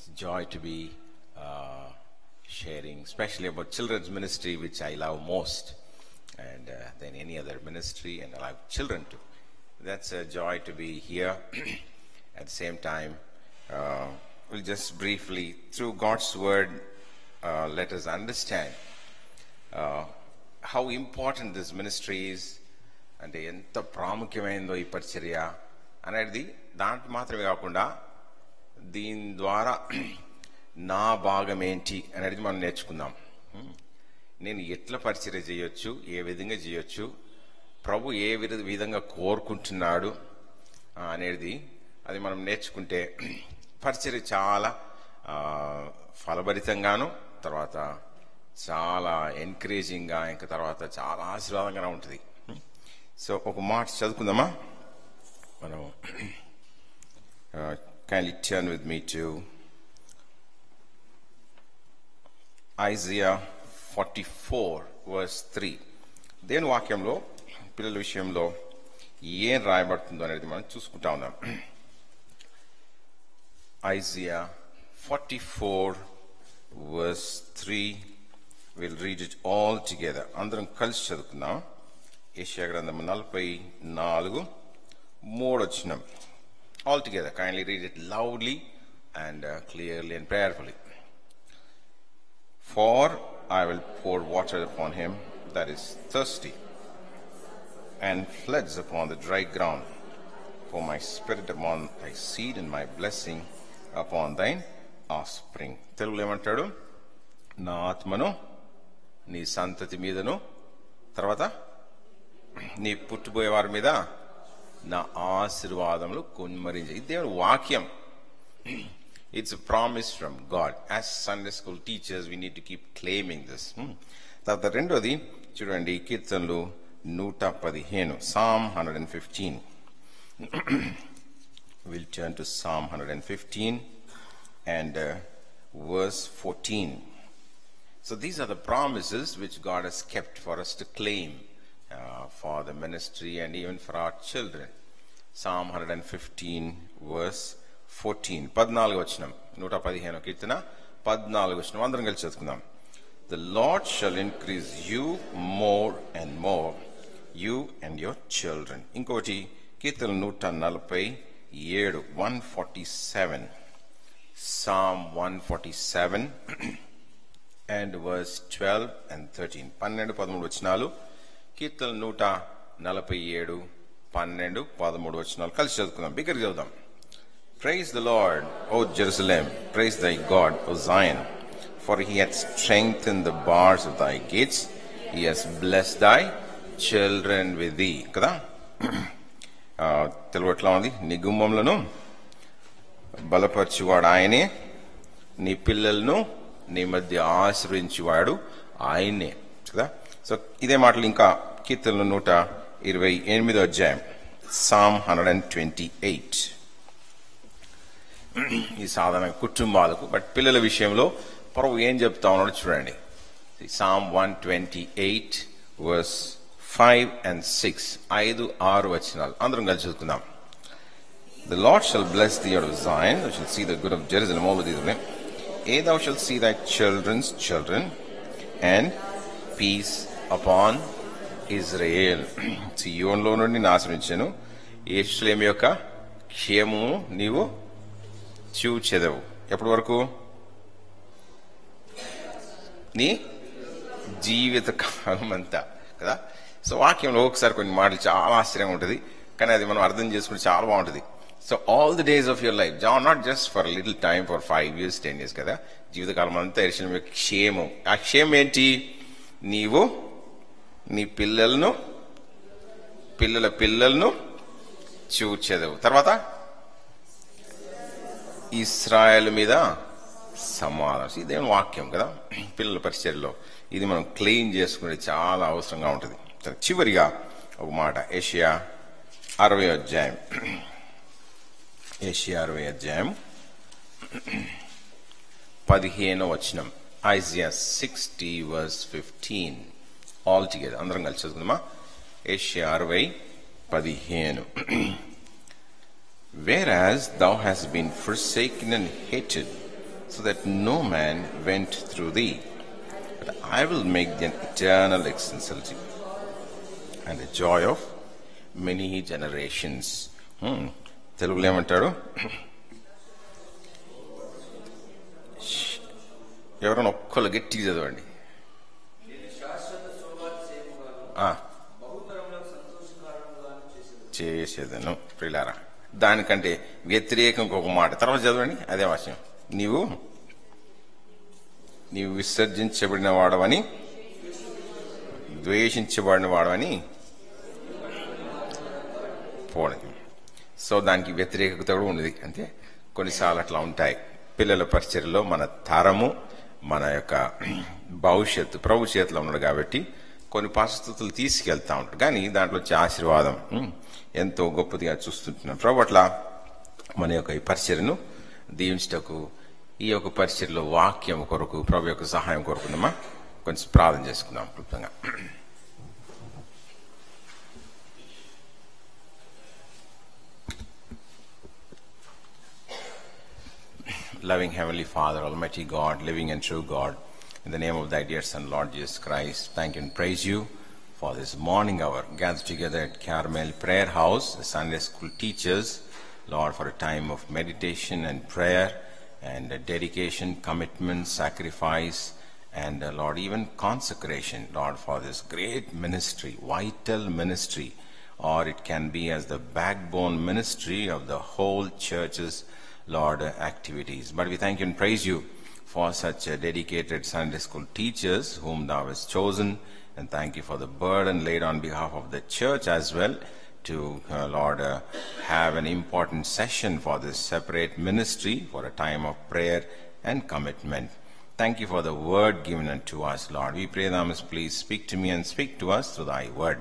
It's joy to be uh, sharing, especially about children's ministry, which I love most, and uh, than any other ministry, and I love children too. That's a joy to be here. At the same time, uh, we'll just briefly, through God's word, uh, let us understand uh, how important this ministry is అంటే ఎంత ప్రాముఖ్యమైనదో ఈ పరిచర్య అనేది దాంట్లో మాత్రమే కాకుండా దీని ద్వారా నా భాగం ఏంటి అనేది మనం నేర్చుకుందాం హ్మ్. నేను ఎట్లా పరిచర్య చేయొచ్చు ఏ విధంగా చేయొచ్చు ప్రభు ఏ విధ- విధంగా కోరుకుంటున్నాడు ఆ, అనేది అది మనం నేర్చుకుంటే పరిచర్య చాలా ఆ, ఫలభరితంగాను తర్వాత చాలా ఎంకరేజింగ్గా ఇంకా తర్వాత చాలా ఆశీర్వాదంగా ఉంటుంది సో ఒక మాట చదువుకుందామా మనం kindly turn with me to Isaiah forty four verse three దేని వాక్యంలో పిల్లల విషయంలో ఏం రాయబడుతుందో అనేది మనం చూసుకుంటా ఉన్నాం Isaiah forty four verse three will read it all together అందరం కలిసి చదువుకుందాం ఏషియా గ్రంథం నలభై నాలుగు మూడు వచ్చినాం all together kindly read it loudly and clearly and prayerfully For I will pour water upon him that is thirsty, and floods upon the dry ground. For my spirit upon thy seed and my blessing upon thine offspring. తెలుగులో ఏమంటాడు నా ఆత్మను నీ సంతతి మీదను తర్వాత నీ పుట్టుపోయే వారి మీద నా ఆశీర్వాదములు కొన్మరించి ఇది దేవుని వాక్యం It's a promise from God. As Sunday school teachers, we need to keep claiming this. Hmm. తర్వాత రెండోది చూడండి కీర్తనలు నూట పదిహేను psalm hundred and fifteen will turn to psalm hundred and fifteen and verse fourteen So these are the promises which God has kept for us to claim uh, for the ministry and even for our children. Psalm 115 verse 14. పద్నాలుగు వచనం నూట పదిహేను కీర్తన పద్నాలుగు వచనం అందరం కలిసి చదువుకుందాం The Lord shall increase you more and more, you and your children. ఇంకోటి కీర్తన నూట నలభై ఏడు one forty seven Psalm 147 and verse 12 and 13 పన్నెండు పదమూడు వచనాలు కీర్తన నూట నలభై ఏడు పన్నెండు పదమూడు వచనాలు కలిసి చదువుకుందాం బిగ్గర చదువుదాం praise the lord O Jerusalem praise thy god O Zion for he hath strength the bars of thy gates he has bless thy children with thee కదా ఆ, తెలుగు ఎట్లా ఉంది నీ గుమ్మంలను బలపరచువాడు ఆయనే నీ పిల్లలను నీ మధ్య ఆశ్రయించువాడు ఆయనే కదా సో ఇదే మాటలు ఇంకా కీర్తనలు నూట ఇరవై ఎనిమిదో అధ్యాయం psalm hundred and twenty eight ఈ సాధారణ కుటుంబాలకు బట్ పిల్లల విషయంలో ప్రభు ఏం చెప్తా ఉన్నాడో చూడండి psalm one twenty eight verse five and six ఐదు ఆరు వచనాలు అందరం కలిసి చదువుకుందాం The Lord shall bless thee out of Zion, thou shalt see the good of Jerusalem all the days of life. Yea, thou shalt see thy children's children, and peace upon Israel. సియోన్లో నుండి నాశనించాను ఏషులేం యొక్క క్షేమము నీవు చూచెదవు ఎప్పటి వరకు నీ జీవిత కాలం అంతా కదా so వాక్యంలో ఒకసారి కొన్ని మాటలు చాలా ఆశ్చర్యంగా ఉంటుంది కానీ అది మనం అర్థం చేసుకుంటే చాలా బాగుంటుంది so all the days of your life జా not just for little time for five years ten years కదా జీవితకాలం అంతా ఎరిసిన మీ క్షేమం ఆ క్షేమం ఏంటి నీవు నీ పిల్లలను పిల్లల పిల్లలను చూచెదవు తర్వాత ఇస్రాయల్ మీద సమాధానం ఇది దేవుని వాక్యం కదా పిల్లల పరిచర్లో ఇది మనం క్లెయిమ్ చేసుకునేది చాలా అవసరంగా ఉంటుంది సరే, చివరిగా ఒక మాట ఏషియా అరవై అధ్యాయం ఏషియా అరవై అధ్యాయం పదిహేనో వచనం Isaiah sixty verse fifteen all together అందరం కలిసి చదువుకుందామా ఏషియా అరవై పదిహేను Whereas thou hast been forsaken and hated, so that no man went through thee. But I will make thee an eternal excellency and the joy of many generations. Hmm. తెలుగులో ఏమంటాడు ఎవరైనా ఒక్కళ్ళు గట్టిగా చదవండి ఆ. చేసేదను ప్రిలారా దానికంటే వ్యతిరేకం ఒక మాట తర్వాత చదవండి అదే వాక్యం నీవు నీవు విసర్జించబడిన వాడవని ద్వేషించబడిన వాడవని పోవడం సో దానికి వ్యతిరేకత కూడా ఉండదు అంతే కొన్నిసార్లు అట్లా ఉంటాయి పిల్లల పరిచయలో మన తరము మన యొక్క భవిష్యత్తు ప్రభు చేతిలో ఉన్నాడు కాబట్టి కొన్ని పరిస్థితులు తీసుకెళ్తా ఉంటాడు కానీ దాంట్లో వచ్చే ఆశీర్వాదం ఉమ్, ఎంతో గొప్పదిగా చూస్తుంటున్నాం ప్రభు అట్లా మన యొక్క ఈ పరిచయను దీవించటకు ఈ యొక్క పరిచయలో వాక్యం కొరకు ప్రభు యొక్క సహాయం కోరుకుందామా కొంచెం ప్రార్థన చేసుకుందాం క్లుప్తంగా loving Heavenly Father, Almighty God, living and true God, in the name of thy dear Son, Lord Jesus Christ, thank you and praise you for this morning hour gathered together at Carmel Prayer House, the Sunday school teachers, Lord, for a time of meditation and prayer and uh, dedication, commitment, sacrifice, and uh, Lord, even consecration, Lord, for this great ministry, vital ministry, or it can be as the backbone ministry of the whole church's Lord, uh, activities. But we thank you and praise you for such uh, dedicated Sunday school teachers whom thou hast chosen, and thank you for the burden laid on behalf of the church as well to, uh, Lord, uh, have an important session for this separate ministry for a time of prayer and commitment. Thank you for the word given unto us, Lord. We pray thou must please speak to me and speak to us through thy word.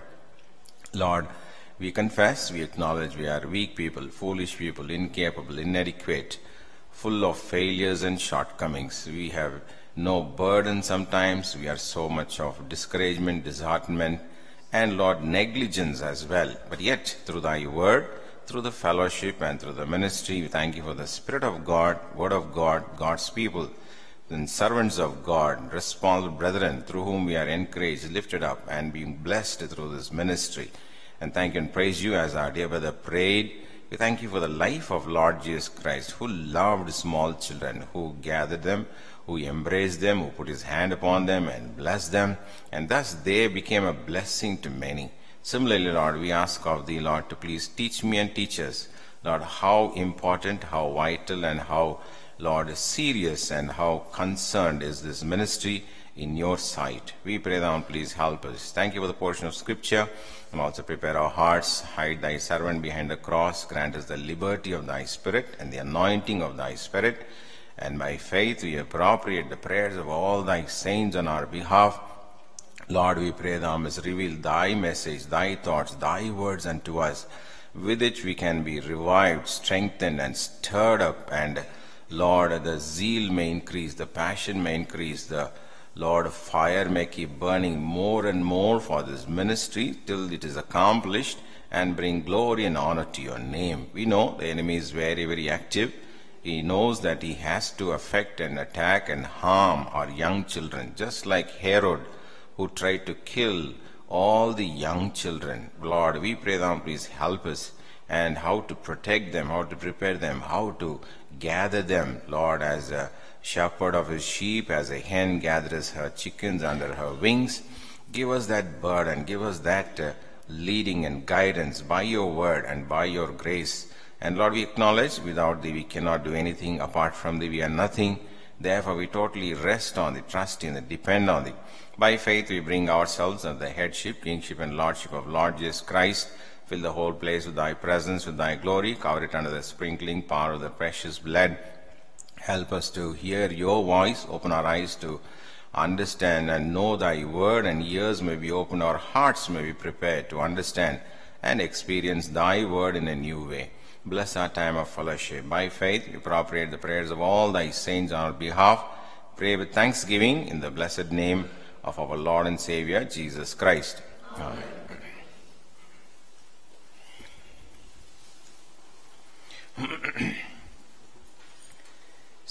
Lord, we confess, we acknowledge we are weak people, foolish people, incapable, inadequate, full of failures and shortcomings. We have no burden sometimes. We are so much of discouragement, disheartenment, and Lord, negligence as well. But yet, through thy word, through the fellowship and through the ministry, we thank you for the Spirit of God, Word of God, God's people, and servants of God, responsible brethren, through whom we are encouraged, lifted up, and being blessed through this ministry. And thank you and praise you as our dear brother prayed. We thank you for the life of Lord Jesus Christ, who loved small children, who gathered them, who embraced them, who put his hand upon them and blessed them, and thus they became a blessing to many. Similarly, Lord, we ask of thee, Lord, to please teach me and teach us, Lord, how important, how vital, and how, Lord, serious and how concerned is this ministry in your sight. We pray thou please help us. Thank you for the portion of scripture and also prepare our hearts. Hide thy servant behind the cross. Grant us the liberty of thy spirit and the anointing of thy spirit. And by faith we appropriate the prayers of all thy saints on our behalf. Lord, we pray thou must reveal thy message, thy thoughts, thy words unto us, with which we can be revived, strengthened, and stirred up. And Lord, the zeal may increase, the passion may increase, the Lord, fire may keep burning more and more for this ministry till it is accomplished and bring glory and honor to your name. We know the enemy is very, very active. He knows that he has to affect and attack and harm our young children, just like Herod, who tried to kill all the young children. Lord, we pray thou please help us and how to protect them, how to prepare them, how to gather them, Lord, as a shepherd of his sheep, as a hen gathers her chickens under her wings. Give us that burden, give us that uh, leading and guidance by your word and by your grace. And Lord, we acknowledge without thee we cannot do anything, apart from thee we are nothing. Therefore, we totally rest on thee, trust in thee, depend on thee. By faith, we bring ourselves under the headship, kingship, and lordship of Lord Jesus Christ. Fill the whole place with thy presence, with thy glory. Cover it under the sprinkling power of the precious blood. Help us to hear your voice. Open our eyes to understand and know thy word, and ears may be opened, our hearts may be prepared to understand and experience thy word in a new way. Bless our time of fellowship. By faith, we appropriate the prayers of all thy saints on our behalf. Pray with thanksgiving in the blessed name of our Lord and Savior, Jesus Christ. Amen.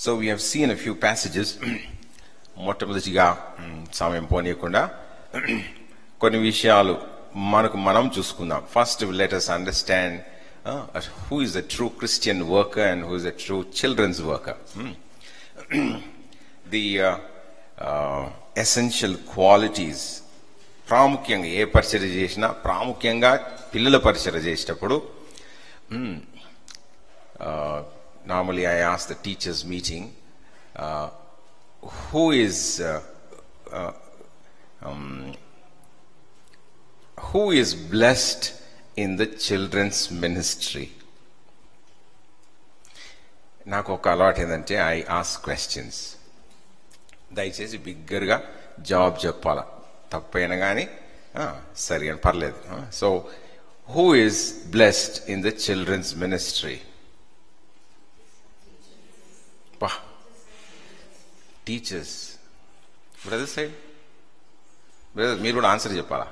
So we have seen a few passages మొట్టమొదటిగా మ్, సమయం పోనీయకుండా కొన్ని విషయాలు మనకు మనం చూసుకుందాం first let us understand who is the true Christian worker and who is the true children's worker the essential qualities ప్రాముఖ్యంగా ఏ పరిచర్య చేసినా ప్రాముఖ్యంగా పిల్లల పరిచర్య చేసేటప్పుడు normally I as the teachers meeting who is uh, uh, um, who is blessed in the children's ministry నాకు ఒక అలవాటు ఏంటంటే ఐ ఆస్ క్వశ్చన్స్ దయచేసి బిగ్గరగా జవాబు చెప్పాలా తప్పైనా కానీ సరి అని పర్లేదు so who is blessed in the children's ministry బా టీచర్స్ బ్రదర్ సైడ్ బ్రదర్ మీరు కూడా ఆన్సర్ చెప్పాలా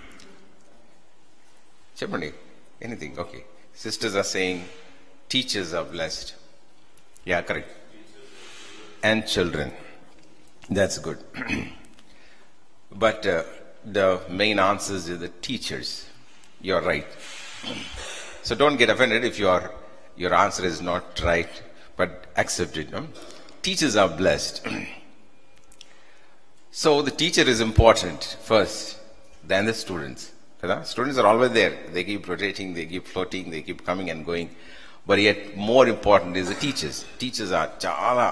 చెప్పండి anything okay sisters are saying teachers are blessed yeah correct and children that's good but the main answers is the teachers you are right so don't get offended if your your answer is not right but accept it. No? Teachers are blessed. so the teacher is important first, then the students. Kada? Students are always there. They keep rotating, they keep floating, they keep coming and going. But yet more important is the teachers. Teachers are chala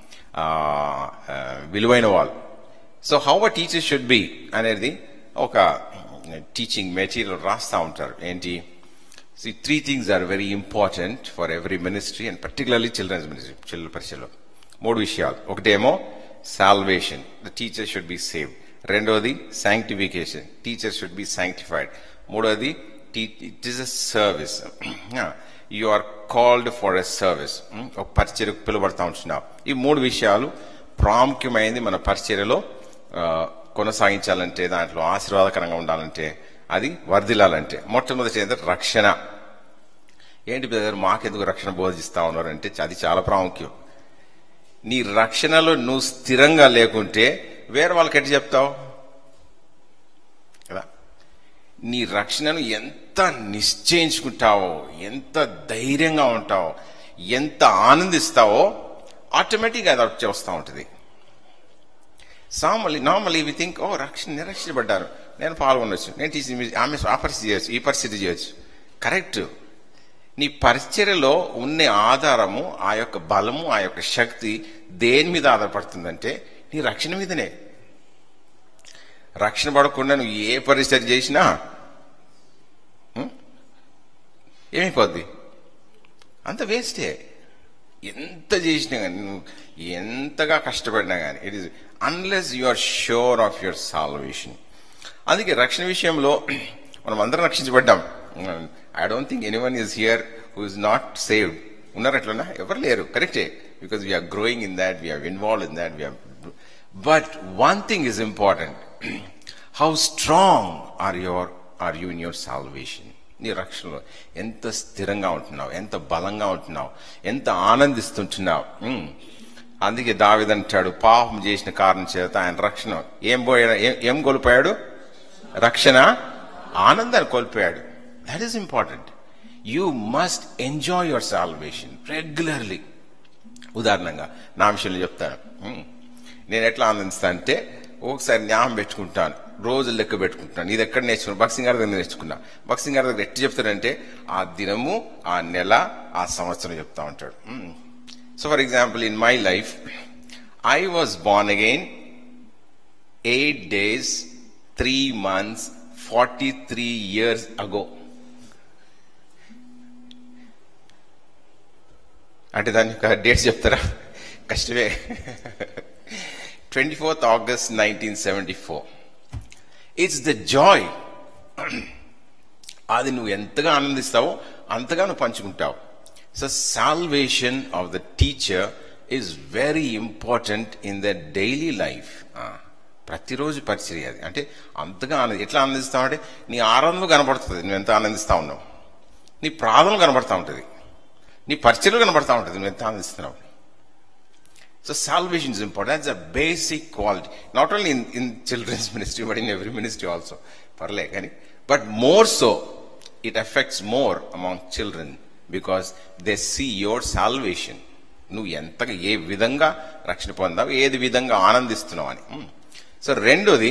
విలువైన వాళ్ళు so how a teacher should be అనేది ఒక teaching material రాస్తా ఉంటారు ఏంటి See, three things are very important for every ministry and particularly children's ministry, children పరిచయలో మూడు విషయాలు ఒకటేమో salvation the teacher should be save రెండోది sanctification teacher should be sanctified మూడోది it is a service you are called for a service ఒక పరిచర్యకు పిలువడతా ఉంటున్నావు ఈ మూడు విషయాలు ప్రాముఖ్యమైనది మన పరిచర్యలో ఆ, కొనసాగించాలంటే దాంట్లో ఆశీర్వాదకరంగా ఉండాలంటే అది వర్ధిల్లాలంటే మొట్టమొదటి ఏంటంటే రక్షణ ఏంటి బ్రదర్ మాకెందుకు రక్షణ బోధిస్తా ఉన్నారంటే అది చాలా ప్రాముఖ్యం నీ రక్షణలో నువ్వు స్థిరంగా లేకుంటే వేరే వాళ్ళకి ఎట్టి చెప్తావు కదా నీ రక్షణను ఎంత నిశ్చయించుకుంటావో ఎంత ధైర్యంగా ఉంటావో ఎంత ఆనందిస్తావో ఆటోమేటిక్గా అది వచ్చి వస్తూ ఉంటుంది సామలి నార్మలీ వి థింక్ ఓ రక్షణ నిరక్షించబడ్డారు నేను పాల్గొనవచ్చు నేను టీచింగ్ ఆమె ఆ పరిస్థితి చేయొచ్చు ఈ పరిస్థితి చేయొచ్చు కరెక్ట్ నీ పరిచర్యలో ఉన్న ఆధారము ఆ యొక్క బలము ఆ యొక్క శక్తి దేని మీద ఆధారపడుతుందంటే నీ రక్షణ మీదనే రక్షణ పడకుండా నువ్వు ఏ పరిస్థితి చేసినా ఉం? ఏమైపోద్ది అంత వేస్టే ఎంత చేసినా కానీ నువ్వు ఎంతగా కష్టపడినా కానీ it is unless you are sure of your salvation అందుకే రక్షణ విషయంలో మనం అందరం రక్షించబడ్డాం I don't think any one is here who is not saved ఉన్నారు అట్లనా ఎవరు లేరు కరెక్టే because we are growing in that we are involve in that we are but one thing is important how strong are your are you in your salvation నీ రక్షణలో ఎంత స్థిరంగా ఉంటున్నావు ఎంత బలంగా ఉంటున్నావు ఎంత ఆనందిస్తుంటున్నావు ఉమ్. అందుకే దావిదంటాడు పాపం చేసిన కారణం చేత ఆయన రక్షణ ఏం పోయాడు ఏం- ఏం కోల్పోయాడు రక్షణ ఆనందాన్ని కోల్పోయాడు that is important you must enjoy your salvation regularly ఉదాహరణంగా నా విషయంలో చెప్తాను ఉమ్. నేను ఎట్లా ఆనందిస్తాను అంటే ఒకసారి జ్ఞాపం పెట్టుకుంటాను రోజు లెక్క పెట్టుకుంటాను ఇది ఎక్కడ నేర్చుకున్నా బక్సింగ్ గారి దగ్గర నేర్చుకున్నా బక్సింగ్ గారి దగ్గర ఎట్లా చెప్తాడంటే ఆ దినము ఆ నెల ఆ సంవత్సరం చెప్తా ఉంటాడు so for example in my life I was born again eight days three months forty three years ago అంటే దాని యొక్క డేట్స్ చెప్తారా కష్టమే twenty fourth August nineteen seventy four it's the joy అది నువ్వు ఎంతగా ఆనందిస్తావో అంతగా నువ్వు పంచుకుంటావు so salvation of the teacher is very important in the daily life ప్రతిరోజు పరిచర్య అది అంటే అంతగా ఆనంది ఎట్లా ఆనందిస్తావు అంటే నీ ఆనందం కనబడుతుంది నువ్వు ఎంత ఆనందిస్తా ఉన్నావు నీ ప్రార్థన కనబడతా ఉంటుంది నీ పరిచయలు కనబడతా ఉంటుంది నువ్వు ఎంత ఆనందిస్తున్నావు So salvation is important. That's a basic quality. Not only in, in children's ministry, but in every ministry also. Parle, కానీ But more so, it affects more among children because they see your salvation. నువ్వు ఎంతగా ఏ విధంగా రక్షణ పొందావు ఏది విధంగా ఆనందిస్తున్నావు అని so రెండోది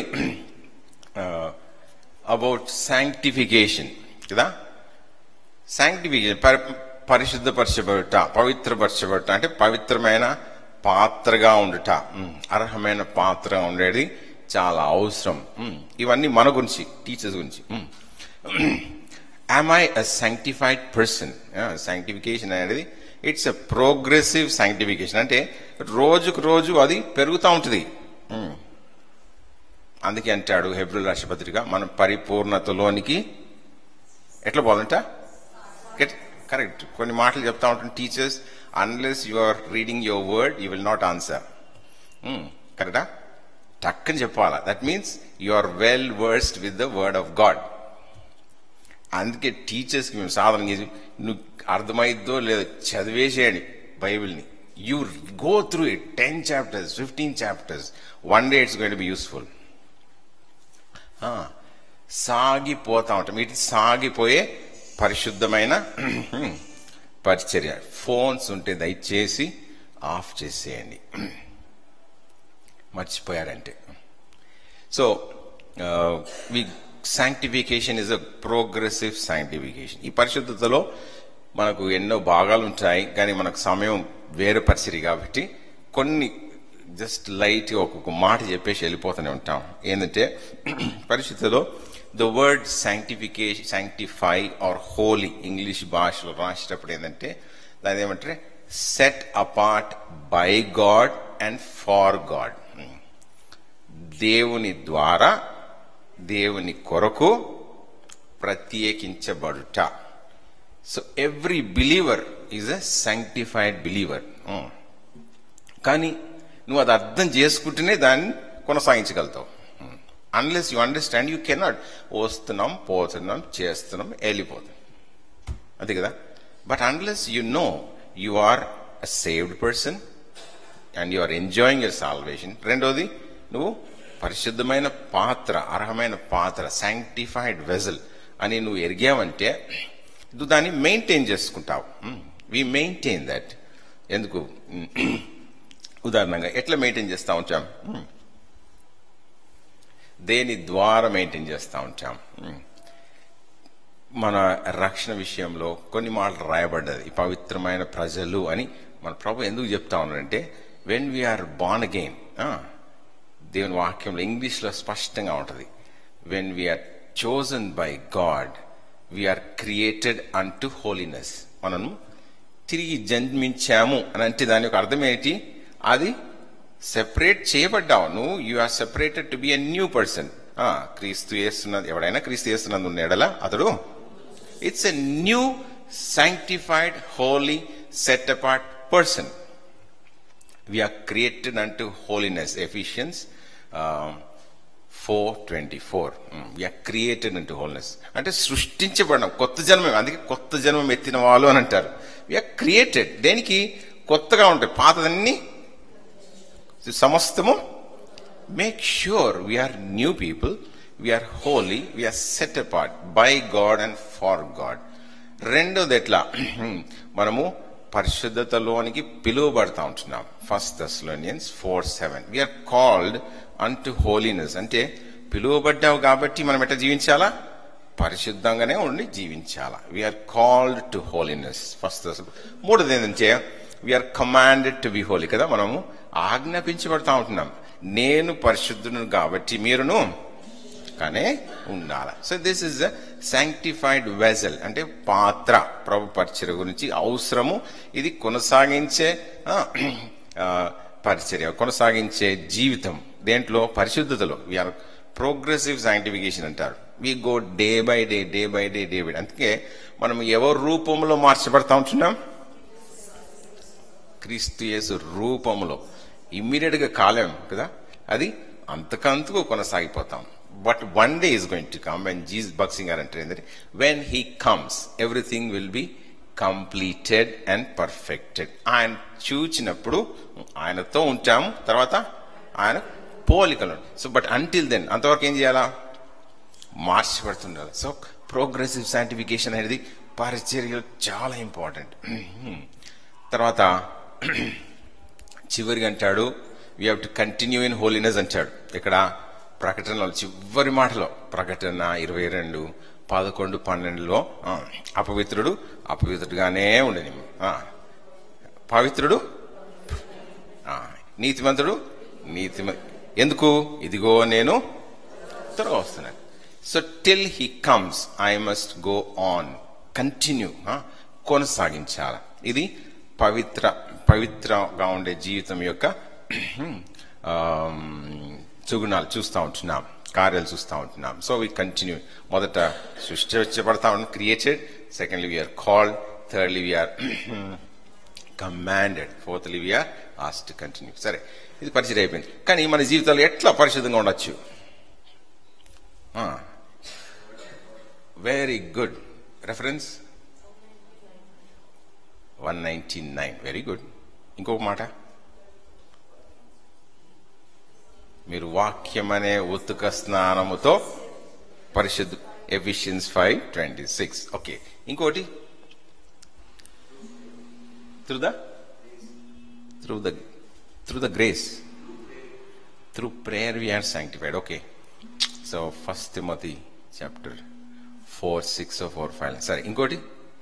about sanctification కదా శాంక్టిఫికేషన్ పరిశుద్ధపరచబడుట పవిత్రపరచబడుట అంటే పవిత్రమైన పాత్రగా ఉండుట ఉమ్, అర్హమైన పాత్రగా ఉండేది చాలా అవసరం ఉమ్, ఇవన్నీ మన గురించి టీచర్స్ గురించి am I a sanctified person? Sanctification అనేది ఇట్స్ ఎ ప్రోగ్రెసివ్ సాంక్టిఫికేషన్ అంటే రోజుకు రోజు అది పెరుగుతూ ఉంటుంది ఉమ్. అందుకే అంటాడు హెబ్రిల్ రాష్ట్రపత్రిక మనం పరిపూర్ణతలోనికి ఎట్లా పోవాలంట కరెక్ట్ కొన్ని మాటలు చెప్తా ఉంటాం teachers unless you are reading your word you will not answer కరెక్టా టక్కని చెప్పాలా that means you are well versed with the word of god అందుకే టీచర్స్కి మేము సాధన చేసి నువ్వు అర్థమైద్దో లేదో చదివేసేయండి బైబిల్ని you go through it ten chapters fifteen chapters one day it's going to be useful సాగిపోతా ఉంటాం ఇటు సాగిపోయే పరిశుద్ధమైన పరిచర్య ఫోన్స్ ఉంటే దయచేసి ఆఫ్ చేసేయండి మర్చిపోయారంటే so we sanctification is a progressive sanctification ఈ పరిశుద్ధతలో మనకు ఎన్నో భాగాలు ఉంటాయి కానీ మనకు సమయం వేరు పరిస్థితి కాబట్టి కొన్ని జస్ట్ లైట్ ఒక్కొక్క మాట చెప్పేసి వెళ్ళిపోతూనే ఉంటాం ఏంటంటే పరిశుద్ధలో the word sanctification sanctify or holy English భాషలో రాసేటప్పుడు ఏంటంటే దాని ఏమంటారు set apart by god and for god దేవుని ద్వారా దేవుని కొరకు ప్రత్యేకించబడుట so every believer is a sanctified believer కానీ నువ్వు అది అర్థం చేసుకుంటేనే దాన్ని కొనసాగించగలుగుతావు unless you understand you cannot వస్తున్నాం పోతున్నాం చేస్తున్నాం వెళ్ళిపోతాం అంతే కదా but unless you know you are a saved person and you are enjoying your salvation రెండోది నువ్వు పరిశుద్ధమైన పాత్ర అర్హమైన పాత్ర సాంక్టిఫైడ్ వెజల్ అని నువ్వు ఎరిగావంటే నువ్వు దాన్ని మెయింటైన్ చేసుకుంటావు వి మెయింటైన్ దట్ ఎందుకు ఉదాహరణంగా ఎట్లా మెయింటైన్ చేస్తూ ఉంటాం దేని ద్వారా మెయింటైన్ చేస్తూ ఉంటాం మన రక్షణ విషయంలో కొన్ని మాటలు రాయబడ్డది ఈ పవిత్రమైన ప్రజలు అని మన ప్రభు ఎందుకు చెప్తా ఉన్నారంటే వెన్ వీఆర్ బాన్ అగైన్ దేవుని వాక్యంలో ఇంగ్లీష్లో స్పష్టంగా ఉంటుంది when we are chosen by god we are created unto holiness మనము తిరిగి జన్మించాము అని అంటే దాని యొక్క అర్థం ఏంటి అది సెపరేట్ చేయబడ్డావు నువ్వు you are separated to be a new person క్రీస్తు చేస్తున్నది ఎవడైనా క్రీస్తు చేస్తున్నది ఉన్నాడలా అతడు it's a new sanctified, holy, set apart person. We are created unto holiness. Ephesians um, 4.24. Mm, We are created into holiness. అంటే సృష్టించబడిన కొత్త జన్మం అందుకే కొత్త జన్మం ఎత్తిన వాళ్ళు అని అంటారు వీఆర్ క్రియేటెడ్ దేనికి కొత్తగా ఉంటాయి పాతదన్నీ సమస్తము make sure we are new people we are holy we are set apart by god and for god రెండోది ఎట్లా మనము పరిశుద్ధతలోనికి పిలువబడతా ఉంటున్నాం first Thessalonians four seven we are called unto holiness అంటే పిలువబడ్డావు కాబట్టి మనం ఎట్లా జీవించాలా పరిశుద్ధంగానే ఉండి జీవించాలా we are called to holiness first దశ మూడోది ఏంటంటే we are commanded to be holy కదా మనము ఆజ్ఞాపించబడతా ఉంటున్నాం నేను పరిశుద్ధును కాబట్టి మీరును కానీ ఉండాలి so this is the sanctified vessel అంటే పాత్ర ప్రభు పరిచర్య గురించి అవసరము ఇది కొనసాగించే ఆ, ఆ, పరిచర్య కొనసాగించే జీవితం దేంట్లో పరిశుద్ధతలో వీఆర్ ప్రోగ్రెసివ్ సైంటిఫికేషన్ అంటారు we go day by day day by day day by అందుకే మనం ఎవరి రూపంలో మార్చబడతా ఉంటున్నాం క్రీస్తు యేసు రూపంలో ఇమ్మీడియట్ గా కాలేం కదా అది అంతకంతకు కొనసాగిపోతాం but one day is going to come when Jesus బక్సింగ్ గారు అంటే ఏంటంటే when he comes everything will be completed and perfected ఆయన చూచినప్పుడు ఆయనతో ఉంటాము తర్వాత ఆయన పోలికలు సో బట్ అంటిల్ దెన్ అంతవరకు ఏం చేయాలా మార్చబడుతుండాలి సో ప్రోగ్రెసివ్ సైంటిఫికేషన్ అనేది పరిచర్యలు చాలా ఇంపార్టెంట్ తర్వాత చివరిగా అంటాడు we have to continue in holiness అంటాడు ఇక్కడ ప్రకటనలో చివరి మాటలో ప్రకటన ఇరవై రెండు పదకొండు పన్నెండులో ఆ, అపవిత్రుడు అపవిత్రుడుగానే ఉండని ఆ, పవిత్రుడు ఆ, నీతిమంతుడు నీతిమ ఎందుకు ఇదిగో నేను త్వరగా వస్తున్నాను so till he comes I must go on continue కొనసాగించాల ఇది పవిత్ర పవిత్రగా ఉండే జీవితం యొక్క ఆమ్, సుగుణాలు చూస్తూ ఉంటున్నాం కార్యాలు చూస్తూ ఉంటున్నాం సో వి కంటిన్యూ మొదట సృష్టించబడతా ఉన్నాం created secondly we are called thirdly we are commanded fourthly we are asked continue సరే ఇది పరిచయం అయిపోయింది కానీ మన జీవితాలు ఎట్లా పరిశుద్ధంగా ఉండొచ్చు very good reference one ninety nine very good ఇంకొక మాట మీరు వాక్యం అనే ఉతుక స్నానముతో పరిశుద్ధ Ephesians five twenty six okay ఇంకోటి through the through the through the grace through prayer we are sanctified okay so first Timothy chapter four six four five సరే ఇంకోటి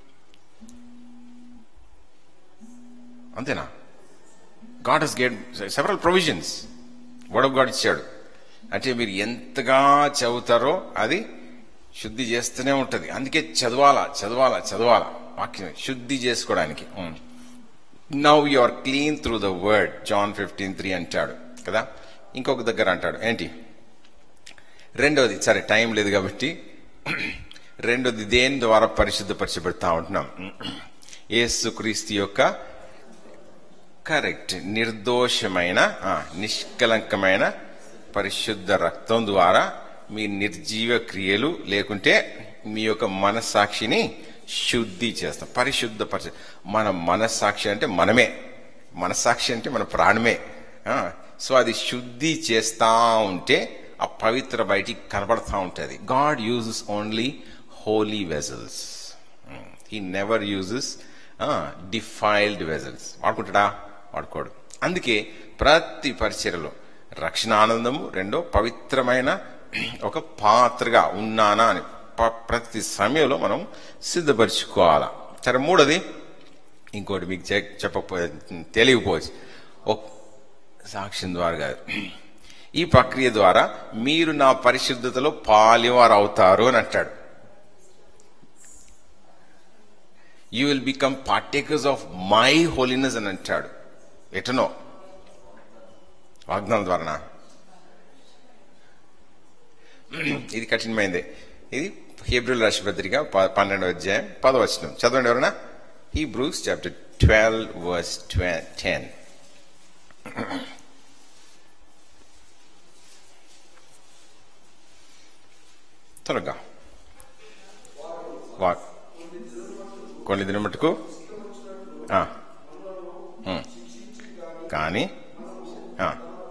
అంతేనా God has gave several provisions word of God ఇచ్చాడు అంటే మీరు ఎంతగా చదువుతారో అది శుద్ధి చేస్తూనే ఉంటది అందుకే చదవాలా చదవాలా చదవాలా వాక్యం శుద్ధి చేసుకోవడానికి now you are clean through the word John fifteen three అంటాడు కదా ఇంకొక దగ్గర అంటాడు ఏంటి రెండోది సరే టైం లేదు కాబట్టి రెండోది దేని ద్వారా పరిశుద్ధపరచబడతా ఉంటున్నాం యేసు క్రీస్తు యొక్క కరెక్ట్ నిర్దోషమైన ఆ, నిష్కలంకమైన పరిశుద్ధ రక్తం ద్వారా మీ నిర్జీవ క్రియలు లేకుంటే మీ యొక్క మనస్సాక్షిని శుద్ధి చేస్తాం పరిశుద్ధపరచ మన మనస్సాక్షి అంటే మనమే మనస్సాక్షి అంటే మన ప్రాణమే ఆ, సో అది శుద్ధి చేస్తా ఉంటే ఆ పవిత్ర బయటికి కనబడతా ఉంటుంది God uses only holy vessels he never uses defiled vessels వాడుకుంటాడా వాడుకోడు అందుకే ప్రతి పరిచయలో రక్షణ ఆనందము రెండో పవిత్రమైన ఒక పాత్రగా ఉన్నానా అని ప- ప్రతి సమయంలో మనం సిద్ధపరచుకోవాలా సరే మూడోది ఇంకోటి మీకు చె- చెప్పకపోయే తెలియకపోవచ్చు ఒక సాక్ష్యం ద్వారా కాదు ఈ ప్రక్రియ ద్వారా మీరు నా పరిశుద్ధతలో పాలివారు అవుతారు అని అంటాడు you will become partakers of my holiness అని అంటాడు ఎటనో వాగ్దానం ద్వారా ఇది కఠినమైంది ఇది హీబ్రూల్ రాశి పత్రిక ప- పన్నెండవ అధ్యాయం పదవచనం చదవండి ఎవరన్నా Hebrews chapter twelve verse ten త్వరగా వా కొన్ని దిన మటుకు ఆ. ఉమ్. కానీ ఆ.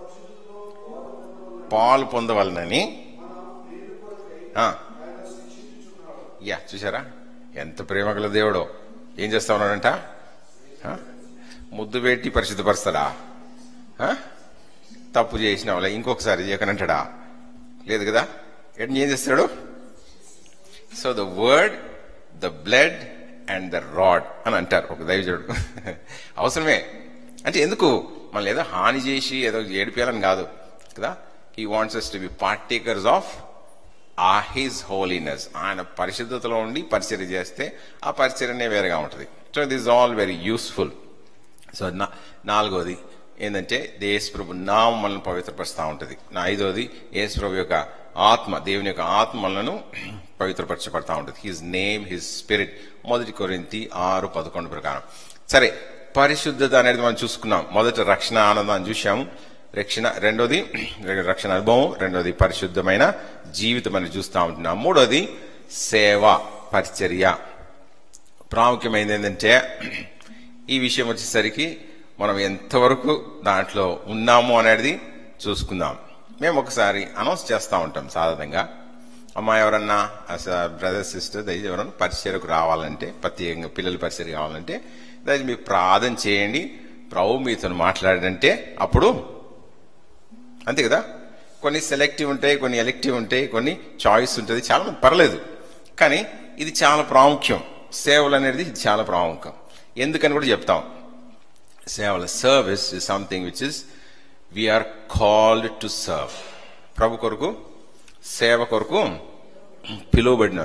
పాలు పొందవలనని ఆ. యా చూసారా ఎంత ప్రేమ గల దేవుడో ఏం చేస్తా ఉన్నాడంట ఆ? ముద్దు పెట్టి పరిశుద్ధపరుస్తాడా ఆ? తప్పు చేసిన వాళ్ళ ఇంకొకసారి చేయకనంటాడా లేదు కదా ఎట్లా ఏం చేస్తాడు so the word the blood and the rod అని అంటారు ఒక దైవజుడు అవసరమే అంటే ఎందుకు మనం ఏదో హాని చేసి ఏదో ఏడిపించాలని కాదు కదా he wants us to be partakers of uh his holiness ఆయన పరిశుద్ధతలో ఉండి పరిచర్య చేస్తే ఆ పరిచర్యనే వేరేగా ఉంటుంది so this all very useful సో నా నాలుగోది ఏంటంటే యేసు ప్రభు నామం మనల్ని పవిత్రపరుస్తూ ఉంటుంది నా ఐదోది యేసు ప్రభు యొక్క ఆత్మ దేవుని యొక్క ఆత్మలను పవిత్రపరచబడతా ఉంటుంది హిజ్ నేమ్ హిజ్ స్పిరిట్ మొదటి కొరింతి ఆరు పదకొండు ప్రకారం సరే పరిశుద్ధత అనేది మనం చూసుకున్నాం మొదట రక్షణ ఆనందాన్ని చూసాము రక్షణ రెండోది రక్షణ అనుభవం రెండోది పరిశుద్ధమైన జీవితం అని చూస్తూ ఉంటున్నాం మూడోది సేవ పరిచర్య ప్రాముఖ్యమైనది ఏంటంటే ఈ విషయం వచ్చేసరికి మనం ఎంతవరకు దాంట్లో ఉన్నాము అనేది చూసుకుందాం మేము ఒకసారి అనౌన్స్ చేస్తూ ఉంటాం సాధారణంగా అమ్మ ఎవరన్నా బ్రదర్ సిస్టర్ దయచేసి ఎవరన్నా పరిచయకు రావాలంటే ప్రత్యేకంగా పిల్లల పరిచయం కావాలంటే దయచేసి మీరు ప్రార్థన చేయండి ప్రభు మీతో మాట్లాడంటే అప్పుడు అంతే కదా కొన్ని సెలెక్టివ్ ఉంటాయి కొన్ని ఎలెక్టివ్ ఉంటాయి కొన్ని చాయిస్ ఉంటుంది చాలా మంది పర్లేదు కానీ ఇది చాలా ప్రాముఖ్యం సేవలు అనేది ఇది చాలా ప్రాముఖ్యం ఎందుకని కూడా చెప్తాం సేవల service is something which is we are called to serve ప్రభు కొరకు సేవ కొరకు పిలువబడిన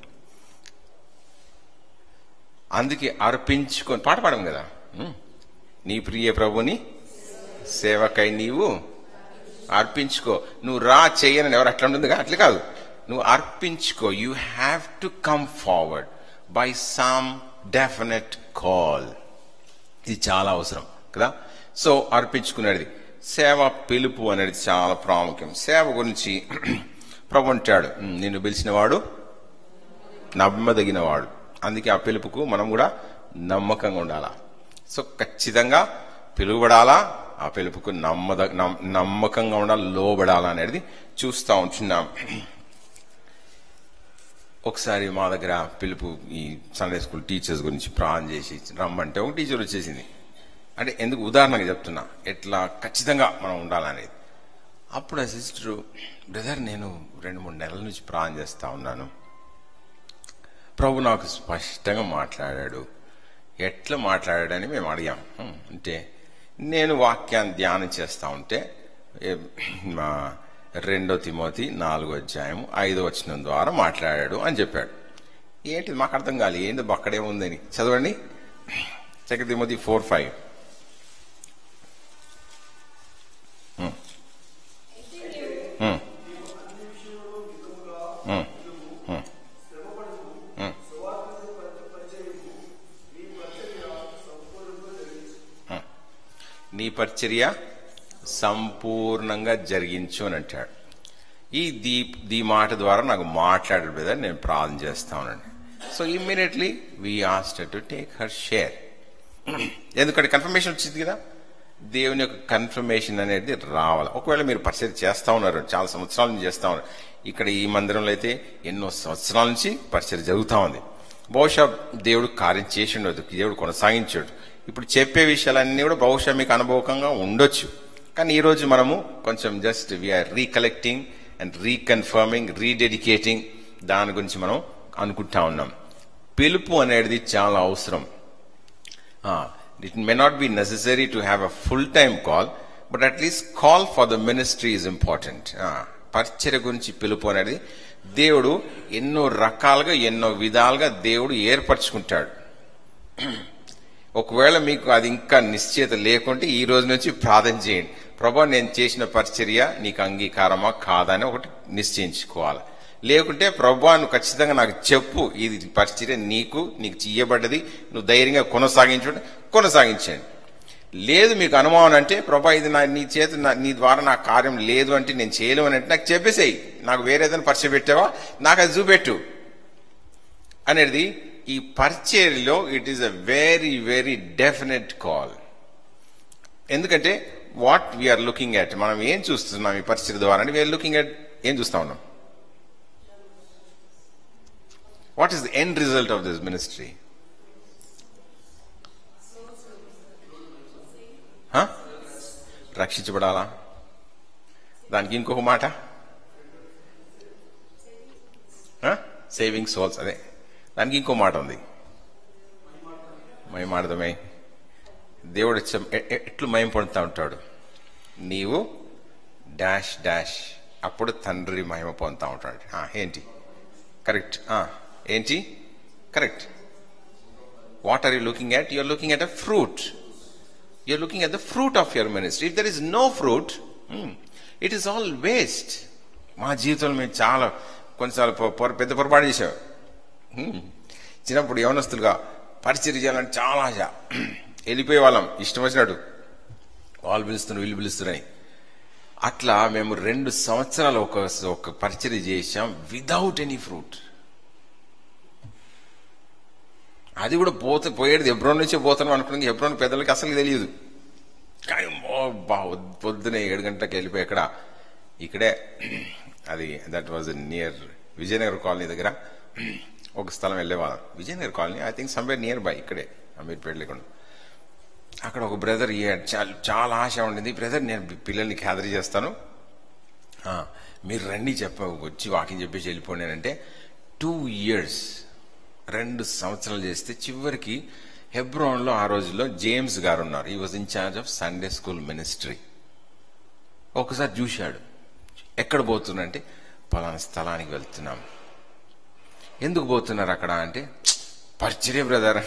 అందుకే అర్పించుకొని పాట పాడము కదా ఉం. నీ ప్రియ ప్రభుని సేవకై నీవు అర్పించుకో నువ్వు రా చెయ్యనని ఎవరు అట్లా ఉంటుందిగా అట్లా కాదు నువ్వు అర్పించుకో you have to come forward by some definite call ఇది చాలా అవసరం కదా సో అర్పించుకునేది సేవ పిలుపు అనేది చాలా ప్రాముఖ్యం సేవ గురించి ప్రభు అంటాడు "ఉమ్, నిన్ను పిలిచినవాడు నమ్మదగినవాడు అందుకే ఆ పిలుపుకు మనం కూడా నమ్మకంగా ఉండాలా సో ఖచ్చితంగా పిలువబడాలా ఆ పిలుపుకు నమ్మద నమ్- నమ్మకంగా ఉండాలి లోబడాలా అనేది చూస్తూ ఉంటున్నాం ఒకసారి మా దగ్గర పిలుపు ఈ సండే స్కూల్ టీచర్స్ గురించి ప్రాణం చేసి రమ్మంటే ఒక టీచర్ వచ్చేసింది అంటే ఎందుకు ఉదాహరణగా చెప్తున్నా ఎట్లా ఖచ్చితంగా మనం ఉండాలనేది అప్పుడు ఆ సిస్టరు బ్రదర్ నేను రెండు మూడు నెలల నుంచి ప్రాణం చేస్తా ఉన్నాను ప్రభు నాకు స్పష్టంగా మాట్లాడాడు ఎట్లా మాట్లాడాడని మేము అడిగాం "హ్మ్, అంటే నేను వాక్యాన్ని ధ్యానం చేస్తా ఉంటే ఏ- మా రెండో తిమోతి నాలుగో అధ్యాయం ఐదో వచనం ద్వారా మాట్లాడాడు అని చెప్పాడు ఏంటి మాకు అర్థం కాలేదు ఏంటి అక్కడే ఉందని చదవండి సెకండ్ తిమోతి ఫోర్ ఫైవ్ నీ పరిచర్య సంపూర్ణంగా జరిగించు అని అంటాడు ఈ దీ దీ మాట ద్వారా నాకు మాట్లాడాడు బ్రదర్ నేను ప్రార్థన చేస్తానండి so immediately we asked to take her share ఎందుకంటే కన్ఫర్మేషన్ వచ్చింది కదా దేవుని యొక్క కన్ఫర్మేషన్ అనేది రావాలి ఒకవేళ మీరు పరిచయం చేస్తా ఉన్నారు చాలా సంవత్సరాల నుంచి చేస్తా ఉన్నారు ఇక్కడ ఈ మందిరంలో అయితే ఎన్నో సంవత్సరాల నుంచి పరిచయం జరుగుతూ ఉంది బహుశా దేవుడు కార్యం చేసి ఉండదు దేవుడు కొనసాగించాడు ఇప్పుడు చెప్పే విషయాలన్నీ కూడా బహుశా మీకు అనుభవకంగా ఉండొచ్చు కానీ ఈ రోజు మనము కొంచెం just we are recollecting and reconfirming rededicating దాని గురించి మనం అనుకుంటా ఉన్నాం పిలుపు అనేది చాలా అవసరం it may not be necessary to have a full time call but at least call for the ministry is important పరిచర్య గురించి పిలుపు అనేది దేవుడు ఎన్నో రకాలుగా ఎన్నో విధాలుగా దేవుడు ఏర్పరచుకుంటాడు ఒకవేళ మీకు అది ఇంకా నిశ్చయత లేకుంటే ఈ రోజు నుంచి ప్రార్థన చేయండి ప్రభా నేను చేసిన పరిచర్య నీకు అంగీకారమా కాదా అని ఒకటి నిశ్చయించుకోవాలి లేకుంటే ప్రభా నువ్వు ఖచ్చితంగా నాకు చెప్పు ఇది పరిచర్య నీకు నీకు చెయ్యబడ్డది నువ్వు ధైర్యంగా కొనసాగించు కొనసాగించండి లేదు మీకు అనుమానం అంటే ప్రభా ఇది నా నీ చేత నా- నీ ద్వారా నా కార్యం లేదు అంటే నేను చేయలేము అని అంటే నాకు చెప్పేసేయి నాకు వేరేదైనా పరిచయం పెట్టావా నాకు అది చూపెట్టు అనేది ఈ పరిచర్యలో it is a very very definite call ఎందుకంటే వాట్ వీఆర్ లుకింగ్ అట్ మనం ఏం చూస్తున్నాం ఈ పరిచర్య ద్వారా అంటే వీఆర్ లుకింగ్ అట్ ఏం చూస్తా ఉన్నాం what is the end result of this ministry రక్షించబడాలా దానికి ఇంకొక మాట సేవింగ్ సోల్స్ అదే దానికి ఇంకో మాట ఉంది మయమాడదమే దేవుడు చెం- ఎ- ఎ- ఎట్లు మయం పొందుతా ఉంటాడు నీవు డాష్ డాష్ అప్పుడు తండ్రి మహిమ పొందుతా ఉంటాడు ఆ, ఏంటి కరెక్ట్ ఏంటి correct what are you looking at you're looking at a fruit you're looking at the fruit of your ministry. If there is no fruit, hmm, it is all waste. మా జీవితంలో మేము చాలా కొన్నిసార్లు పొ- పొర- పెద్ద పొరపాటు చేసాం Hmm. చిన్నప్పుడు యవనస్తులుగా పరిచయం చేయాలని చాలా ఆశ వెళ్ళిపోయే వాళ్ళం ఇష్టం వచ్చినట్టు వాళ్ళు పిలుస్తున్నారు వీళ్ళు పిలుస్తున్నారని అట్లా మేము రెండు సంవత్సరాలు ఒక ఒక పరిచయం చేసాం విదౌట్ ఎనీ ఫ్రూట్ అది కూడా పోతే పోయేది హెబ్రోన్ నుంచే పోతాను అనుకున్నది హెబ్రోన్ పెద్దలకి అసలు తెలియదు కానీ ఓ బా పొద్దునే ఏడు గంటలకు వెళ్ళిపోయి ఎక్కడ ఇక్కడే అది that was near Vijayanagar colony దగ్గర ఒక స్థలం వెళ్ళేవాళ్ళం Vijayanagar colony I think somewhere near by ఇక్కడే అమీర్పేట లేకుండా అక్కడ ఒక బ్రదర్ చాలా చాలా ఆశ ఉండింది బ్రదర్ నేను పిల్లల్ని గ్యాదర్ చేస్తాను ఆ, మీరు రండి చెప్ప వచ్చి వాకింగ్ చెప్పేసి వెళ్ళిపోయానంటే టూ ఇయర్స్ రెండు సంవత్సరాలు చేస్తే చివరికి హెబ్రోన్లో ఆ రోజుల్లో జేమ్స్ గారు ఉన్నారు he was in charge of Sunday school ministry ఒకసారి చూశాడు ఎక్కడ పోతున్నంటే పలానా స్థలానికి వెళ్తున్నాం ఎందుకు పోతున్నారు అక్కడ అంటే పరిచర్య బ్రదర్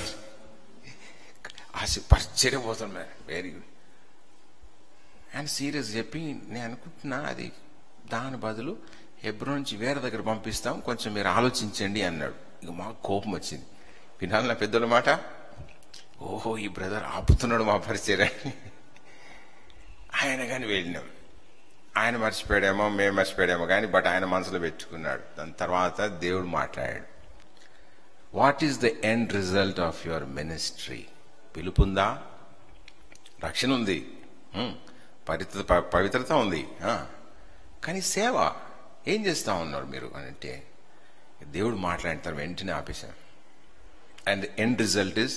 ఆశ పరిచర్య పోతున్నా వెరీ గుడ్ అండ్ సీరియస్ చెప్పి నేను అనుకుంటున్నా అది దాని బదులు హెబ్రో నుంచి వేరే దగ్గర పంపిస్తాం కొంచెం మీరు ఆలోచించండి అన్నాడు ఇక మాకు కోపం వచ్చింది వినాలి నా పెద్దల మాట ఓహో ఈ బ్రదర్ ఆపుతున్నాడు మా పరిచయాన్ని ఆయన కానీ వెళ్ళినాం ఆయన మర్చిపోయాడేమో మేము మర్చిపోయాడేమో కానీ బట్ ఆయన మనసులో పెట్టుకున్నాడు దాని తర్వాత దేవుడు మాట్లాడాడు what is the end result of your ministry పిలుపుందా రక్షణ ఉంది హ్మ్. పవిత్ర ప- పవిత్రత ఉంది ఆ. కానీ సేవ ఏం చేస్తా ఉన్నారు మీరు అని అంటే దేవుడు మాట్లాడిన వెంటనే ఆపేశాను and end result is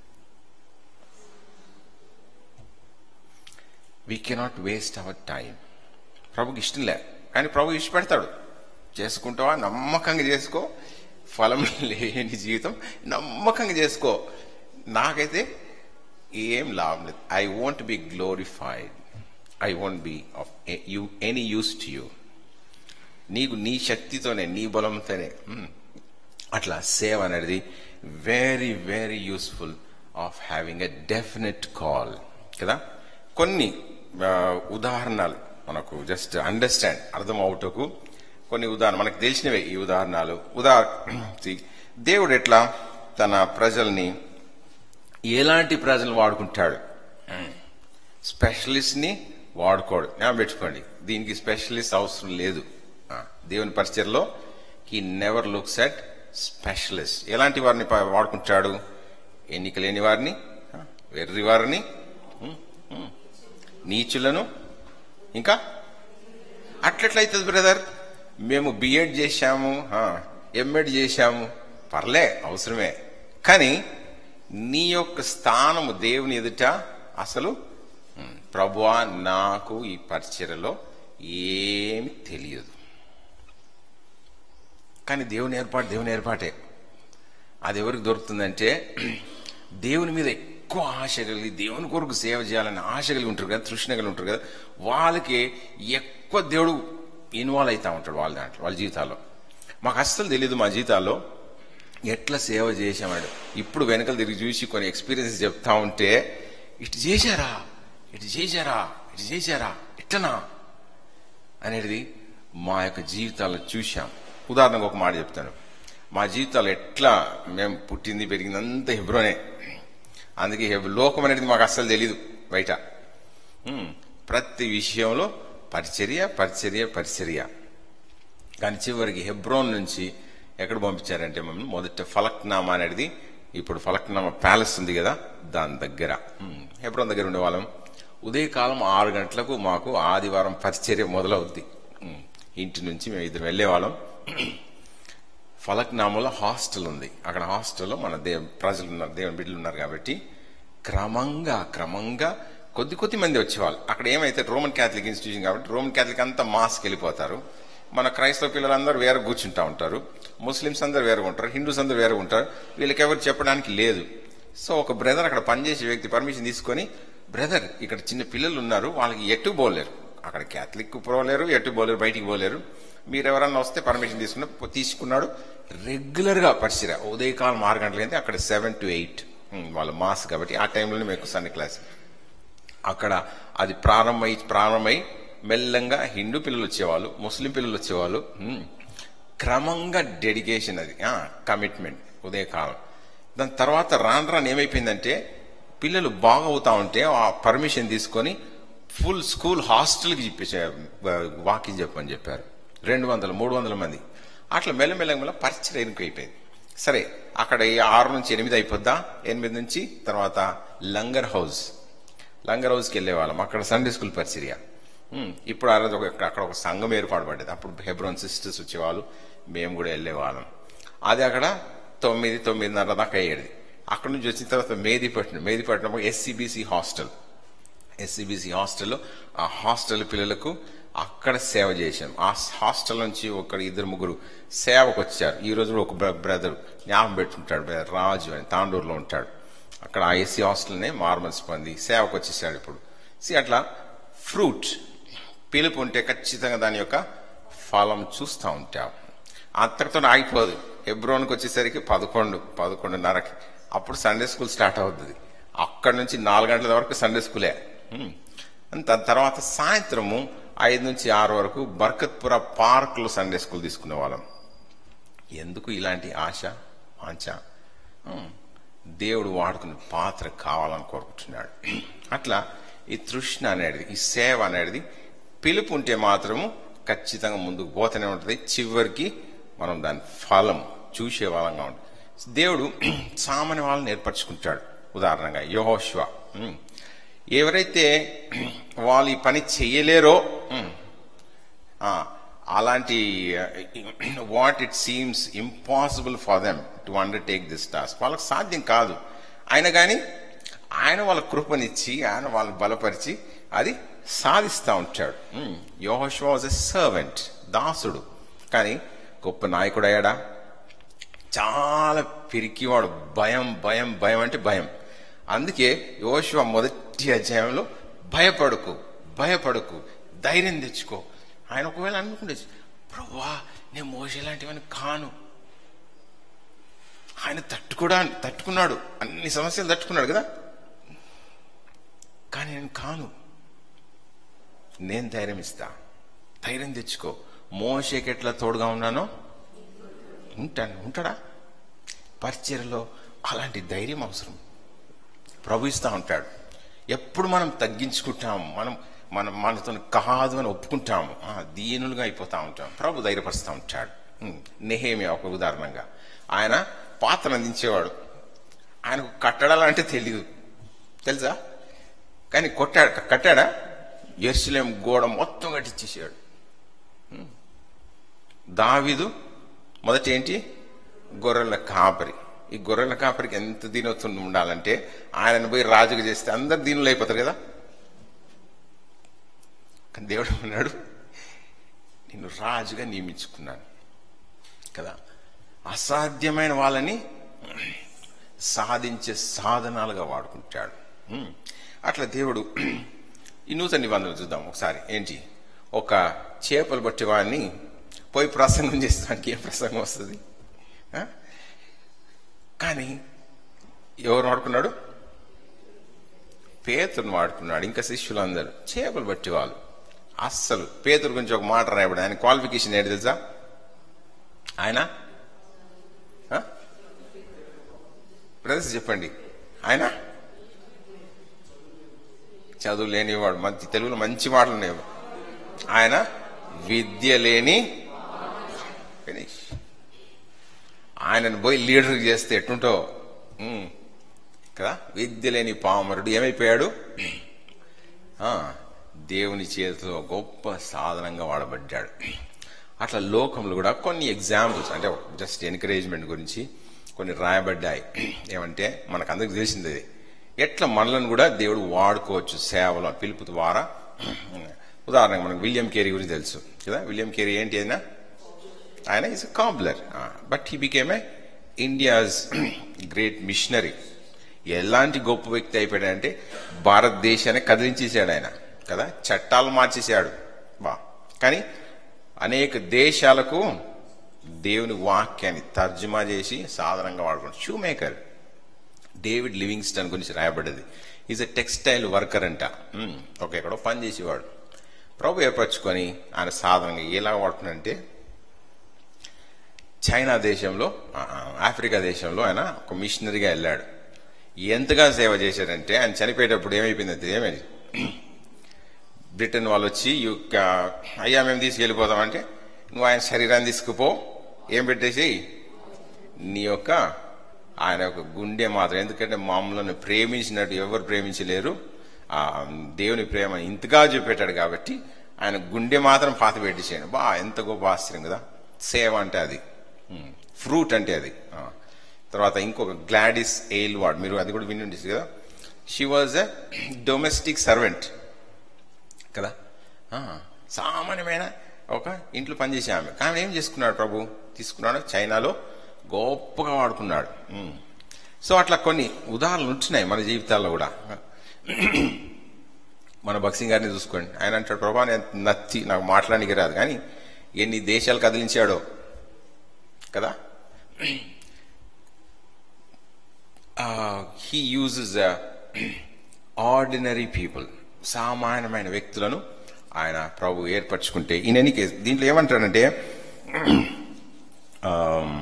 we cannot waste our time ప్రభుకి ఇష్టం లే కానీ ప్రభు ఇష్టపెడతాడు చేసుకుంటావా నమ్మకంగా చేసుకో ఫలం లేని జీవితం నమ్మకంగా చేసుకో నాకైతే ఏం లాభం లేదు I won't be glorified I won't be of you any use to you నీకు నీ శక్తితోనే నీ బలంతోనే మ్, అట్లా సేవ్ అనేది very very useful of having a definite call కదా కొన్ని ఆ, ఉదాహరణలు మనకు జస్ట్ అండర్స్టాండ్ అర్థం అవుటకు కొన్ని ఉదాహరణ మనకు తెలిసినవే ఈ ఉదాహరణలు ఉదాహరణ దేవుడు ఎట్లా తన ప్రజల్ని ఎలాంటి ప్రజలు వాడుకుంటాడు స్పెషలిస్ట్ ని వాడుకోడు నేను పెట్టుకోండి దీనికి స్పెషలిస్ట్ అవసరం లేదు ఆ, దేవుని పరిచయలో he never looks at specialist ఎలాంటి వారిని ప- వాడుకుంటాడు ఎన్నిక లేని వారిని ఆ, వెర్రి వారిని ఉమ్, ఉమ్, నీచులను ఇంకా అట్లెట్లయితుంది బ్రదర్ మేము బిఎడ్ చేశాము ఎంఎడ్ చేశాము పర్లే అవసరమే కానీ నీ యొక్క స్థానము దేవుని ఎదుట అసలు "ఉమ్, ప్రభువా నాకు ఈ పరిచర్యలో ఏమి తెలియదు కానీ దేవుని ఏర్పాటు దేవుని ఏర్పాటే అది ఎవరికి దొరుకుతుందంటే దేవుని మీద ఎక్కువ ఆశ కలిగి దేవుని కొరకు సేవ చేయాలని ఆశ కలిగి ఉంటారు కదా తృష్ణ కలిగి ఉంటారు కదా వాళ్ళకి ఎక్కువ దేవుడు ఇన్వాల్వ్ అవుతా ఉంటాడు వాళ్ళ దాంట్లో వాళ్ళ జీవితాల్లో మాకు అస్సలు తెలియదు మా జీవితాల్లో ఎట్లా సేవ చేసామన్నాడు ఇప్పుడు వెనకలు తిరిగి చూసి కొన్ని ఎక్స్పీరియన్స్ చెప్తా ఉంటే ఇటు చేశారా ఇటు చేశారా ఇటు చేశారా ఇట్టనా అనేది మా యొక్క జీవితాల్లో చూశాం ఉదాహరణకు ఒక మాట చెప్తాను మా జీవితాలు ఎట్లా మేము పుట్టింది పెరిగింది అంతా హెబ్రోనే అందుకే హెబ్ లోకం అనేది మాకు అస్సలు తెలీదు బయట ఉమ్, ప్రతి విషయంలో పరిచర్య పరిచర్య పరిచర్య కానీ చివరికి హెబ్రోన్ నుంచి ఎక్కడ పంపించారంటే మమ్మల్ని మొదట ఫలక్నామా అనేది ఇప్పుడు ఫలక్నామా ప్యాలెస్ ఉంది కదా దాని దగ్గర ఉమ్, హెబ్రోన్ దగ్గర ఉండేవాళ్ళం ఉదయకాలం ఆరు గంటలకు మాకు ఆదివారం పరిచర్య మొదలవుద్ది ఉమ్, ఇంటి నుంచి మేము ఇద్దరు వెళ్ళేవాళ్ళం ఫలక్నామాలో హాస్టల్ ఉంది అక్కడ హాస్టల్లో మన దేవ ప్రజలు ఉన్నారు దేవుని బిడ్డలు ఉన్నారు కాబట్టి క్రమంగా క్రమంగా కొద్ది కొద్ది మంది వచ్చేవాళ్ళు అక్కడ ఏమైతే రోమన్ క్యాథలిక్ ఇన్స్టిట్యూషన్ కాబట్టి రోమన్ క్యాథలిక్ అంతా మాస్కి వెళ్ళిపోతారు మన క్రైస్తవ పిల్లలందరూ వేరే కూర్చుంటా ఉంటారు ముస్లిమ్స్ అందరూ వేరే ఉంటారు హిందూస్ అందరూ వేరే ఉంటారు వీళ్ళకి ఎవరు చెప్పడానికి లేదు సో ఒక బ్రదర్ అక్కడ పనిచేసే వ్యక్తి పర్మిషన్ తీసుకొని బ్రదర్ ఇక్కడ చిన్న పిల్లలు ఉన్నారు వాళ్ళకి ఎటు పోలేరు అక్కడ క్యాథలిక్ పోలేరు ఎటు పోలేరు బయటికి పోలేరు మీరు ఎవరన్నా వస్తే పర్మిషన్ తీసుకున్న తీసుకున్నాడు రెగ్యులర్ గా పరిచయ ఉదయకాలం ఆరు గంటలైతే అక్కడ సెవెన్ టు ఎయిట్ వాళ్ళ మాస్ కాబట్టి ఆ టైంలోనే మేము సన్ని క్లాస్ అక్కడ అది ప్రారంభమై ప్రారంభమై మెల్లంగా హిందూ పిల్లలు వచ్చేవాళ్ళు ముస్లిం పిల్లలు వచ్చేవాళ్ళు హ్మ్. క్రమంగా డెడికేషన్ అది కమిట్మెంట్ ఉదయకాలం దాని తర్వాత రాను రాను ఏమైపోయిందంటే పిల్లలు బాగా అవుతా ఉంటే ఆ పర్మిషన్ తీసుకొని ఫుల్ స్కూల్ హాస్టల్కి చెప్పేసారు వాకింగ్ చెప్పని చెప్పారు రెండు వందల మూడు వందల మంది అట్లా మెల్లమెల్లగా మెల్ల పరిచయం ఎరుకైపోయింది సరే అక్కడ ఈ ఆరు నుంచి ఎనిమిది అయిపోద్దా ఎనిమిది నుంచి తర్వాత లంగర్ హౌస్ లంగర్ హౌస్కి వెళ్ళేవాళ్ళం అక్కడ సండే స్కూల్ పరిచర్య ఉమ్, ఇప్పుడు ఆ రోజు ఒక అక్కడ ఒక సంఘం ఏర్పాటు పడ్డది అప్పుడు హెబ్రోన్ సిస్టర్స్ వచ్చేవాళ్ళు మేము కూడా వెళ్ళేవాళ్ళం అది అక్కడ తొమ్మిది తొమ్మిదిన్నర దాకా అయ్యేది అక్కడ నుంచి వచ్చిన తర్వాత Medipatnam Medipatnam SCBC hostel SCBC హాస్టల్లో ఆ హాస్టల్ పిల్లలకు అక్కడ సేవ చేశాం ఆ హాస్టల్ నుంచి ఒక ఇద్దరు ముగ్గురు సేవకు వచ్చారు ఈ రోజు కూడా ఒక బ్రదర్ జ్ఞాపం పెట్టుకుంటాడు brother రాజు అని తాండూరులో ఉంటాడు అక్కడ ఆ ఎస్సీ హాస్టల్నే మార్మల్స్ పొంది సేవకు వచ్చేసాడు ఇప్పుడు సి అట్లా ఫ్రూట్ పిలుపు ఉంటే ఖచ్చితంగా దాని యొక్క ఫలం చూస్తూ ఉంటాం అంతటితో ఆగిపోదు హెబ్రోన్కి వచ్చేసరికి పదకొండు పదకొండున్నరకి అప్పుడు సండే స్కూల్ స్టార్ట్ అవుతుంది అక్కడ నుంచి నాలుగు గంటల వరకు సండే స్కూలే హ్మ్. దాని తర్వాత సాయంత్రము ఐదు నుంచి ఆరు వరకు బర్కత్పుర పార్క్లో సండే స్కూల్ తీసుకునే వాళ్ళం ఎందుకు ఇలాంటి ఆశ వాంఛ హ్మ్. దేవుడు వాడుకునే పాత్ర కావాలని కోరుకుంటున్నాడు అట్లా ఈ తృష్ణ అనేది ఈ సేవ అనేది పిలుపు ఉంటే మాత్రము ఖచ్చితంగా ముందుకు పోతూనే ఉంటుంది చివరికి మనం దాని ఫలం చూసే వాళ్ళంగా ఉంటుంది దేవుడు సామాన్య వాళ్ళని ఏర్పరచుకుంటాడు ఉదాహరణగా యహోష్వ ఎవరైతే వాళ్ళు ఈ పని చెయ్యలేరో ఉమ్, ఆ, అలాంటి what it seems impossible for them to undertake this task వాళ్ళకి సాధ్యం కాదు ఆయన కానీ ఆయన వాళ్ళ కృపనిచ్చి ఆయన వాళ్ళని బలపరిచి అది సాధిస్తూ ఉంటాడు యోహోష్ వాజ్ ఎ సర్వెంట్ దాసుడు కానీ గొప్ప నాయకుడు అయ్యాడా చాలా పిరికివాడు భయం భయం భయం అంటే భయం అందుకే యోశువ మొదటి అధ్యాయంలో భయపడకు భయపడకు ధైర్యం తెచ్చుకో ఆయన ఒకవేళ అనుకుంటే ప్రభా నేను మోసే లాంటివని కాను ఆయన తట్టుకోడా తట్టుకున్నాడు అన్ని సమస్యలు తట్టుకున్నాడు కదా కానీ నేను కాను నేను ధైర్యం ఇస్తా ధైర్యం తెచ్చుకో మోసేకి ఎట్లా తోడుగా ఉన్నానో ఉంటాను ఉంటాడా పరిచయలో అలాంటి ధైర్యం అవసరం ప్రభు ఇస్తా ఉంటాడు ఎప్పుడు మనం తగ్గించుకుంటాం మనం మనం మనతో కాదు అని ఒప్పుకుంటాము ఆ, దీనులుగా అయిపోతా ఉంటాం ప్రభు ధైర్యపరుస్తూ ఉంటాడు ఉమ్, నెహేమియా ఒక ఉదాహరణగా ఆయన పాత్ర అందించేవాడు ఆయనకు కట్టడాలంటే తెలియదు తెలుసా కానీ కొట్టాడు కట్టాడా ఎర్సులేం గోడ మొత్తం కట్టించేసాడు దావిదు మొదట ఏంటి గొర్రెల కాపరి ఈ గొర్రెల కాపరికి ఎంత దీనొత్తుంది ఉండాలంటే ఆయనను పోయి రాజుగా చేస్తే అందరు దీనులు అయిపోతారు కదా కానీ దేవుడు అన్నాడు నిన్ను రాజుగా నియమించుకున్నాను కదా అసాధ్యమైన వాళ్ళని సాధించే సాధనాలుగా వాడుకుంటాడు ఉమ్. అట్లా దేవుడు ఈ నూతన నిబంధనలు చూద్దాం ఒకసారి ఏంటి ఒక చేపలు పట్టేవాడిని పోయి ప్రసంగం చేస్తానికి ఏం ప్రసంగం వస్తుంది ఆ? కానీ ఎవరు వాడుకున్నాడు పేతురుని వాడుకున్నాడు ఇంకా శిష్యులందరూ చేపలు పట్టేవాళ్ళు అస్సలు పేతురు గురించి ఒక మాట రాయబడి ఆయన క్వాలిఫికేషన్ ఏంటి తెలుసా ఆయన ఆ? బ్రదర్స్ చెప్పండి ఆయన చదువు లేనివాడు మంచి తెలుగులో మంచి మాటలు ఉన్నాయి ఆయన విద్య లేని ఫినిష్ ఆయనను పోయి లీడర్ చేస్తే ఎట్టుంటో ఉమ్. కదా విద్య లేని పామరుడు ఏమైపోయాడు ఆ, దేవుని చేతిలో గొప్ప సాధనంగా వాడబడ్డాడు అట్లా లోకంలో కూడా కొన్ని ఎగ్జాంపుల్స్ అంటే జస్ట్ ఎంకరేజ్మెంట్ గురించి కొన్ని రాయబడ్డాయి ఏమంటే మనకు అందరికి తెలిసింది అది. ఎట్లా మనలను కూడా దేవుడు వాడుకోవచ్చు సేవలో పిలుపు ద్వారా ఉదాహరణకు మనకు విలియం కేరీ గురించి తెలుసు కదా విలియం కేరీ ఏంటి అయినా ఆయన is a cobbler but he became a India's great missionary ఎలాంటి గొప్ప వ్యక్తి అయిపోయాడంటే భారతదేశాన్ని కదిలించేశాడు ఆయన కదా చట్టాలు మార్చేశాడు బా కానీ అనేక దేశాలకు దేవుని వాక్యాన్ని తర్జుమా చేసి సాధారణంగా వాడుకున్నాడు షూ మేకర్ డేవిడ్ లివింగ్స్టన్ గురించి రాయబడ్డది ఈజ్ ఎ టెక్స్టైల్ వర్కర్ అంట ఉమ్, ఒక ఎక్కడో పని చేసేవాడు ప్రభు ఏర్పరచుకొని ఆయన సాధారణంగా ఎలా వాడుకున్నాడంటే చైనా దేశంలో ఆ, ఆఫ్రికా దేశంలో ఆయన ఒక మిషనరీగా వెళ్ళాడు ఎంతగా సేవ చేశాడంటే ఆయన చనిపోయేటప్పుడు ఏమైపోయిందంటే ఏమైంది బ్రిటన్ వాళ్ళు వచ్చి "You ca- అయ్యా మేము తీసుకెళ్ళిపోతామంటే నువ్వు ఆయన శరీరాన్ని తీసుకుపో ఏం పెట్టేసి నీ యొక్క ఆయన యొక్క గుండె మాత్రం ఎందుకంటే మామూలను ప్రేమించినట్టు ఎవరు ప్రేమించలేరు ఆ దేవుని ప్రేమ ఇంతగా చూపెట్టాడు కాబట్టి ఆయన గుండె మాత్రం పాత పెట్టేసాడు బా ఎంత గొప్ప ఆశ్చర్యం కదా సేవ అంటే అది ఫ్రూట్ అంటే అది ఆ. తర్వాత ఇంకొక గ్లాడిస్ ఎయిల్ వార్డ్ మీరు అది కూడా విని ఉండేది కదా she was a domestic servant కదా ఆ, సామాన్యమైన ఒక ఇంట్లో పనిచేసే ఆమె కానీ ఏం చేసుకున్నాడు ప్రభు తీసుకున్నాడు చైనాలో గొప్పగా వాడుకున్నాడు ఉమ్. సో అట్లా కొన్ని ఉదాహరణలు ఉంటున్నాయి మన జీవితాల్లో కూడా మన భక్సింగ్ గారిని చూసుకోండి ఆయన అంటాడు ప్రభా నేను నచ్చి నాకు మాట్లాడానికి రాదు కానీ ఎన్ని దేశాలు కదిలించాడో కదా హీ యూజెస్ ఆర్డినరీ పీపుల్ సామాన్యమైన వ్యక్తులను ఆయన ప్రభు ఏర్పరచుకుంటే ఇన్ ఎనీ కేస్ దీంట్లో ఏమంటాడంటే ఆమ్,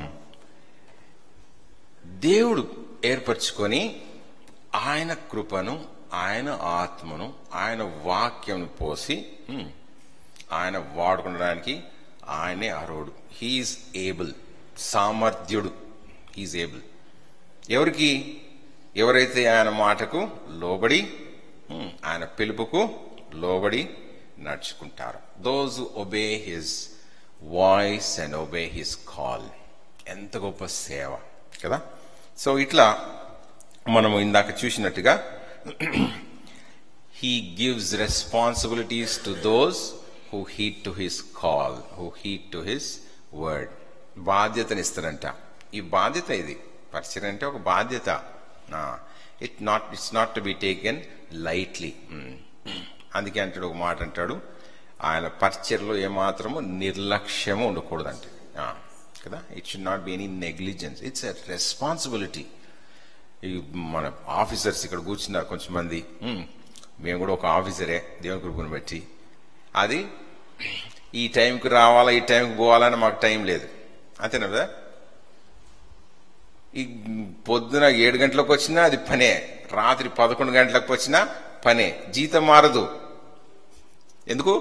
దేవుడు ఏర్పరచుకొని ఆయన కృపను ఆయన ఆత్మను ఆయన వాక్యం పోసి ఉమ్, ఆయన వాడుకోవడానికి ఆయనే అర్హుడు హీఈస్ ఏబుల్ సామర్థ్యుడు హీఈస్ ఏబుల్ ఎవరికి ఎవరైతే ఆయన మాటకు లోబడి ఉమ్, ఆయన పిలుపుకు లోబడి నడుచుకుంటారు those obey his voice and obey his call ఎంత గొప్ప సేవ కదా సో ఇట్లా మనము ఇందాక చూసినట్టుగా he gives responsibilities to those who heed to his call, who heed to his word. బాధ్యతనిస్తారంట ఈ బాధ్యత ఇది పరిచయం అంటే ఒక బాధ్యత it not it's not to be taken lightly అందుకే అంటాడు ఒక మాట అంటాడు ఆయన పరిచయలో ఏమాత్రము నిర్లక్ష్యము ఉండకూడదంట ఆ, కదా it should not be any negligence it's a responsibility ఈ మన ఆఫీసర్స్ ఇక్కడ కూర్చున్నారు కొంచెం మంది "ఉమ్, మేము కూడా ఒక ఆఫీసరే దేవుని కృపను బట్టి అది ఈ టైంకి రావాలా ఈ టైంకి పోవాలని మాకు టైం లేదు అంతేనా కదా ఈ పొద్దున ఏడు గంటలకు వచ్చినా అది పనే రాత్రి పదకొండు గంటలకు వచ్చినా పనే జీతం మారదు ఎందుకు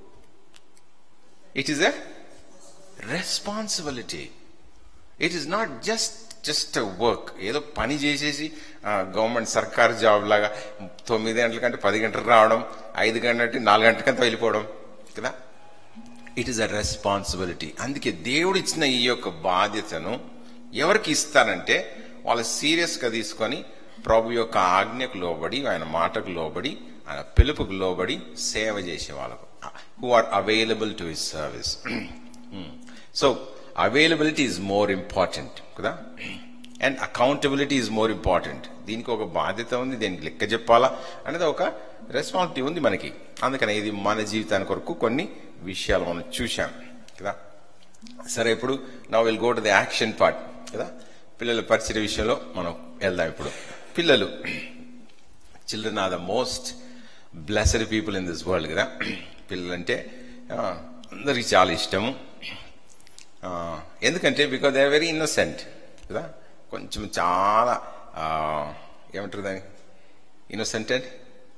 it is a responsibility it is not just just work ఏదో పని చేసేసి గవర్నమెంట్ సర్కార్ జాబ్ లాగా తొమ్మిది గంటల కంటే పది గంటలకు రావడం ఐదు గంటల నాలుగు గంటలకంతా వెళ్ళిపోవడం కదా ఇట్ ఈస్ అ రెస్పాన్సిబిలిటీ అందుకే దేవుడు ఇచ్చిన ఈ యొక్క బాధ్యతను ఎవరికి ఇస్తానంటే వాళ్ళు సీరియస్ గా తీసుకొని ప్రభు యొక్క ఆజ్ఞకు లోబడి ఆయన మాటకు లోబడి ఆయన పిలుపుకు లోబడి సేవ చేసే వాళ్ళకు who are available to his service so availability is more important కదా and accountability is more important దీనికి ఒక బాధ్యత ఉంది దీనికి లెక్క చెప్పాలా అనేది ఒక రెస్పాన్సిబిలిటీ ఉంది మనకి అందుకని ఇది మన జీవితానికి కొరకు కొన్ని విషయాలు మనం చూశాం కదా సరే ఇప్పుడు నా will go to the action part కదా పిల్లల పరిచయ విషయంలో మనం వెళ్దాం ఇప్పుడు పిల్లలు children are the most blessed people in this world కదా పిల్లలంటే ఆ, అందరికీ చాలా ఇష్టము ఆ, ఎందుకంటే because they are very innocent కదా కొంచెం చాలా ఆ, ఏమంటారు దాన్ని ఇన్నోసెంట్ అండి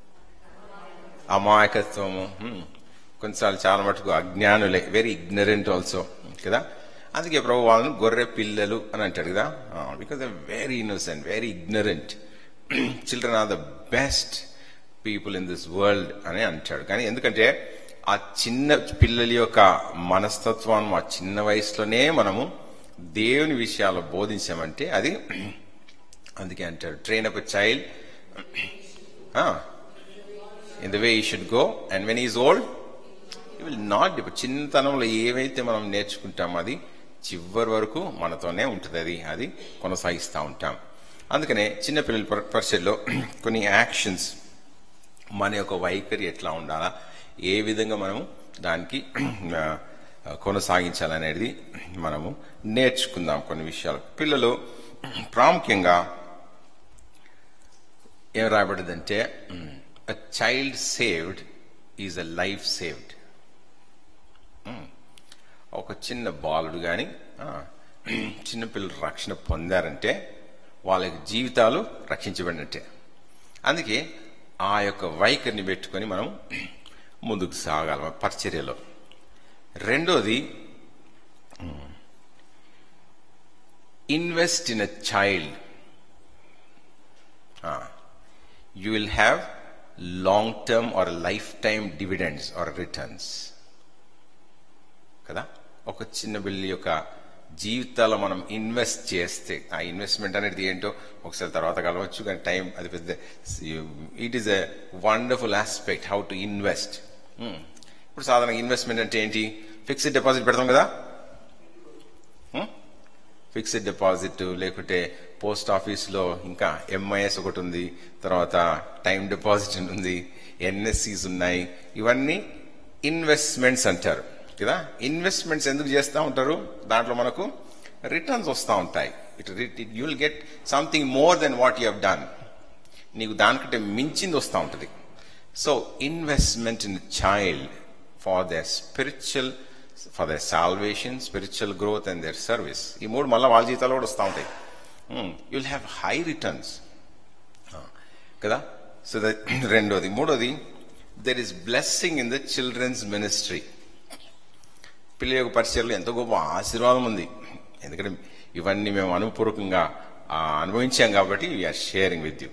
అమాయకత్వము హ్మ్. కొన్నిసార్లు చాలా మటుకు అజ్ఞానులే వెరీ ఇగ్నరెంట్ ఆల్సో కదా అందుకే ప్రభు వాళ్ళని గొర్రె పిల్లలు అని అంటాడు కదా because the very innocent very ignorant children are the best people in this world అని అంటాడు కానీ ఎందుకంటే ఆ చిన్న పిల్లల యొక్క మనస్తత్వాన్ని ఆ చిన్న వయసులోనే మనము దేవుని విషయాలు బోధించామంటే అది అందుకే అంటాడు train up child in the way he should go and when is old he will not ఇప్పుడు చిన్నతనంలో ఏవైతే మనం నేర్చుకుంటామో అది చివరి వరకు మనతోనే ఉంటుంది అది అది కొనసాగిస్తూ ఉంటాం అందుకనే చిన్నపిల్లల పరి- పరిచయలో కొన్ని యాక్షన్స్ మన యొక్క వైఖరి ఎట్లా ఉండాలా ఏ విధంగా మనము దానికి ఆ, కొనసాగించాలనేది మనము నేర్చుకుందాం కొన్ని విషయాలు పిల్లలు ప్రాముఖ్యంగా ఏం రాయబడిందంటే a child saved is a life saved ఒక చిన్న బాలుడు కానీ చిన్నపిల్లలు రక్షణ పొందారంటే వాళ్ళ జీవితాలు రక్షించబడినట్టే అందుకే ఆ యొక్క వైఖరిని పెట్టుకొని మనం ముందుకు సాగాలి మన పరిచర్యలో రెండోది invest in a child, ah, you will have long term or lifetime dividends or returns. కదా ఒక చిన్న బిల్లి యొక్క జీవితాల్లో మనం ఇన్వెస్ట్ చేస్తే ఆ ఇన్వెస్ట్మెంట్ అనేది ఏంటో ఒకసారి తర్వాత కలవచ్చు కానీ టైం అది పెద్ద it is a wonderful aspect how to invest ఇప్పుడు సాధారణంగా ఇన్వెస్ట్మెంట్ అంటే ఏంటి ఫిక్స్డ్ డిపాజిట్ పెడతాం కదా ఫిక్స్డ్ డిపాజిట్ లేకుంటే పోస్ట్ ఆఫీస్లో ఇంకా ఎంఐఎస్ ఒకటి ఉంది తర్వాత టైం డిపాజిట్ ఉంది ఎన్ఎస్సీస్ ఉన్నాయి ఇవన్నీ ఇన్వెస్ట్మెంట్స్ అంటారు కదా ఇన్వెస్ట్మెంట్స్ ఎందుకు చేస్తూ ఉంటారు దాంట్లో మనకు రిటర్న్స్ వస్తూ ఉంటాయి it you will get something more than what you have done నీకు దానికంటే మించింది వస్తూ ఉంటుంది so investment in child for their spiritual for their salvation spiritual growth and their service ఈ మూడు మళ్ళీ వాళ్ళ జీవితాలు కూడా వస్తూ ఉంటాయి you will have high returns కదా సో ద రెండోది మూడోది there is blessing in the children's ministry పిల్లల యొక్క పరిచయలో ఎంతో గొప్ప ఆశీర్వాదం ఉంది ఎందుకంటే ఇవన్నీ మేము అనుపూర్వకంగా అనుభవించాం కాబట్టి వీఆర్ షేరింగ్ విత్ యూ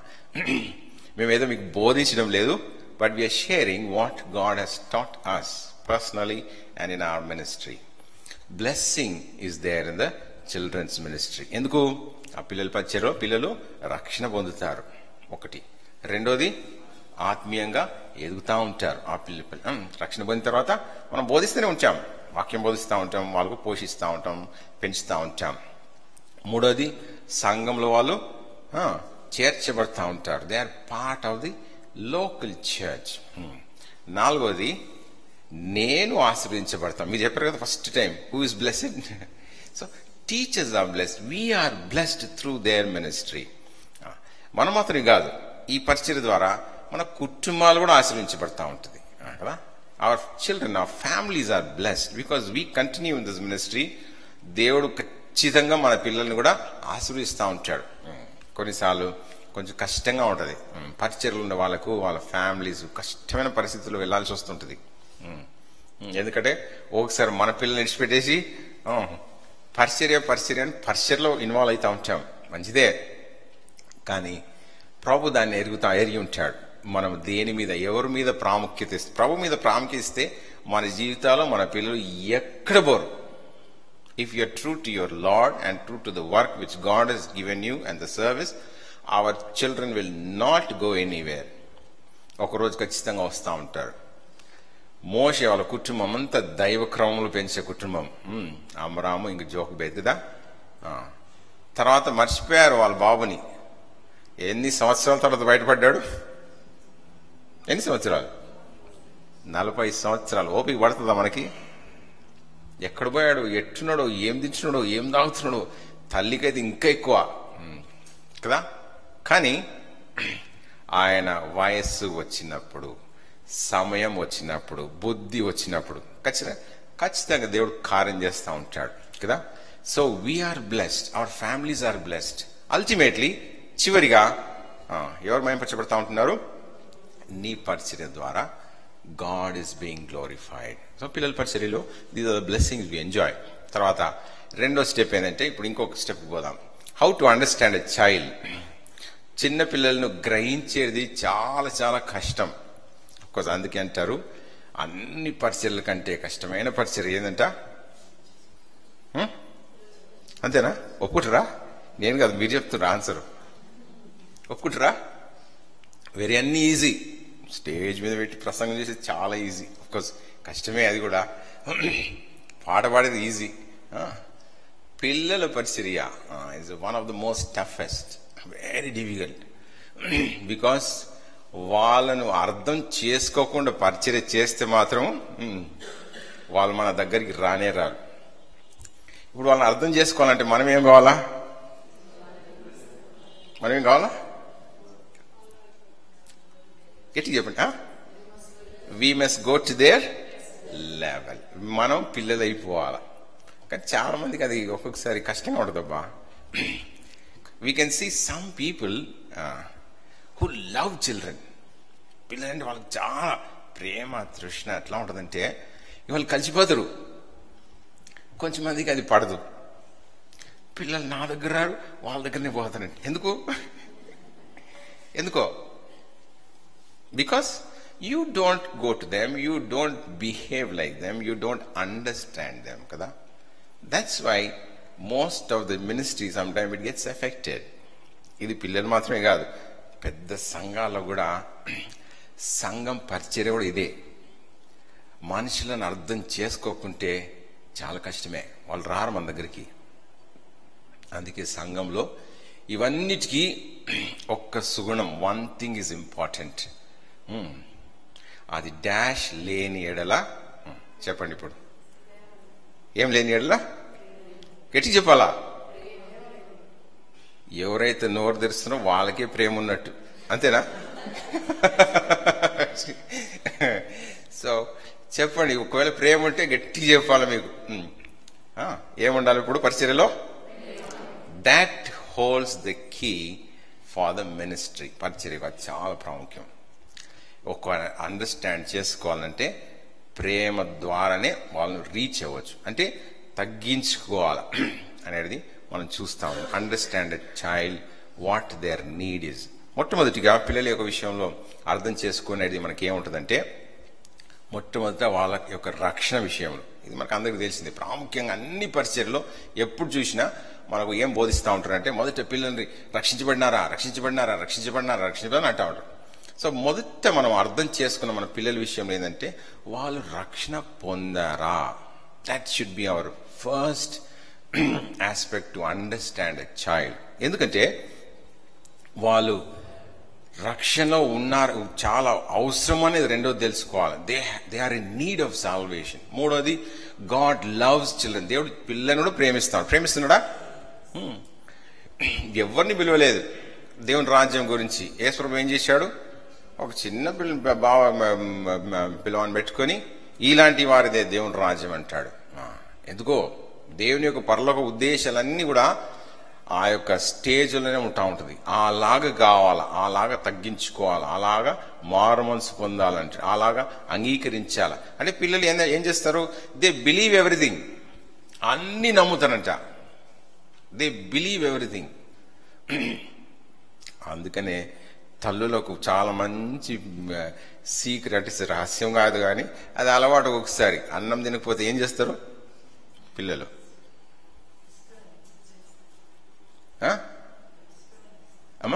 మేమేదో మీకు బోధించడం లేదు but we are sharing what God has taught us personally and in our ministry blessing is there in the children's ministry ఎందుకు ఆ పిల్లల పరిచయలో పిల్లలు రక్షణ పొందుతారు ఒకటి రెండోది ఆత్మీయంగా ఎదుగుతూ ఉంటారు ఆ పిల్ల రక్షణ పొందిన తర్వాత మనం బోధిస్తూనే ఉంటాం వాక్యం బోధిస్తూ ఉంటాం వాళ్ళకు పోషిస్తూ ఉంటాం పెంచుతూ ఉంటాం మూడోది సంఘంలో వాళ్ళు చేర్చబడతా ఉంటారు they are part of the local church నాలుగోది నేను ఆశీర్వదించబడతాను మీరు చెప్పారు కదా first time who is blessed so teachers are blessed we are blessed through their ministry మనం మాత్రమే కాదు ఈ పరిచయ ద్వారా మన కుటుంబాలు కూడా ఆశ్రయించబడతా ఉంటుంది కదా our children our families are blessed because we continue in this ministry దేవుడు ఖచ్చితంగా మన పిల్లల్ని కూడా ఆశీర్వదిస్తూ ఉంటాడు కొన్నిసార్లు కొంచెం కష్టంగా ఉంటుంది పరిచయలు ఉన్న వాళ్ళకు వాళ్ళ ఫ్యామిలీస్ కష్టమైన పరిస్థితుల్లో వెళ్లాల్సి వస్తుంటుంది ఎందుకంటే ఒకసారి మన పిల్లల్ని విడిచిపెట్టేసి పరిచర్య పరిచర్య అని పరిచర్లో ఇన్వాల్వ్ అవుతా ఉంటాం మంచిదే కానీ ప్రభు దాన్ని ఎరుగుతా ఎరిగి ఉంటాడు మనం దేని మీద ఎవరి మీద ప్రాముఖ్యత ఇస్తే ప్రభు మీద ప్రాముఖ్యత ఇస్తే మన జీవితాల్లో మన పిల్లలు ఎక్కడ పోరు if you're true to your Lord and true to the work which God has given you and the service our children will not go anywhere ఒకరోజు ఖచ్చితంగా వస్తూ ఉంటారు మోసే వాళ్ళ కుటుంబం అంతా దైవ క్రమంలో పెంచే కుటుంబం అమరాము ఇంక జోకు బెద్దదా తర్వాత మర్చిపోయారు వాళ్ళ బాబుని ఎన్ని సంవత్సరాల తర్వాత బయటపడ్డాడు ఎన్ని సంవత్సరాలు నలభై సంవత్సరాలు ఓపిక పడుతుందా మనకి ఎక్కడ పోయాడు ఎట్టున్నాడో ఏం దించున్నాడో ఏం తాగుతున్నాడో తల్లికైతే ఇంకా ఎక్కువ కదా కానీ ఆయన వయస్సు వచ్చినప్పుడు సమయం వచ్చినప్పుడు బుద్ధి వచ్చినప్పుడు ఖచ్చితంగా ఖచ్చితంగా దేవుడు కార్యం చేస్తూ ఉంటాడు కదా so we are blessed our families are blessed ultimately చివరిగా ఎవరు మయంపరచబడతా ఉంటున్నారు నీ పరిచర్య ద్వారా God is being glorified so పిల్లల పరిచర్యలో these are the blessings we enjoy తర్వాత రెండో స్టెప్ ఏంటంటే ఇప్పుడు ఇంకొక స్టెప్ పోదాం how to understand a child చిన్న పిల్లలను గ్రహించేది చాలా చాలా కష్టం కోర్స్ అందుకే అంటారు అన్ని పరిచర్ల కంటే కష్టమైన పరిచర్య ఏంటంట అంతేనా ఒప్పుకుంటారా నేను కాదు మీరు చెప్తున్నారు ఆన్సర్ ఒప్పుకుంటారా వెరీ అన్ని ఈజీ స్టేజ్ మీద పెట్టి ప్రసంగం చేసేది చాలా ఈజీ కోర్స్ కష్టమే అది కూడా పాట పాడేది ఈజీ పిల్లల పరిచర్య is one of the most toughest very difficult because వాళ్ళను అర్థం చేసుకోకుండా పరిచర్య చేస్తే మాత్రం వాళ్ళు మన దగ్గరికి రానే రారు ఇప్పుడు వాళ్ళని అర్థం చేసుకోవాలంటే మనం ఏం కావాలా మనం ఏం కావాలా గట్టి చెప్పండి we must go to their level మనం పిల్లలు అయిపోవాలా కానీ చాలా మందికి అది ఒక్కొక్కసారి కష్టంగా ఉంటుందబ్బా we can see some people who love children పిల్లలంటే వాళ్ళకి చాలా ప్రేమ తృష్ణ ఎట్లా ఉంటుందంటే వాళ్ళు కలిసిపోతారు కొంచెం మందికి అది పడదు పిల్లలు నా దగ్గర రారు వాళ్ళ దగ్గరనే పోతానండి ఎందుకు ఎందుకో because you don't go to them you don't behave like them you don't understand them కదా that's why most of the ministry some time it gets affected ఇది పిల్లలు మాత్రమే కాదు పెద్ద సంఘాల్లో కూడా సంఘం పరిచర్య కూడా ఇదే మనుషులను అర్థం చేసుకోకుంటే చాలా కష్టమే వాళ్ళు రారు మన దగ్గరికి అందుకే సంఘంలో ఇవన్నిటికీ ఒక్క సుగుణం వన్ థింగ్ ఈజ్ ఇంపార్టెంట్ అది డాష్ లేని ఎడల ఉమ్, చెప్పండి ఇప్పుడు ఏం లేని ఎడల గట్టి చెప్పాలా ఎవరైతే నోరు తెరుస్తున్నారో వాళ్ళకే ప్రేమ ఉన్నట్టు అంతేనా సో చెప్పండి ఒకవేళ ప్రేమ ఉంటే గట్టిగా చెప్పాలి మీకు ఉమ్. ఆ, ఏముండాలి ఇప్పుడు పరిచర్యలో that holds the key for the ministry పరిచర్య చాలా ప్రాముఖ్యం ఒక అండర్స్టాండ్ చేసుకోవాలంటే ప్రేమ ద్వారానే వాళ్ళని రీచ్ అవ్వచ్చు అంటే తగ్గించుకోవాలి అనేది మనం చూస్తాం understand child what their need is మొట్టమొదటిగా పిల్లల యొక్క విషయంలో అర్థం చేసుకునేది మనకి ఏముంటుందంటే మొట్టమొదట వాళ్ళ యొక్క రక్షణ విషయంలో ఇది మనకు అందరికీ తెలిసింది ప్రాముఖ్యంగా అన్ని పరిచయలో ఎప్పుడు చూసినా మనకు ఏం బోధిస్తూ ఉంటారంటే మొదట పిల్లల్ని రక్షించబడినారా రక్షించబడినారా రక్షించబడినారా రక్షించబడిన అంటా ఉంటారు సో మొదట మనం అర్థం చేసుకున్న మన పిల్లల విషయంలో ఏంటంటే వాళ్ళు రక్షణ పొందారా that should be our first aspect to understand a child ఎందుకంటే వాళ్ళు రక్షణలో ఉన్నారు చాలా అవసరం అనేది రెండోది తెలుసుకోవాలి they they are in need of salvation మూడోది గాడ్ లవ్స్ చిల్డ్రన్ దేవుడు పిల్లని కూడా ప్రేమిస్తాడు ప్రేమిస్తున్నాడా Hmm. ఎవరిని పిలవలేదు దేవుని రాజ్యం గురించి యేసుప్రభు ఏం చేశాడు ఒక చిన్న పిల్ల బావ పిల్లవాన్ని పెట్టుకొని ఇలాంటి వారిదే దేవుని రాజ్యం అంటాడు ఆ, ఎందుకో దేవుని యొక్క పరలోక ఉద్దేశాలన్నీ కూడా ఆ యొక్క స్టేజ్లోనే ఉంటా ఉంటుంది అలాగా కావాలా అలాగా తగ్గించుకోవాలి అలాగా మారు మనసు పొందాలంటే అలాగా అంగీకరించాలి అంటే పిల్లలు ఏం ఏం చేస్తారు దే బిలీవ్ ఎవ్రీథింగ్ అన్ని నమ్ముతారంట దే బిలీవ్ ఎవ్రీథింగ్ అందుకనే తల్లులకు చాలా మంచి సీక్రెట్ రహస్యం కాదు కానీ అది అలవాటు ఒకసారి అన్నం తినకపోతే ఏం చేస్తారు పిల్లలు ఆ? అమ్మా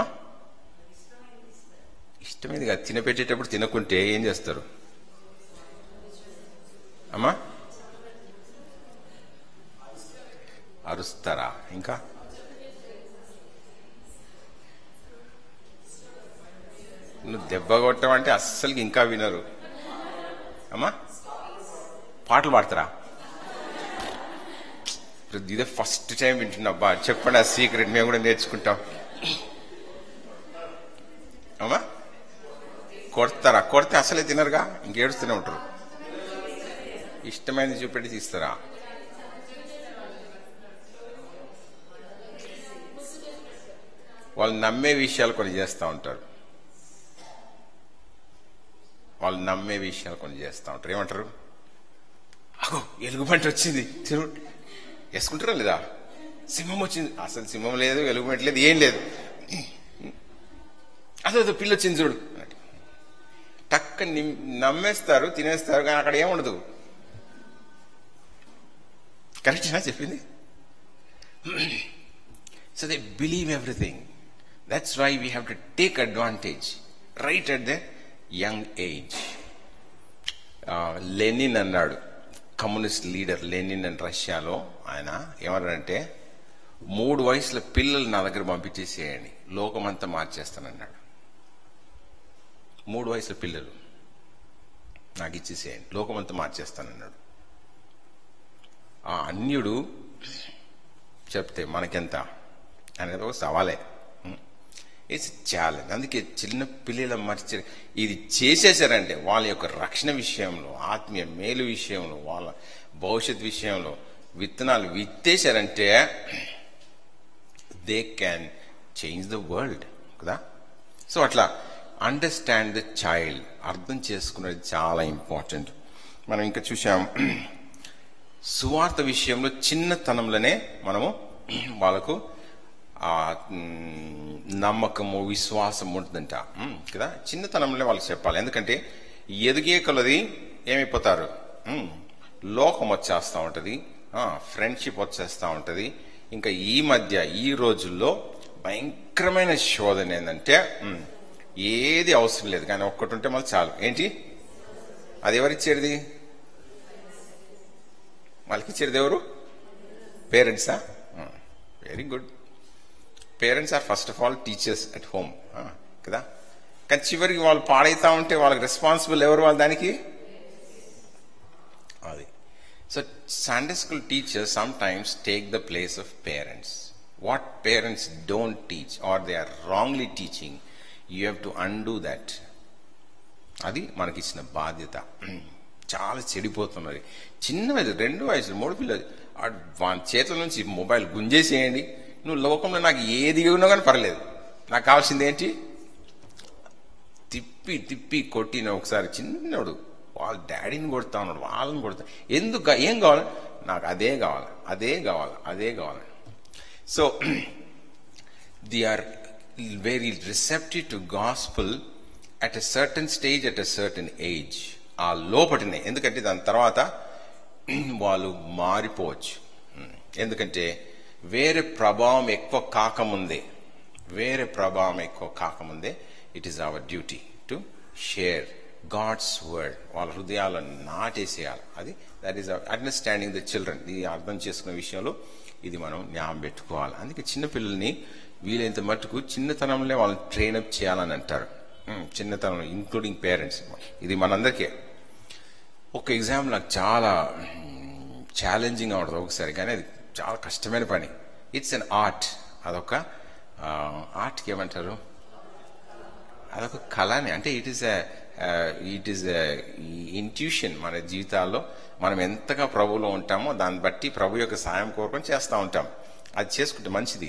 ఇష్టమైంది కాదు తినపెట్టేటప్పుడు తినకుంటే ఏం చేస్తారు అమ్మా అరుస్తారా ఇంకా నువ్వు దెబ్బ కొట్టమంటే అస్సలకి ఇంకా వినరు అమ్మా పాటలు పాడతారా ఇప్పుడు ఇదే ఫస్ట్ టైం వింటున్నా అబ్బా చెప్పండి ఆ సీక్రెట్ మేము కూడా నేర్చుకుంటాం అమ్మా కొడతారా కొడితే అసలే తినరుగా ఇంకేడుస్తూనే ఉంటారు ఇష్టమైనది చూపెట్టి తీస్తారా వాళ్ళు నమ్మే విషయాలు కొన్ని చేస్తూ ఉంటారు వాళ్ళు నమ్మే విషయాలు కొన్ని చేస్తూ ఉంటారు ఏమంటారు అగో ఎలుగుబంటి వచ్చింది తిను వేసుకుంటారా లేదా సింహం వచ్చింది అసలు సింహం లేదు ఎలుగుబంటి లేదు ఏం లేదు అదో అదో పిల్ల వచ్చింది చూడు అన్నట్టు. టక్క నిమ్- నమ్మేస్తారు తినేస్తారు కానీ అక్కడ ఏముండదు కరెక్టేనా చెప్పింది so they believe everything that's why we have to take advantage right at the young age Lenin అన్నాడు కమ్యూనిస్ట్ లీడర్ లెనిన్ అని రష్యాలో ఆయన ఏమన్నాడంటే మూడు వయసుల పిల్లలు నా దగ్గర పంపించేసేయండి లోకమంతా మార్చేస్తానన్నాడు మూడు వయసుల పిల్లలు నాకు ఇచ్చేసేయండి లోకమంతా మార్చేస్తానన్నాడు ఆ అన్యుడు చెప్తే మనకెంత అనేది ఒక సవాలే ఇట్స్ ఛాలెంజ్ అందుకే చిన్న పిల్లల మర్చి ఇది చేసేసారంటే వాళ్ళ యొక్క రక్షణ విషయంలో ఆత్మీయ మేలు విషయంలో వాళ్ళ భవిష్యత్ విషయంలో విత్తనాలు విత్తేశారంటే they can change the world కదా సో అట్లా అండర్స్టాండ్ ద చైల్డ్ అర్థం చేసుకునేది చాలా ఇంపార్టెంట్ మనం ఇంకా చూసాం సువార్త విషయంలో చిన్నతనంలోనే మనము వాళ్ళకు ఆ మ్, నమ్మకము విశ్వాసం ఉంటుందంట మ్, కదా చిన్నతనంలో వాళ్ళకి చెప్పాలి ఎందుకంటే ఎదిగే కొలది ఏమైపోతారు మ్, లోకం వచ్చేస్తూ ఉంటది ఫ్రెండ్షిప్ వచ్చేస్తూ ఉంటది ఇంకా ఈ మధ్య ఈ రోజుల్లో భయంకరమైన శోధన ఏంటంటే మ్, ఏది అవసరం లేదు కానీ ఒక్కటి ఉంటే మళ్ళీ చాలు ఏంటి అది ఎవరిచ్చేది వాళ్ళకి ఇచ్చేది ఎవరు పేరెంట్సా very good parents are first of all teachers at home కదా కానీ చివరికి వాళ్ళు పాడైతా ఉంటే వాళ్ళకి రెస్పాన్సిబుల్ ఎవరు వాళ్ళు దానికి అది so Sunday school teachers sometimes take the place of parents what parents don't teach or they are wrongly teaching you have to undo that అది మనకి ఇచ్చిన బాధ్యత చాలా చెడిపోతున్నది చిన్న వయసు రెండు వయసులు మూడు పిల్లలు ఆ వాని చేతుల నుంచి మొబైల్ గుంజేసేయండి నువ్వు లోకంలో నాకు ఏది ఉన్నా కానీ పర్లేదు నాకు కావాల్సింది ఏంటి తిప్పి తిప్పి కొట్టిన ఒకసారి చిన్నోడు వాళ్ళ డాడీని కొడతా ఉన్నాడు వాళ్ళని కొడతా ఎందుకు ఏం కావాలి నాకు అదే కావాలి అదే కావాలి అదే కావాలి so they are very receptive to gospel at a certain stage at a certain age ఆ లోపటినే ఎందుకంటే దాని తర్వాత వాళ్ళు మారిపోవచ్చు ఎందుకంటే వేరే ప్రభావం ఎక్కువ కాకముందే వేరే ప్రభావం ఎక్కువ కాకముందే it is our duty to share God's word వాళ్ళ హృదయాలను నాటేసేయాలి అది that is understanding the children ఇది అర్థం చేసుకునే విషయంలో ఇది మనం జ్ఞాపం పెట్టుకోవాలి అందుకే చిన్నపిల్లల్ని వీలైనంత మట్టుకు చిన్నతనంలో వాళ్ళని ట్రైనప్ చేయాలని అంటారు ఉమ్, చిన్నతనం ఇంక్లూడింగ్ పేరెంట్స్ ఇది మనందరికీ ఒక ఎగ్జామ్ నాకు చాలా ఛాలెంజింగ్ ఉంటుంది ఒకసారి కానీ అది చాలా కష్టమైన పని ఇట్స్ అన్ ఆర్ట్ అదొక ఆర్ట్కి ఏమంటారు అదొక కళని అంటే it is it is intuition మన జీవితాల్లో మనం ఎంతగా ప్రభువులో ఉంటామో దాన్ని బట్టి ప్రభు యొక్క సాయం కోరుకొని చేస్తూ ఉంటాం అది చేసుకుంటే మంచిది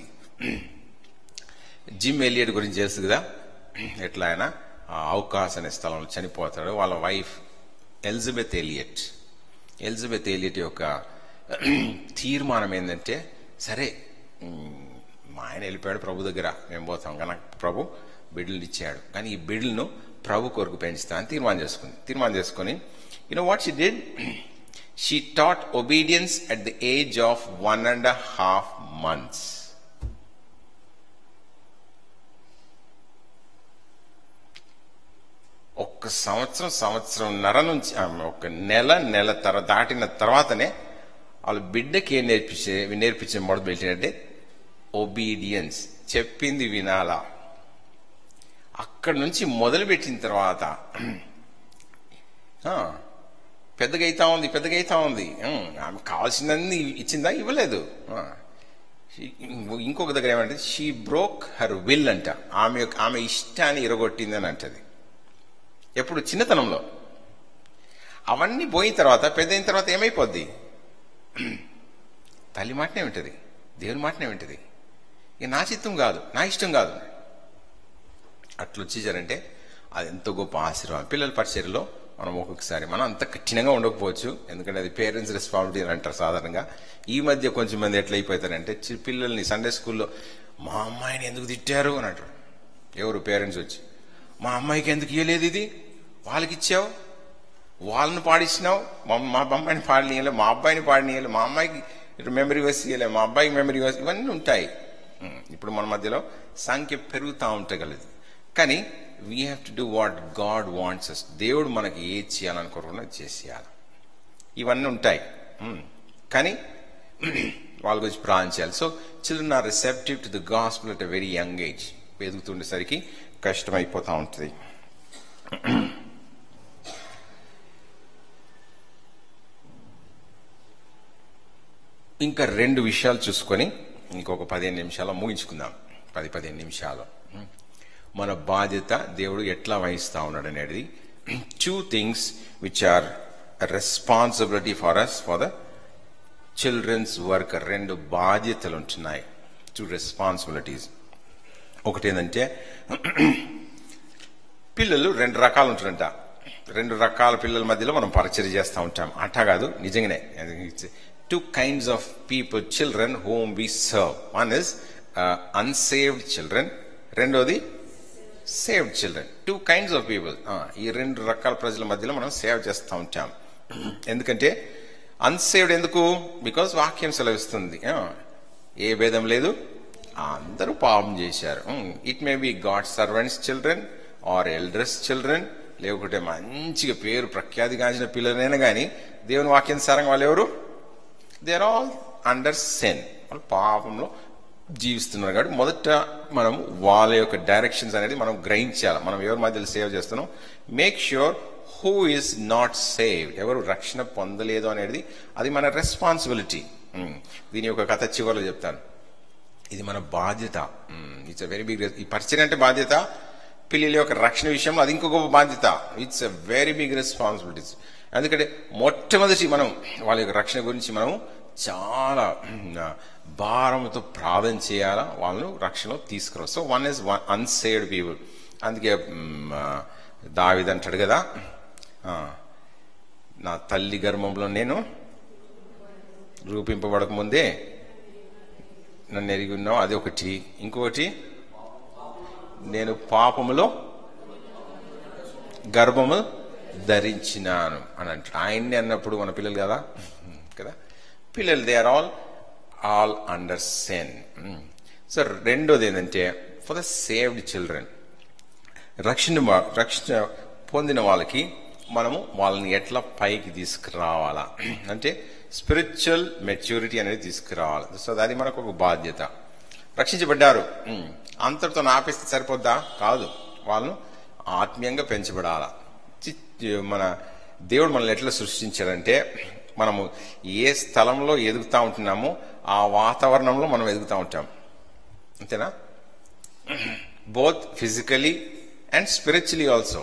జిమ్ ఎలియట్ గురించి తెలుసు కదా ఎట్లా ఆయన ఆ అవకాశ అనే స్థలంలో చనిపోతాడు వాళ్ళ wife Elizabeth Elliot Elizabeth Elliot యొక్క తీర్మానం ఏంటంటే సరే ఉమ్, మా ఆయన వెళ్ళిపోయాడు ప్రభు దగ్గర మేము పోతాం కానీ నాకు ప్రభు బిడ్డలు ఇచ్చాడు కానీ ఈ బిడ్డలను ప్రభు కొరకు పెంచుతా అని తీర్మానం చేసుకుంది తీర్మానం చేసుకుని you know what she did she taught obedience at the age of one and half months ఒక్క సంవత్సరం సంవత్సరంన్నర నుంచి ఆ, ఒక నెల నెల తర దాటిన తర్వాతనే వాళ్ళ బిడ్డకి ఏం నేర్పించే నేర్పించే మొదలు పెట్టినట్టే ఒబీడియన్స్ చెప్పింది వినాలా అక్కడి నుంచి మొదలుపెట్టిన తర్వాత ఆ, పెద్దగా అవుతా ఉంది పెద్దగా అవుతా ఉంది ఉమ్, ఆమె కావాల్సిందన్నీ ఇచ్చిందా ఇవ్వలేదు ఆ. She- ఇంకొక దగ్గర ఏమంటే షీ బ్రోక్ హర్ విల్ అంట ఆమె యొక్క ఆమె ఇష్టాన్ని ఇరగొట్టింది అని అంటది ఎప్పుడు చిన్నతనంలో అవన్నీ పోయిన తర్వాత పెద్ద అయిన తర్వాత ఏమైపోద్ది తల్లి మాటనే వింటది దేవుని మాటనే వింటది ఇక నా చిత్తం కాదు నా ఇష్టం కాదు అట్లా వచ్చేసారంటే అది ఎంతో గొప్ప ఆశీర్వాదం పిల్లల పరిచర్యలో మనం ఒక్కొక్కసారి మనం అంత కఠినంగా ఉండకపోవచ్చు ఎందుకంటే అది పేరెంట్స్ రెస్పాన్సిబిలిటీ అని అంటారు సాధారణంగా ఈ మధ్య కొంచెం మంది ఎట్లా అయిపోతారంటే చి- పిల్లల్ని సండే స్కూల్లో మా అమ్మాయిని ఎందుకు తిట్టారు అని అంటారు ఎవరు పేరెంట్స్ వచ్చి మా అమ్మాయికి ఎందుకు ఇవ్వలేదు ఇది వాళ్ళకి ఇచ్చావు వాళ్ళని పాడిచ్చినావు మా మా అమ్మాయిని పాడనీయలే మా అబ్బాయిని పాడనీయలే మా అమ్మాయికి మెమరీ వర్స్ ఇవ్వలే మా అబ్బాయికి మెమరీ వర్స్ ఇవన్నీ ఉంటాయి ఉమ్, ఇప్పుడు మన మధ్యలో సంఖ్య పెరుగుతూ ఉంటగలదు కానీ we have to do what God wants us దేవుడు మనకి ఏది చేయాలనుకోకుండా చేసేయాలి ఇవన్నీ ఉంటాయి ఉమ్, కానీ వాళ్ళ గురించి ప్రార్థన చేయాలి so children are receptive to the gospel at a very young age ఎదుగుతుండేసరికి కష్టమైపోతూ ఉంటుంది ఇంకా రెండు విషయాలు చూసుకొని ఇంకొక పదిహేను నిమిషాలు ముగించుకుందాం పది పదిహేను నిమిషాలు మన బాధ్యత దేవుడు ఎట్లా వహిస్తా ఉన్నాడు అనేది two things which are responsibility for us for the children's work రెండు బాధ్యతలు ఉంటున్నాయి టూ రెస్పాన్సిబిలిటీస్ ఒకటి ఏంటంటే పిల్లలు రెండు రకాలు ఉంటుందంట రెండు రకాల పిల్లల మధ్యలో మనం పరిచయం చేస్తూ ఉంటాం అట్టా కాదు నిజంగానే two kinds of people, children whom we serve. One is uh, unsaved children. రెండోది saved children two kinds of people ఈ రెండు రకాల ప్రజల మధ్యలో మనం సేవ్ చేస్తూ ఉంటాం ఎందుకంటే అన్సేవ్డ్ ఎందుకు బికాస్ వాక్యం సెలవిస్తుంది ఆ, ఏ భేదం లేదు అందరూ పాపం చేశారు it may be God servants children or elders children లేకుంటే మంచిగా పేరు ప్రఖ్యాతిగాంచిన పిల్లలైనా కానీ దేవుని వాక్యానుసారంగా వాళ్ళు ఎవరు they are all under sin వాళ్ళు పాపంలో జీవిస్తున్నారు కాబట్టి మొదట మనం వాళ్ళ యొక్క డైరెక్షన్స్ అనేది మనం గ్రహించాలి మనం ఎవరి మధ్యలో సేవ్ చేస్తున్నాం make sure who is not save ఎవరు రక్షణ పొందలేదు అనేది అది మన రెస్పాన్సిబిలిటీ దీని యొక్క కథ చివరిలో చెప్తాను ఇది మన బాధ్యత ఇట్స్ అ వెరీ బిగ్ ఈ పరిచయం అంటే బాధ్యత పిల్లల యొక్క రక్షణ విషయంలో అది ఇంకో గొప్ప బాధ్యత it's a very big responsibilities ఎందుకంటే మొట్టమొదటి మనం వాళ్ళ యొక్క రక్షణ గురించి మనం చాలా భారంతో ప్రార్థన చేయాలా వాళ్ళను రక్షణలో తీసుకురావు so one is one unsaved people అందుకే దావిది అంటాడు కదా ఆ, నా తల్లి గర్భంలో నేను రూపింపబడక ముందే నన్ను ఎరిగి ఉన్నావు అది ఒకటి ఇంకొకటి నేను పాపములో గర్భము ధరించినాను అని అంటాడు ఆయన్ని అన్నప్పుడు మన పిల్లలు కదా కదా పిల్లలు they are all all under sin so రెండోది ఏంటంటే ఫర్ ద సేవ్డ్ చిల్డ్రన్ రక్షణ వా- రక్షణ పొందిన వాళ్ళకి మనము వాళ్ళని ఎట్లా పైకి తీసుకురావాలా అంటే స్పిరిచువల్ మెచ్యూరిటీ అనేది తీసుకురావాలి సో అది మనకు ఒక బాధ్యత రక్షించబడ్డారు ఉమ్. అంతటితో ఆపేస్తే సరిపోద్దా కాదు వాళ్ళను ఆత్మీయంగా పెంచబడాలా చి- మన దేవుడు మనల్ని ఎట్లా సృష్టించాడంటే మనము ఏ స్థలంలో ఎదుగుతా ఉంటున్నామో ఆ వాతావరణంలో మనం ఎదుగుతా ఉంటాం అంతేనా both physically and spiritually also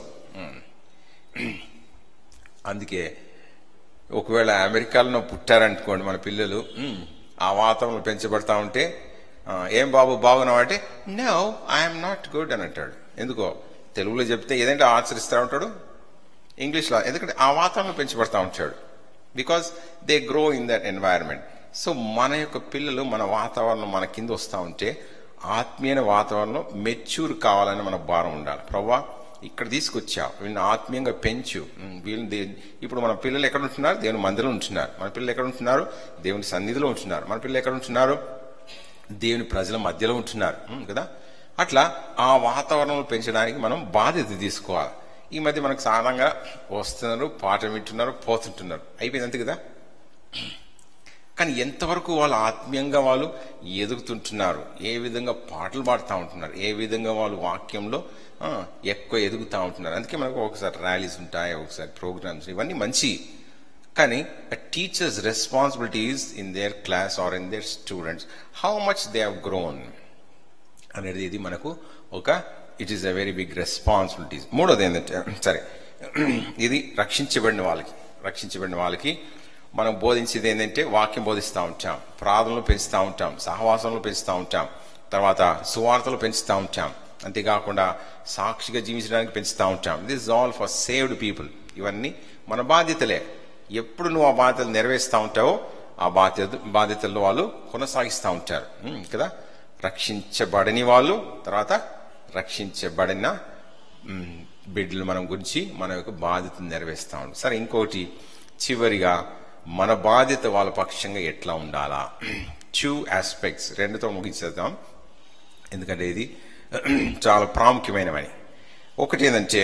అందుకే ఒకవేళ అమెరికాలో పుట్టారనుకోండి మన పిల్లలు మ్, ఆ వాతావరణంలో పెంచబడతా ఉంటే ఆ, ఏం బాబు బాగున్నావు అంటే నో ఐఎమ్ నాట్ గుడ్ అని అంటాడు ఎందుకో తెలుగులో చెప్తే ఏదంటే ఆచరిస్తూ ఉంటాడు ఇంగ్లీష్లో ఎందుకంటే ఆ వాతావరణంలో పెంచబడతా ఉంటాడు because they grow in that environment so మన యొక్క పిల్లలు మన వాతావరణం మన కింద వస్తూ ఉంటే ఆత్మీయ వాతావరణంలో మెచ్యూర్ కావాలని మన భారం ఉండాలి ప్రవ్వా ఇక్కడ తీసుకొచ్చావు వీళ్ళని ఆత్మీయంగా పెంచు ఉమ్, వీళ్ళని దే- ఇప్పుడు మన పిల్లలు ఎక్కడ ఉంటున్నారు దేవుని మందిరం ఉంటున్నారు మన పిల్లలు ఎక్కడ ఉంటున్నారు దేవుని సన్నిధిలో ఉంటున్నారు మన పిల్లలు ఎక్కడ ఉంటున్నారు దేవుని ప్రజల మధ్యలో ఉంటున్నారు ఉమ్, కదా అట్లా ఆ వాతావరణంలో పెంచడానికి మనం బాధ్యత తీసుకోవాలి ఈ మధ్య మనకు సాధారణంగా వస్తున్నారు పాట వింటున్నారు పోతుంటున్నారు అయిపోయింది అంతే కదా కానీ ఎంతవరకు వాళ్ళు ఆత్మీయంగా వాళ్ళు ఎదుగుతుంటున్నారు ఏ విధంగా పాటలు పాడుతూ ఉంటున్నారు ఏ విధంగా వాళ్ళు వాక్యంలో ఆ, ఎక్కువ ఎదుగుతూ ఉంటున్నారు అందుకే మనకు ఒకసారి ర్యాలీస్ ఉంటాయి ఒకసారి ప్రోగ్రామ్స్ ఇవన్నీ మంచి కానీ teachers responsibilities in their class or in their students how much they have grown అనేది ఇది మనకు ఒక it is a very big responsibilities మూడోది ఏంటంటే సరే ఇది రక్షించబడిన వాళ్ళకి రక్షించబడిన వాళ్ళకి మనం బోధించేది ఏంటంటే వాక్యం బోధిస్తూ ఉంటాం ప్రార్థనలు పెంచుతూ ఉంటాం సహవాసంలో పెంచుతూ ఉంటాం తర్వాత సువార్తలు పెంచుతూ ఉంటాం అంతేకాకుండా సాక్షిగా జీవించడానికి పెంచుతూ ఉంటాం this all for saved people ఇవన్నీ మన బాధ్యతలే ఎప్పుడు నువ్వు ఆ బాధ్యతలు నెరవేరుస్తూ ఉంటావో ఆ బాధ్యత బాధ్యతల్లో వాళ్ళు కొనసాగిస్తూ ఉంటారు ఉమ్, కదా రక్షించబడని వాళ్ళు తర్వాత రక్షించబడిన మ్, బిడ్డలు మనం గురించి మన యొక్క బాధ్యతను నెరవేరుస్తా ఉంటాం సరే ఇంకోటి చివరిగా మన బాధ్యత వాళ్ళ పక్షంగా ఎట్లా ఉండాలా టూ ఆస్పెక్ట్స్ రెండుతో ముగించేద్దాం ఎందుకంటే ఇది చాలా ప్రాముఖ్యమైనవని ఒకటి ఏంటంటే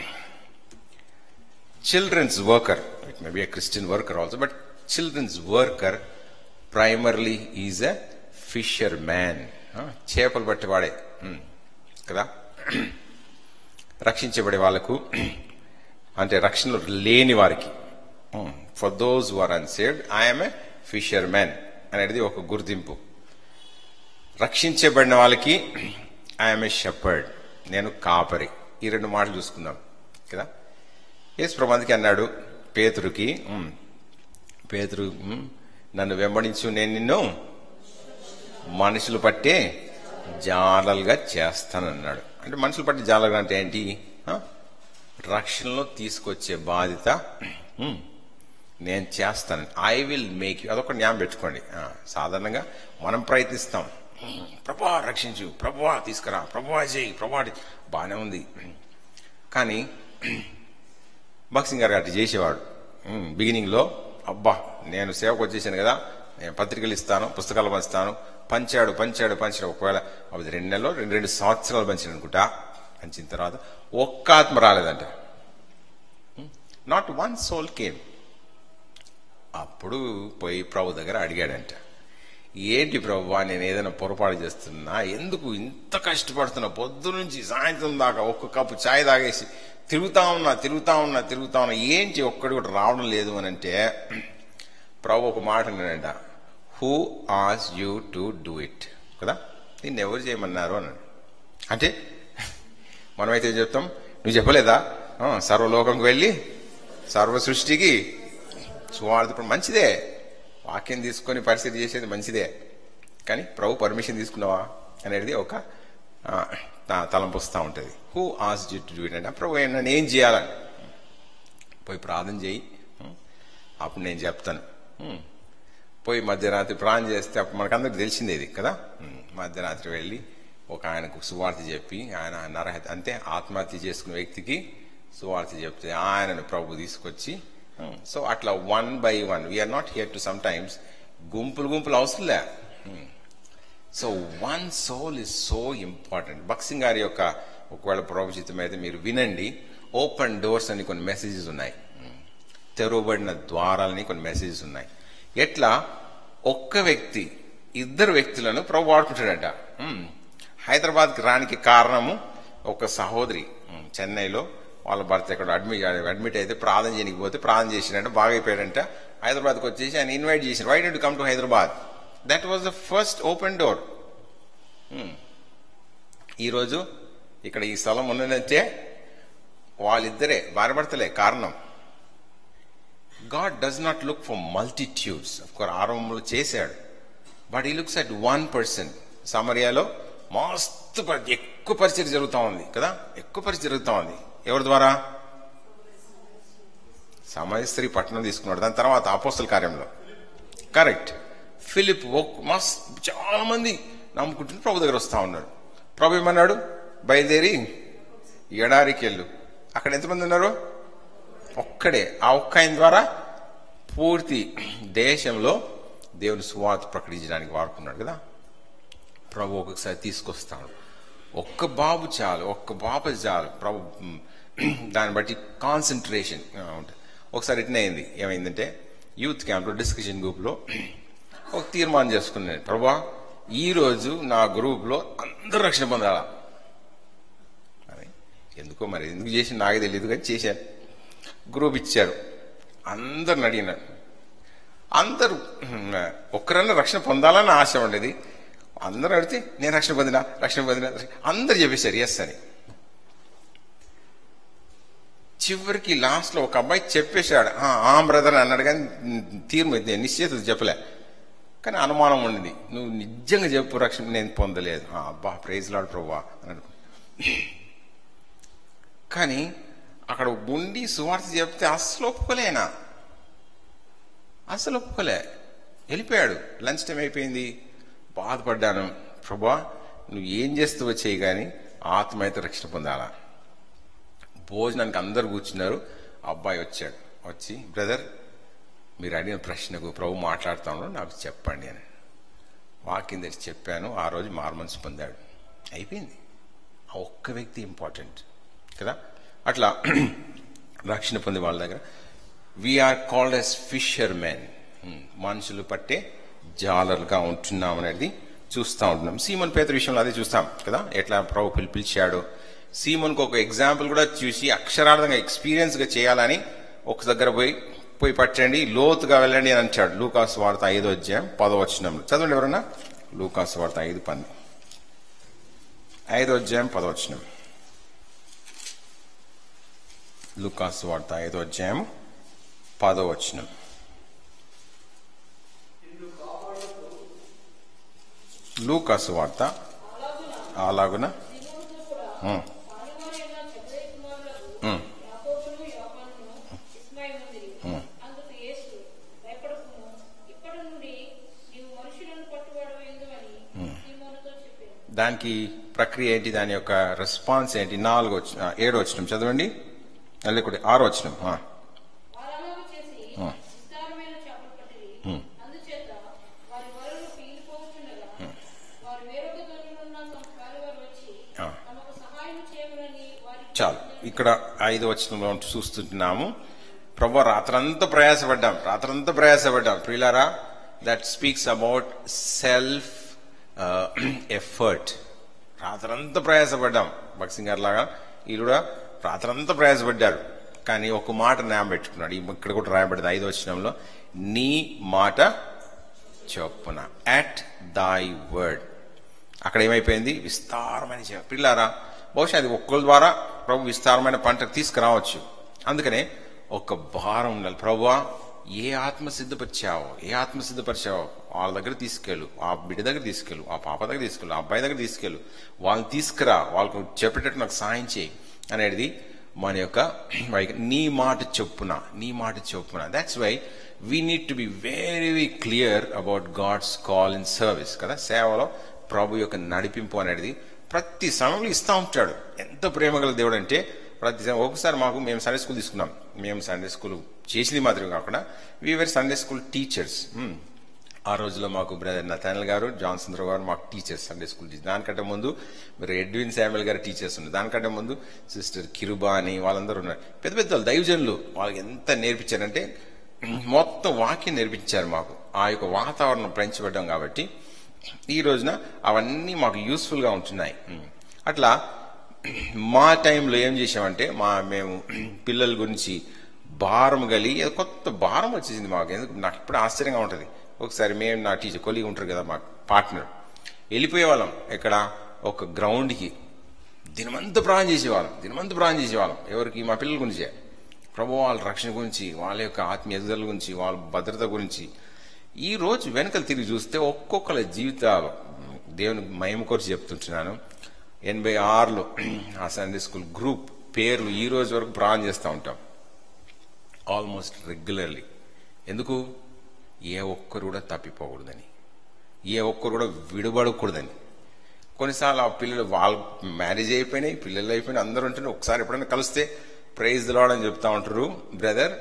children's worker, it may be a Christian worker also, but children's worker primarily is a fisherman. ఆ, చేపలు పట్టేవాడే ఉమ్, కదా రక్షించబడే వాళ్ళకు అంటే రక్షణలో లేని వారికి for those are unsaved I'm a fisherman అనేది ఒక గుర్తింపు రక్షించబడిన వాళ్ళకి ఐఎమ్ ఏ షెపర్డ్ నేను కాపరి ఈ రెండు మాటలు చూసుకుందాం కదా యేసు ప్రభానికి అన్నాడు పేతురుకి "ఉమ్, పేతురు ఉమ్, నన్ను వెంబడించు నేను నిన్ను మనుషులు పట్టే జాలలుగా చేస్తానన్నాడు అంటే మనుషులు పట్టే జాలగా అంటే ఏంటి ఆ? రక్షణలో తీసుకొచ్చే బాధ్యత ఉమ్, నేను చేస్తాను ఐ విల్ మేక్ యూ అదొక జ్ఞాపం పెట్టుకోండి ఆ, సాధారణంగా మనం ప్రయత్నిస్తాం ప్రభా రక్షించు ప్రభా తీసుకురా ప్రభా చేయి ప్రభా బాగానే ఉంది కానీ బాక్సింగ్ గారు అటు చేసేవాడు బిగినింగ్లో అబ్బా నేను సేవకు వచ్చేసాను కదా నేను పత్రికలు ఇస్తాను పుస్తకాలు పంచుతాను పంచాడు పంచాడు పంచాడు ఒకవేళ అది రెండు నెలలు రెండు రెండు సంవత్సరాలు పంచాడు అనుకుంటా పంచిన తర్వాత ఒక్క ఆత్మ రాలేదంట నాట్ వన్ సోల్ కేమ్ అప్పుడు పోయి ప్రభు దగ్గర అడిగాడంట ఏంటి ప్రభు నేను ఏదైనా పొరపాటు చేస్తున్నా ఎందుకు ఇంత కష్టపడుతున్నా పొద్దు నుంచి సాయంత్రం దాకా ఒక్క కప్పు ఛాయ్ తాగేసి తిరుగుతా ఉన్నా తిరుగుతా ఉన్నా తిరుగుతా ఉన్నా ఏంటి ఒక్కడి కూడా రావడం లేదు అని అంటే ప్రభు ఒక మాట అన్నాడంట హూ ఆస్ యూ టు డూ ఇట్ కదా నిన్ను ఎవరు చేయమన్నారు అన్నాడు అంటే మనమైతే ఏం చెప్తాం నువ్వు చెప్పలేదా ఆ, సర్వలోకంకి వెళ్ళి సర్వ సృష్టికి సువార్త ఇప్పుడు మంచిదే వాక్యం తీసుకొని పరిస్థితి చేసేది మంచిదే కానీ ప్రభు పర్మిషన్ తీసుకున్నావా అనేది ఒక ఆ, త- తలంపు వస్తూ ఉంటుంది హూ ఆస్ యూ టు డూ ఇట్ అంటే ప్రభు నన్ను ఏం చేయాలని పోయి ప్రార్థన చేయి ఉం. అప్పుడు నేను చెప్తాను ఉం. పోయి మధ్యరాత్రి ప్రాణం చేస్తే అప్పుడు మనకందరికి తెలిసిందే ఇది కదా ఉం. మధ్యరాత్రి వెళ్ళి ఒక ఆయనకు సువార్త చెప్పి ఆయన నరహత్య అంటే ఆత్మహత్య చేసుకున్న వ్యక్తికి సువార్త చెప్తే ఆయనను ప్రభు తీసుకొచ్చి ఉం. సో అట్లా one by one we are not here to sometimes గుంపులు గుంపులు అవసరంలే ఉం. So one soul is so important Bakht Singh గారి యొక్క ఒకవేళ ప్రభావితం అయితే మీరు వినండి ఓపెన్ డోర్స్ అని కొన్ని మెసేజెస్ ఉన్నాయి తెరవబడిన ద్వారాలని కొన్ని మెసేజెస్ ఉన్నాయి ఎట్లా ఒక్క వ్యక్తి ఇద్దరు వ్యక్తులను ప్రభు వాడుకుంటాడట ఉమ్. హైదరాబాద్కి రానికి కారణము ఒక సహోదరి ఉమ్, చెన్నైలో వాళ్ళ భర్త ఇక్కడ అడ్మిట్ అడ్మిట్ అయితే ప్రార్థన చేయడానికి పోతే ప్రార్థన చేసినట్ట బాగా అయిపోయాడంట హైదరాబాద్కి వచ్చేసి ఆయన ఇన్వైట్ చేసిన why do come to Hyderabad that was the first open door ఈరోజు ఇక్కడ ఈ స్థలం ఉన్నదంటే వాళ్ళిద్దరే భార్యభర్తలే కారణం God does not look for multitudes కోర్ ఆరంభంలో చేశాడు but he looks at one person సమరియాలో మస్తు పరి- ఎక్కువ పరిచయం జరుగుతూ ఉంది కదా ఎక్కువ పరిచయం జరుగుతూ ఉంది ఎవరి ద్వారా సమయస్త్రీ పట్టణం తీసుకున్నాడు దాని తర్వాత అపోస్తల కార్యంలో కరెక్ట్ ఫిలిప్ ఒక్- మస్త్ చాలా మంది నమ్ముకుంటున్న ప్రభు దగ్గర వస్తా ఉన్నారు ప్రభు ఏమన్నాడు బయలుదేరి ఎడారికి వెళ్ళు అక్కడ ఎంతమంది ఉన్నారు ఒక్కడే ఆ ఒక్క ఆయన ద్వారా పూర్తి దేశంలో దేవుని సువార్త ప్రకటించడానికి వాడుకున్నాడు కదా ప్రభు ఒక్కొక్కసారి తీసుకొస్తాడు ఒక్క బాబు చాలు ఒక్క బాబు చాలు ప్రభు మ్, దాన్ని బట్టి కాన్సన్ట్రేషన్ ఉంటుంది ఒకసారి ఇట్నే అయింది ఏమైందంటే యూత్ క్యాంప్లో డిస్కషన్ గ్రూప్లో ఒక తీర్మానం చేసుకున్నాను ప్రభా ఈ రోజు నా గ్రూప్లో అందరూ రక్షణ పొందాలా అని ఎందుకో మరి ఎందుకు చేసి నాకు తెలియదు కానీ చేశాను గ్రూప్ ఇచ్చారు అందరిని అడిగినాను అందరూ హ్మ్, ఒక్కరన్నా రక్షణ పొందాలని ఆశ ఉండేది అందరూ అడిగితే నేను రక్షణ పొందినా రక్షణ పొందినా అందరు చెప్పేశారు ఎస్ అని చివరికి లాస్ట్ లో ఒక అబ్బాయి చెప్పేశాడు "ఆ, ఆ బ్రదర్ అన్నాడు కానీ తీర్మ నిశ్చేత చెప్పలే కానీ అనుమానం ఉండింది నువ్వు నిజంగా చెప్పు రక్షణ నేను పొందలేదు "ఆ, అబ్బా ప్రైజ్ లాడు ప్రభా అని అనుకో కానీ అక్కడ ఉండి సువార్త చెప్తే అస్సలు ఒప్పుకోలేనా అసలు ఒప్పుకోలే వెళ్ళిపోయాడు లంచ్ టైం అయిపోయింది బాధపడ్డాను ప్రభా నువ్వు ఏం చేస్తూ వచ్చేయి కానీ ఆత్మ అయితే రక్షణ పొందాలా భోజనానికి అందరు కూర్చున్నారు ఆ అబ్బాయి వచ్చాడు వచ్చి బ్రదర్ మీరు అడిగిన ప్రశ్నకు ప్రభు మాట్లాడుతాను నాకు చెప్పండి అని వాక్యం తెచ్చి చెప్పాను ఆ రోజు మార్మన్స్ పొందాడు అయిపోయింది ఆ ఒక్క వ్యక్తి ఇంపార్టెంట్ కదా అట్లా రక్షణ పొందే వాళ్ళ దగ్గర we are called as fishermen మనుషులు పట్టే జాలర్గా ఉంటున్నాం అనేది చూస్తూ ఉంటున్నాం సీమన్ పేద విషయంలో అదే చూస్తాం కదా ఎట్లా ప్రభు పిలి పిలిచాడు సీమన్కు ఒక ఎగ్జాంపుల్ కూడా చూసి అక్షరార్థంగా ఎక్స్పీరియన్స్ గా చేయాలని ఒక దగ్గర పోయి పోయి పట్టండి లోతుగా వెళ్ళండి అని అంటాడు లూకాస్ వార్త ఐదో అధ్యాయం పదో వచ్చినంలో చదవండి ఎవరన్నా లూకాస్ వార్త ఐదు పది ఐదో అధ్యాయం పదో వచ్చినం లూకాస్ వార్త ఐదో అధ్యాయం పదో వచ్చినం లూకాసు వార్త అలాగున ఉం. ఉం. దానికి ప్రక్రియ ఏంటి దాని యొక్క రెస్పాన్స్ ఏంటి నాలుగు వచ్చి ఆ, ఏడో వచ్చిన చదవండి మళ్ళీ కూడా ఆరో వచ్చిన వారలాగు చేసి విస్తారమైన చేపలు పట్టిరి అందుచేత వారి వలలు పీలిపోతుండగా వారు వేరొక దొరినున్న తమ కాలువారు వచ్చి ఆ. తమకు సహాయం చేయమని వారి చాలు ఇక్కడ ఐదు వచనంలో చూస్తున్నాము ప్రభు రాత్రంతా ప్రయాసపడ్డాం రాత్రంతా ప్రయాసపడ్డాం ప్రియులారా that speaks about self effort రాత్రంతా ప్రయాసపడ్డాం భక్సింగ్ గారు లాగా వీళ్ళు కూడా రాత్రంతా ప్రయాసపడ్డారు కానీ ఒక మాట జ్ఞాపకం పెట్టుకున్నాడు ఈ- ఇక్కడ కూడా రాయబడింది ఐదు వచనంలో నీ మాట చొప్పున అట్ దాయ్ వర్డ్ అక్కడ ఏమైపోయింది విస్తారమైన చేప పిల్లారా బహుశా అది ఒక్కరి ద్వారా ప్రభు విస్తారమైన పంట తీసుకురావచ్చు అందుకనే ఒక భారం ఉండాలి ప్రభువా ఏ ఆత్మ సిద్ధపరిచావో ఏ ఆత్మ సిద్ధపరిచావో వాళ్ళ దగ్గర తీసుకెళ్ళు ఆ బిడ్డ దగ్గర తీసుకెళ్ళు ఆ పాప దగ్గర తీసుకెళ్ళు ఆ అబ్బాయి దగ్గర తీసుకెళ్ళు వాళ్ళని తీసుకురా వాళ్ళకు చెప్పేటట్టు నాకు సాయం చేయి అనేది మన యొక్క వైఖ- నీ మాట చొప్పున నీ మాట చొప్పున that's why we need to be very very clear about God's call in service కదా సేవలో ప్రభు యొక్క నడిపింపు అనేది ప్రతి సమయంలో ఇస్తా ఉంటాడు ఎంత ప్రేమ గల దేవుడు అంటే ప్రతి సమయం ఒకసారి మాకు మేము సండే స్కూల్ తీసుకున్నాం మేము సండే స్కూల్ చేసింది మాత్రమే కాకుండా వీఆర్ సండే స్కూల్ టీచర్స్ ఆ రోజులో మాకు బ్రదర్ నతానల్ గారు జాన్సన్ రావు గారు మాకు టీచర్స్ సండే స్కూల్ టీచర్ దానికంటే ముందు మరి ఎడ్విన్ శామ్యుల్ గారు టీచర్స్ ఉన్నారు దానికంటే ముందు సిస్టర్ కిరుబా అని వాళ్ళందరూ ఉన్నారు పెద్ద పెద్ద వాళ్ళు, దైవజనులు వాళ్ళకి ఎంత నేర్పించారంటే మొత్తం వాక్యం నేర్పించారు మాకు ఆ యొక్క వాతావరణం పెంచబడ్డాం కాబట్టి ఈ రోజున అవన్నీ మాకు యూస్ఫుల్ గా ఉంటున్నాయి అట్లా మా టైంలో ఏం చేసామంటే మా మేము పిల్లల గురించి భారం గలి ఏదో కొత్త భారం వచ్చేసింది మాకు ఎందుకు నాకు ఇప్పుడు ఆశ్చర్యంగా ఉంటుంది ఒకసారి మేము నా టీచర్ కొలిగి ఉంటారు కదా మా పార్ట్నర్ వెళ్ళిపోయే వాళ్ళం ఇక్కడ ఒక గ్రౌండ్కి దినమంతా ప్రాణం చేసేవాళ్ళం దినమంతా ప్రాణం చేసేవాళ్ళం ఎవరికి మా పిల్లల గురించే ప్రభు వాళ్ళ రక్షణ గురించి వాళ్ళ యొక్క ఆత్మీయ ఎదుగుదల గురించి వాళ్ళ భద్రత గురించి ఈ రోజు వెనకలు తిరిగి చూస్తే ఒక్కొక్కరి జీవితాలు దేవుని మహిమ కొరిచి చెప్తుంటున్నాను ఎనభై ఆరులో ఆ సండే స్కూల్ గ్రూప్ పేర్లు ఈ రోజు వరకు ప్రాణం చేస్తూ ఉంటాం ఆల్మోస్ట్ రెగ్యులర్లీ ఎందుకు ఏ ఒక్కరు కూడా తప్పిపోకూడదని ఏ ఒక్కరు కూడా విడబడకూడదని కొన్నిసార్లు ఆ పిల్లలు వాళ్ళు మ్యారేజ్ అయిపోయినాయి పిల్లలు అయిపోయినాయి అందరూ ఉంటున్నారు ఒకసారి ఎప్పుడైనా కలిస్తే ప్రైజ్ లాడ్ అని చెప్తా ఉంటారు బ్రదర్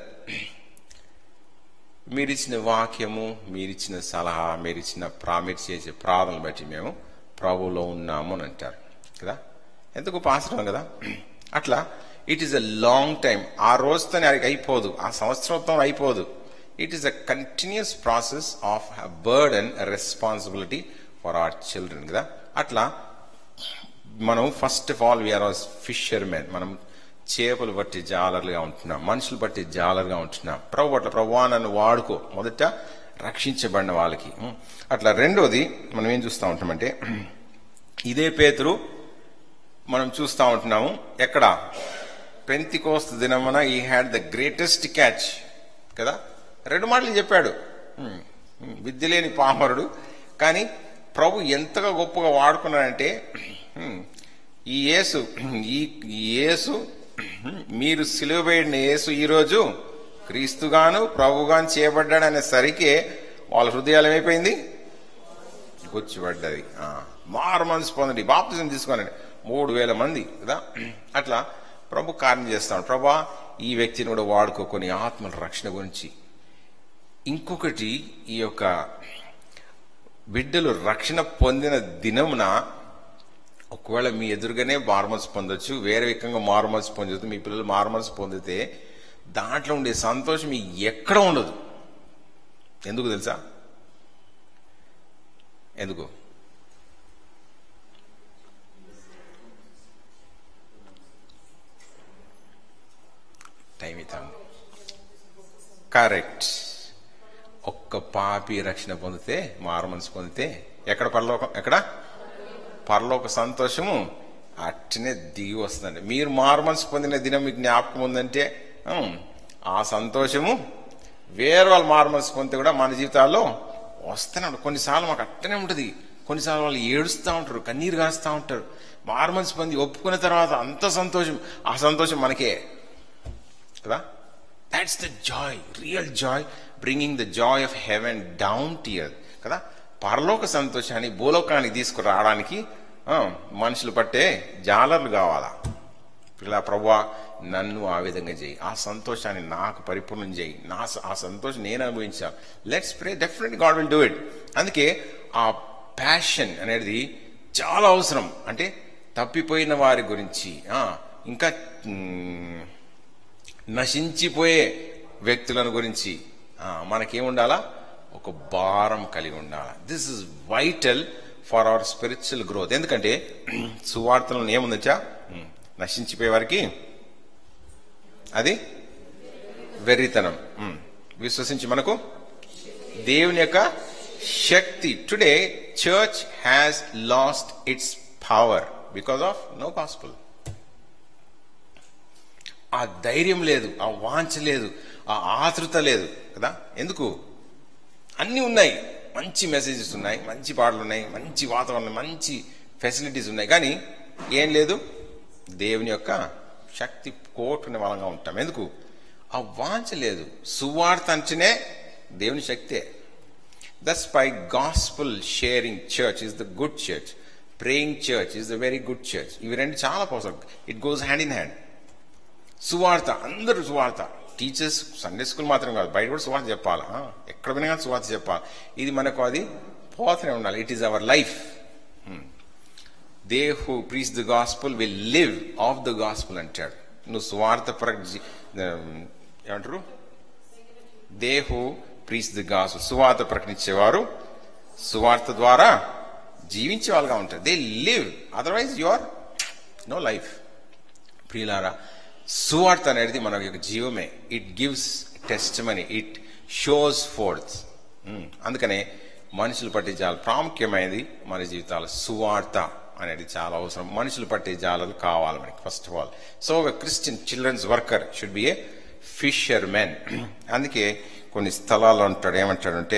మీరిచ్చిన వాక్యము మీరిచ్చిన సలహా మీరిచ్చిన ప్రామిట్ చేసే ప్రార్థనలు బట్టి మేము ప్రభువులో ఉన్నాము అని అంటారు కదా ఎంత గొప్ప ఆశ్రమం కదా అట్లా it is a long time ఆ రోజుతోనే అది అయిపోదు ఆ సంవత్సరంతో అయిపోదు it is a continuous process of burden responsibility for our children కదా అట్లా మనం first of all we are fishermen మనం చేపలు బట్టి జాలర్లుగా ఉంటున్నాం మనుషులు బట్టి జాలర్గా ఉంటున్నాం ప్రభు పట్ల ప్రభువా నన్ను వాడుకో మొదట రక్షించబడిన వాళ్ళకి ఉం. అట్లా రెండోది మనం ఏం చూస్తూ ఉంటామంటే ఇదే పేతురు మనం చూస్తూ ఉంటున్నాము ఎక్కడ పెంతికోస్తు దినమున ఈ హ్యాడ్ ద గ్రేటెస్ట్ క్యాచ్ కదా రెండు మాటలు చెప్పాడు ఉం. ఉం. విద్య లేని పామరుడు కానీ ప్రభు ఎంతగా గొప్పగా వాడుకున్నాడంటే ఉం, ఈ యేసు ఈ ఈ యేసు మీరు సిలువబడిన యేసు ఈరోజు క్రీస్తుగాను ప్రభుగాను చేయబడ్డాడు అనే సరికే వాళ్ళ హృదయాలు ఏమైపోయింది గుచ్చిపడ్డది ఆ, మారు మనసు పొందండి బాప్తిజం తీసుకోనండి మూడు వేల మంది కదా అట్లా ప్రభు కార్యం చేస్తాడు ప్రభా ఈ వ్యక్తిని కూడా వాడుకోకొని ఆత్మల రక్షణ గురించి ఇంకొకటి ఈ యొక్క బిడ్డలు రక్షణ పొందిన దినమున ఒకవేళ మీ ఎదురుగానే మారుమనసు పొందొచ్చు వేరే విధంగా మారుమనసు పొందొచ్చు మీ పిల్లలు మారుమనసు పొందితే దాంట్లో ఉండే సంతోషం మీకు ఎక్కడ ఉండదు ఎందుకు తెలుసా ఎందుకు టైం ఇస్తాను కరెక్ట్ ఒక్క పాపి రక్షణ పొందితే మారుమనసు పొందితే ఎక్కడ పరలోకం ఎక్కడ పరలోక సంతోషము అట్టనే దిగి వస్తుందండి మీరు మారుమనసు పొందిన దినం మీకు జ్ఞాపకం ఉందంటే ఉమ్, ఆ సంతోషము వేరే వాళ్ళు మారుమనసు పొందితే కూడా మన జీవితాల్లో వస్తూనే ఉంటుంది కొన్నిసార్లు మాకు అట్టనే ఉంటుంది కొన్నిసార్లు వాళ్ళు ఏడుస్తూ ఉంటారు కన్నీరు కాస్తూ ఉంటారు మారుమనసు పొంది ఒప్పుకున్న తర్వాత అంత సంతోషం ఆ సంతోషం మనకే కదా that's the joy real joy bringing the joy of heaven down here కదా పరలోక సంతోషాన్ని భూలోకానికి తీసుకురావడానికి ఆ, మనుషులు పట్టే జాలర్లు కావాలా ఇలా ప్రభా నన్ను ఆ విధంగా చేయి ఆ సంతోషాన్ని నాకు పరిపూర్ణం చేయి నా స- ఆ సంతోషం నేను అనుభవించాలి let's pray definite God will do it అందుకే ఆ ప్యాషన్ అనేది చాలా అవసరం అంటే తప్పిపోయిన వారి గురించి ఆ, ఇంకా మ్, నశించిపోయే వ్యక్తులను గురించి ఆ, మనకేముండాలా ఒక భారం కలిగి ఉండాలా this is vital for our spiritual growth ఎందుకంటే సువార్తలను ఏముందచ్చా ఉమ్, నశించిపోయే వారికి అది వెర్రితనం ఉమ్, విశ్వసించి మనకు దేవుని యొక్క శక్తి today church has lost its power because of no gospel ఆ ధైర్యం లేదు ఆ వాంఛ లేదు ఆ ఆతృత లేదు కదా ఎందుకు అన్నీ ఉన్నాయి మంచి మెసేజెస్ ఉన్నాయి మంచి పాటలు ఉన్నాయి మంచి వాతావరణం మంచి ఫెసిలిటీస్ ఉన్నాయి కానీ ఏం లేదు దేవుని యొక్క శక్తి కోటుని బలంగా ఉంటాం ఎందుకు ఆ వాంఛ లేదు సువార్త అంటేనే దేవుని శక్తే that's by gospel sharing church is the good church praying church is the very good church ఇవి రెండు చాలా అవసరం it goes hand in hand సువార్త అందరూ సువార్త టీచర్స్ సండే స్కూల్ మాత్రం కాదు బయట కూడా సువార్త చెప్పాలి ఆ, ఎక్కడ పోయినా కానీ సువార్త చెప్పాలి ఇది మనకు అది పోతూనే ఉండాలి it is our life they who preach the gospel will live of the gospel అంటాడు నువ్వు సువార్త ప్ర ఏమంటారు they who preach the gospel సువార్త ప్రకటించేవారు సువార్త ద్వారా జీవించే వాళ్ళగా ఉంటారు they live otherwise you are no life ప్రియులారా సువార్త అనేది మన యొక్క జీవమే it gives test money it shows forth అందుకనే మనుషులు పట్టే జాలు ప్రాముఖ్యమైనది మన జీవితాలు సువార్త అనేది చాలా అవసరం మనుషులు పట్టే జాలలు కావాలి మనకి first of all so Christian children's worker should be a fishermen అందుకే కొన్ని స్థలాల్లో ఉంటాడు ఏమంటాడంటే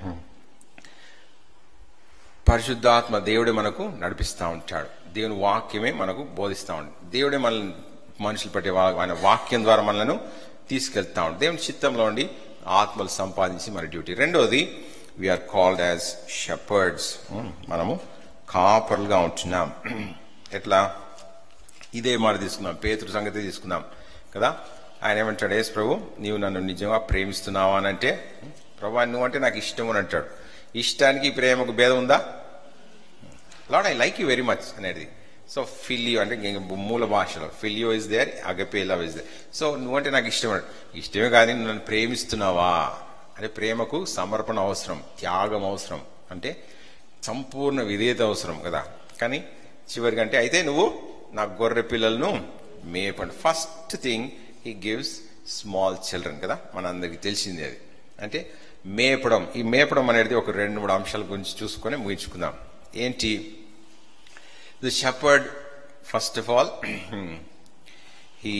పరిశుద్ధాత్మ దేవుడే మనకు నడిపిస్తూ ఉంటాడు దేవుని వాక్యమే మనకు బోధిస్తూ ఉంటాడు దేవుడే మనల్ని మనుషులు పట్టే వా- ఆయన వాక్యం ద్వారా మనలను తీసుకెళ్తా ఉంటాడు దేవుని చిత్తంలో ఉండి ఆత్మలు సంపాదించి మన డ్యూటీ రెండోది వీఆర్ కాల్డ్ యాజ్ షెపర్డ్స్ మనము కాపర్లుగా ఉంటున్నాం ఎట్లా ఇదే మాట తీసుకుందాం పేతురు సంగతి తీసుకుందాం కదా ఆయన ఏమంటాడు యేసు ప్రభు నీవు నన్ను నిజంగా ప్రేమిస్తున్నావా అని అంటే ప్రభా నువ్వు అంటే నాకు ఇష్టం అని అంటాడు ఇష్టానికి ప్రేమకు భేదం ఉందా Lord I like you very much అనేది సో ఫిలియో అంటే ఇంక మూల భాషలో ఫిలియో is there agape love is there so నువ్వంటే నాకు ఇష్టం అన్నాడు. ఇష్టమే కానీ నువ్వు నన్ను ప్రేమిస్తున్నావా అంటే ప్రేమకు సమర్పణ అవసరం త్యాగం అవసరం అంటే సంపూర్ణ విధేయత అవసరం కదా కానీ చివరికి అంటే అయితే నువ్వు నా గొర్రె పిల్లలను మేపండి first thing he gives small children కదా మనందరికి తెలిసిందే అది అంటే మేపడం ఈ మేపడం అనేది ఒక రెండు మూడు అంశాల గురించి చూసుకొని ముగించుకుందాం ఏంటి the shepherd first of all he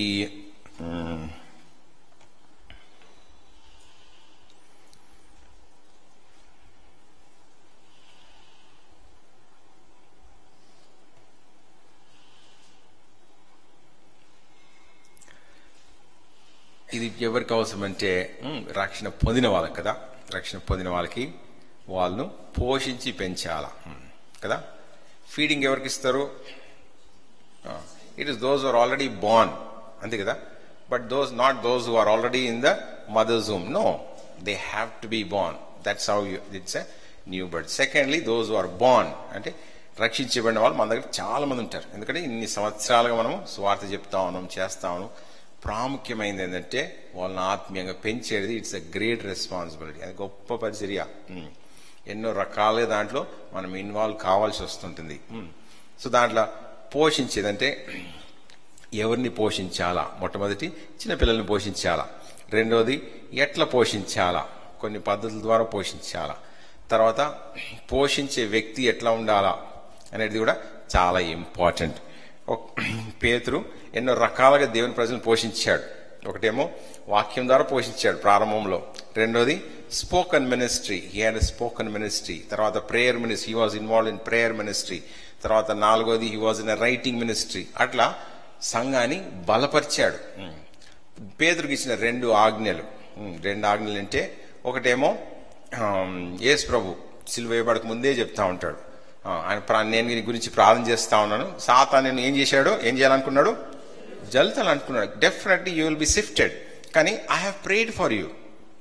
ఇది ఎవరికి అవసరం అంటే ఉమ్, రక్షణ పొందిన వాళ్ళకి కదా రక్షణ పొందిన వాళ్ళకి వాళ్ళను పోషించి పెంచాల ఉమ్, కదా ఫీడింగ్ ఎవరికి ఇస్తారు it is those are already born అంతే కదా but those not those who are already in the mother's home no they have to be born that's how it's a new birth secondly those who are born అంటే రక్షించబడిన వాళ్ళు మన దగ్గర చాలా మంది ఉంటారు ఎందుకంటే ఇన్ని సంవత్సరాలుగా మనం స్వార్థ చెప్తా ఉన్నాం చేస్తా ఉన్నాం ప్రాముఖ్యమైనది ఏంటంటే వాళ్ళని ఆత్మీయంగా పెంచేది ఇట్స్ అ గ్రేట్ రెస్పాన్సిబిలిటీ అది గొప్ప పరిచర్య ఉమ్. ఎన్నో రకాలుగా దాంట్లో మనం ఇన్వాల్వ్ కావాల్సి వస్తుంటుంది ఉమ్. సో దాంట్లో పోషించేదంటే ఎవరిని పోషించాలా మొట్టమొదటి చిన్నపిల్లల్ని పోషించాలా రెండోది ఎట్లా పోషించాలా కొన్ని పద్ధతుల ద్వారా పోషించాలా తర్వాత పోషించే వ్యక్తి ఎట్లా ఉండాలా అనేది కూడా చాలా ఇంపార్టెంట్ ఒక- పేతురు ఎన్నో రకాలుగా దేవుని ప్రజలను పోషించాడు ఒకటేమో వాక్యం ద్వారా పోషించాడు ప్రారంభంలో రెండోది spoken ministry he had spoken ministry తర్వాత prayer ministry he was involve in prayer ministry తర్వాత నాలుగోది he was in writing ministry అట్లా సంఘాన్ని బలపరిచాడు ఉమ్. పేదరికి ఇచ్చిన రెండు ఆజ్ఞలు ఉమ్, రెండు ఆజ్ఞలు అంటే ఒకటేమో ఆమ్, యేసు ప్రభు సిలువ వేయబడక ముందే చెప్తా ఉంటాడు ఆ, ఆయన ప్రా- నేను నీ గురించి ప్రార్థన చేస్తా ఉన్నాను సాతా నేను ఏం చేశాడు ఏం చేయాలనుకున్నాడు జల్తాలు అనుకున్నాడు definitely you will be sifted కానీ I have prayed for you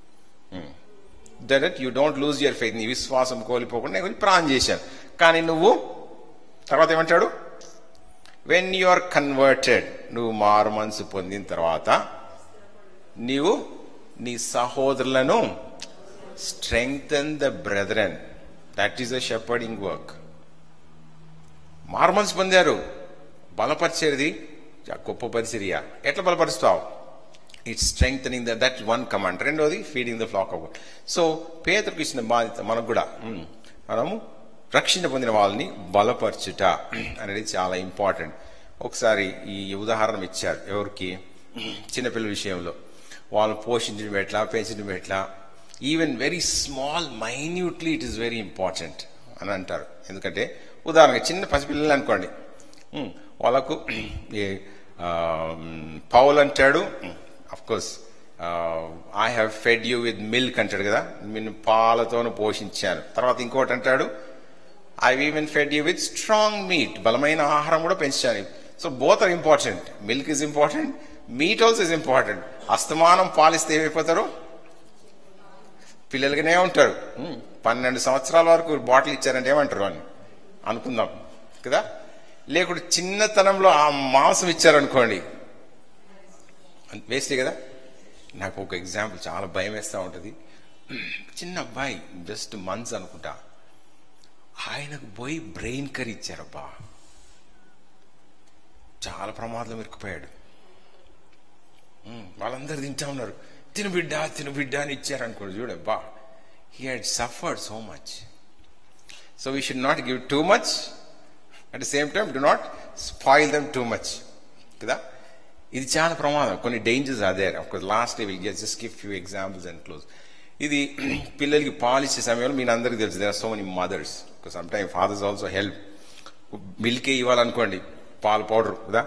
that you don't lose your faith నీ విశ్వాసం కోల్పోకుండా నేను గురించి ప్రార్థన చేశాను కానీ నువ్వు తర్వాత ఏమంటాడు వెన్ యు ఆర్ కన్వర్టెడ్ నువ్వు మారు మనసు పొందిన తర్వాత నీవు నీ సహోదరులను strengthen the brethren that is a shepherding work మారు మనసు పొందారు బలపరిచేది గొప్ప పరిచర్య ఎట్లా బలపరుస్తావు it's strengthening the that one command రెండోది feeding the flock of so పేదలకు ఇచ్చిన బాధ్యత మనకు కూడా ఉమ్, మనము రక్షణ పొందిన వాళ్ళని బలపరచుట అనేది చాలా ఇంపార్టెంట్ ఒకసారి ఈ ఉదాహరణ ఇచ్చారు ఎవరికి చిన్నపిల్లల విషయంలో వాళ్ళు పోషించడం ఎట్లా పెంచడం ఎట్లా even very small minutely it is very important అని అంటారు ఎందుకంటే ఉదాహరణగా చిన్న పసిపిల్లలు అనుకోండి ఉమ్, వాళ్ళకు ఏ, ఆ, పౌల్ అంటాడు of course I have fed you with milk అంటాడు కదా నేను పాలతోను పోషించాను తర్వాత ఇంకోటి అంటాడు I even fed you with strong meat బలమైన ఆహారం కూడా పెంచాను so both are important milk is important meat also is important అస్తమానం పాలిస్తే ఏమైపోతారు పిల్లలుగానే ఉంటారు ఉమ్, పన్నెండు సంవత్సరాల వరకు బాటిల్ ఇచ్చారంటే ఏమంటారు అని అనుకుందాం కదా లేకుంటే చిన్నతనంలో ఆ మాంసం ఇచ్చారనుకోండి వేస్తే కదా నాకు ఒక ఎగ్జాంపుల్ చాలా భయం వేస్తూ ఉంటుంది చిన్న అబ్బాయి జస్ట్ మంత్స్ అనుకుంటా ఆయనకు పోయి బ్రెయిన్ కర్రీ ఇచ్చారబ్బా చాలా ప్రమాదం ఇరుక్కుపోయాడు ఉమ్, వాళ్ళందరూ తింటా ఉన్నారు తిను బిడ్డ తిను బిడ్డ అని ఇచ్చారనుకోండి చూడబ్బా he had suffered so much so we should not give too much at the same time do not spoil them too much కదా ఇది చాలా ప్రమాదం కొన్ని డేంజర్స్ అదే last will just give few examples and close ఇది పిల్లలకి పాలిచ్చే సమయంలో మీ అందరికీ తెలుసు there so many mothers sometime fathers also help మిల్కే ఇవ్వాలనుకోండి పాలు పౌడర్ కదా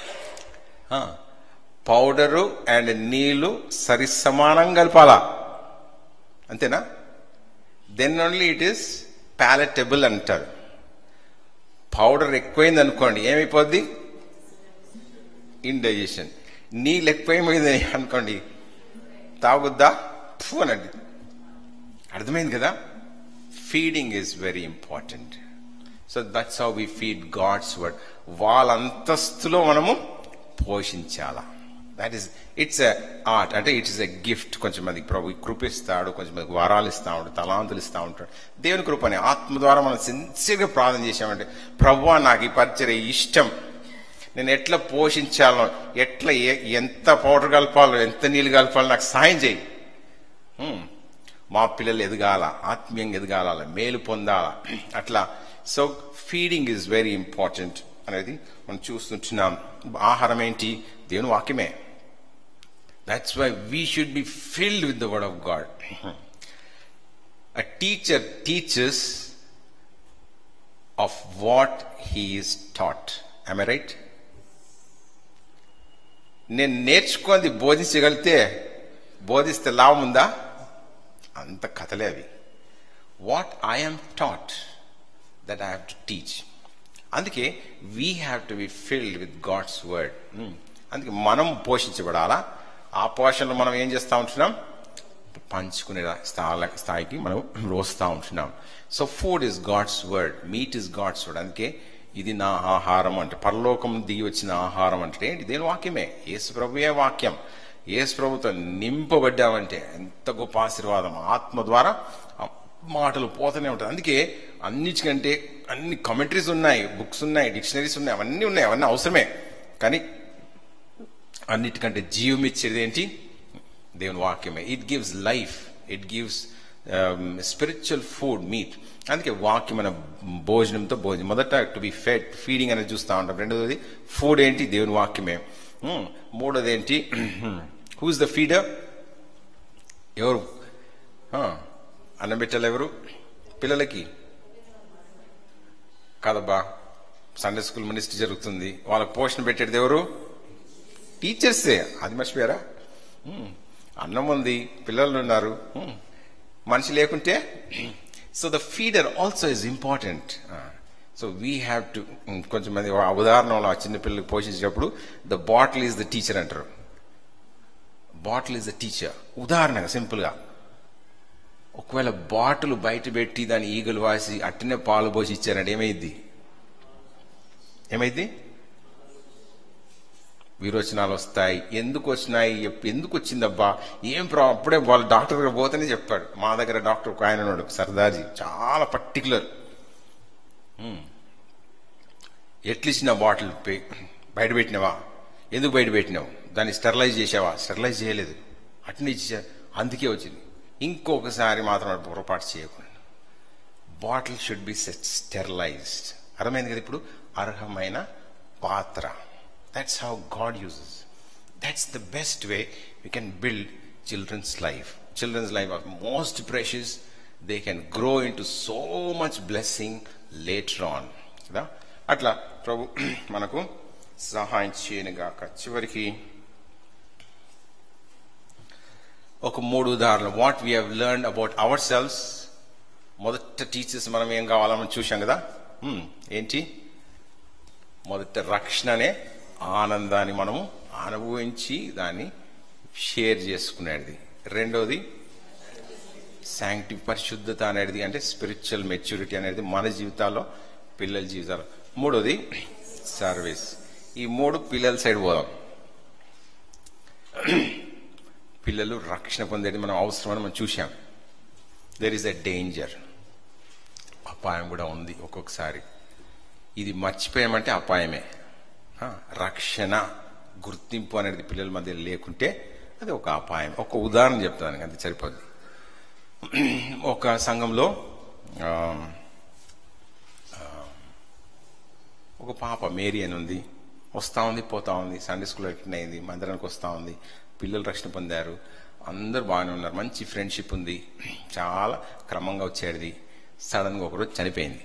పౌడరు అండ్ నీళ్లు సరి సమానంగా కలపాలా అంతేనా then only it is palatable అంటారు పౌడర్ ఎక్కువైంది అనుకోండి ఏమైపోద్ది ఇండైజెషన్ నీళ్ళు ఎక్కువైపోయింది అనుకోండి తాగుద్దా ఫు అనండి అర్థమైంది కదా feeding is very important so that's how we feed God's word వాళ్ళ అంతస్తులో మనము పోషించాలా that is it's a art అంటే ఇట్స్ ఎ గిఫ్ట్ కొంచెం మందికి ప్రభు కృపిస్తాడు కొంచెం మందికి వరాలు ఇస్తా ఉంటాడు తలాంతులు ఇస్తా ఉంటాడు దేవుని కృపని ఆత్మ ద్వారా మనం సిన్సియర్గా ప్రార్థన చేసామంటే ప్రభు నాకు ఈ పరిచర్య ఇష్టం నేను ఎట్లా పోషించాలో ఎట్లా ఏ- ఎంత పౌడర్ కలపాలో ఎంత నీళ్ళు కలపాలో నాకు సాయం చేయి హ్మ్. మా పిల్లలు ఎదగాల ఆత్మీయంగా ఎదగాల మేలు పొందాల అట్లా so feeding is very important అనేది మనం చూస్తుంటున్నాం ఆహారం ఏంటి దేవుని వాక్యమే that's why we should be filled with the word of God a teacher teachers of what he is taught I right నేను నేర్చుకుంది బోధించగలిగితే బోధిస్తే లాభం ఉందా అంత కథలే అవి what I'm taught that I have to teach అందుకే we have to be filled with God's word అందుకే మనం పోషించబడాలా ఆ పోషణలో మనం ఏం చేస్తా ఉంటున్నాం పంచుకునే స్థాయి స్థాయికి మనం వస్తూ ఉంటున్నాం so food is God's word meat is God's word అందుకే ఇది నా ఆహారం అంటే పరలోకం దిగి వచ్చిన ఆహారం అంటే ఏంటి దేని వాక్యమే యేసు ప్రభుయే వాక్యం యేసు ప్రభుతో నింపబడ్డామంటే ఎంత గొప్ప ఆశీర్వాదం ఆత్మ ద్వారా ఆ మాటలు పోతూనే ఉంటుంది అందుకే అన్నిటికంటే అన్ని కమెంటరీస్ ఉన్నాయి బుక్స్ ఉన్నాయి డిక్షనరీస్ ఉన్నాయి అవన్నీ ఉన్నాయి అవన్నీ అవసరమే కానీ అన్నిటికంటే జీవం ఇచ్చేది ఏంటి దేవుని వాక్యమే it gives life it gives spiritual food meat అందుకే వాక్యం మన భోజనంతో భోజనం మొదట టు బి ఫెడ్ ఫీడింగ్ అనేది చూస్తూ ఉంటాం రెండోది ఫుడ్ ఏంటి దేవుని వాక్యమే Hmm. మూడోది ఏంటి హూస్ ద ఫీడర్ ఎవరు Huh. అన్నం పెట్టాలి ఎవరు పిల్లలకి కాదబ్బా సండే స్కూల్ మినిస్ట్రీ జరుగుతుంది వాళ్ళకి పోషణ పెట్టేది ఎవరు టీచర్సే అది మర్చిపోయారా Hmm. అన్నం ఉంది పిల్లలు ఉన్నారు Hmm. మనిషి లేకుంటే so the feeder also is important so we have to కొంచెం మంది ఆ ఉదాహరణలో ఆ చిన్న పిల్లలకి పోషించేటప్పుడు the bottle is the teacher అంటారు బాటిల్ ఈజ్ ద టీచర్ ఉదాహరణగా సింపుల్గా ఒకవేళ బాటిల్ బయట పెట్టి దాని ఈగలు వాసి అట్టనే పాలు పోసి ఇచ్చారంటే ఏమైద్ది ఏమైద్ది విరోచనాలు వస్తాయి ఎందుకు వచ్చినాయి ఎప్- ఎందుకు వచ్చిందబ్బా ఏం ప్రా అప్పుడే వాళ్ళ డాక్టర్ దగ్గర పోతేనే చెప్పాడు మా దగ్గర డాక్టర్ ఒక ఆయన ఉన్నాడు సర్దార్జీ చాలా పర్టికులర్ ఎట్లిచ్చిన బాటిల్ పే- బయట పెట్టినావా ఎందుకు బయట పెట్టినావు దాన్ని స్టెరిలైజ్ చేసావా స్టెరిలైజ్ చేయలేదు అట్నే ఇచ్చా అందుకే వచ్చింది ఇంకొకసారి మాత్రం పొరపాటు చేయకుండా bottle should be set sterilized అర్థమైంది కదా ఇప్పుడు అర్హమైన పాత్ర that's how God uses that's the best way we can build children's life children's life are most precious they can grow into so much blessing later on కదా అట్లా ప్రభు మనకు సహాయం చేయనుగాక చివరికి ఒక మూడు ఉదాహరణలు what we have learn about ourselves మొదట teachers మనం ఏం కావాలని చూశాం కదా హ్మ్, ఏంటి మొదట రక్షణ అనే ఆనందాన్ని మనము అనుభవించి దాన్ని షేర్ చేసుకునేది రెండోది శాంక్టి పరిశుద్ధత అనేది అంటే స్పిరిచువల్ మెచ్యూరిటీ అనేది మన జీవితాల్లో పిల్లల జీవితాలు మూడోది సర్వీస్ ఈ మూడు పిల్లల సైడ్ పోదాం పిల్లలు రక్షణ పొందేది మనం అవసరమని మనం చూశాం దెర్ ఈస్ ఎ డేంజర్ అపాయం కూడా ఉంది ఒక్కొక్కసారి ఇది మర్చిపోయామంటే అపాయమే ఆ, రక్షణ గుర్తింపు అనేది పిల్లల మధ్య లేకుంటే అది ఒక అపాయం ఒక ఉదాహరణ చెప్తాను అంతే సరిపోద్ది ఒక సంఘంలో ఆ, ఆ, ఒక పాప మేరీ అని ఉంది వస్తా ఉంది పోతా ఉంది సండే స్కూల్ అటెండ్ అయింది మందిరానికి వస్తా ఉంది పిల్లలు రక్షణ పొందారు అందరు బాగానే ఉన్నారు మంచి ఫ్రెండ్షిప్ ఉంది చాలా క్రమంగా వచ్చేది సడన్గా ఒకరోజు చనిపోయింది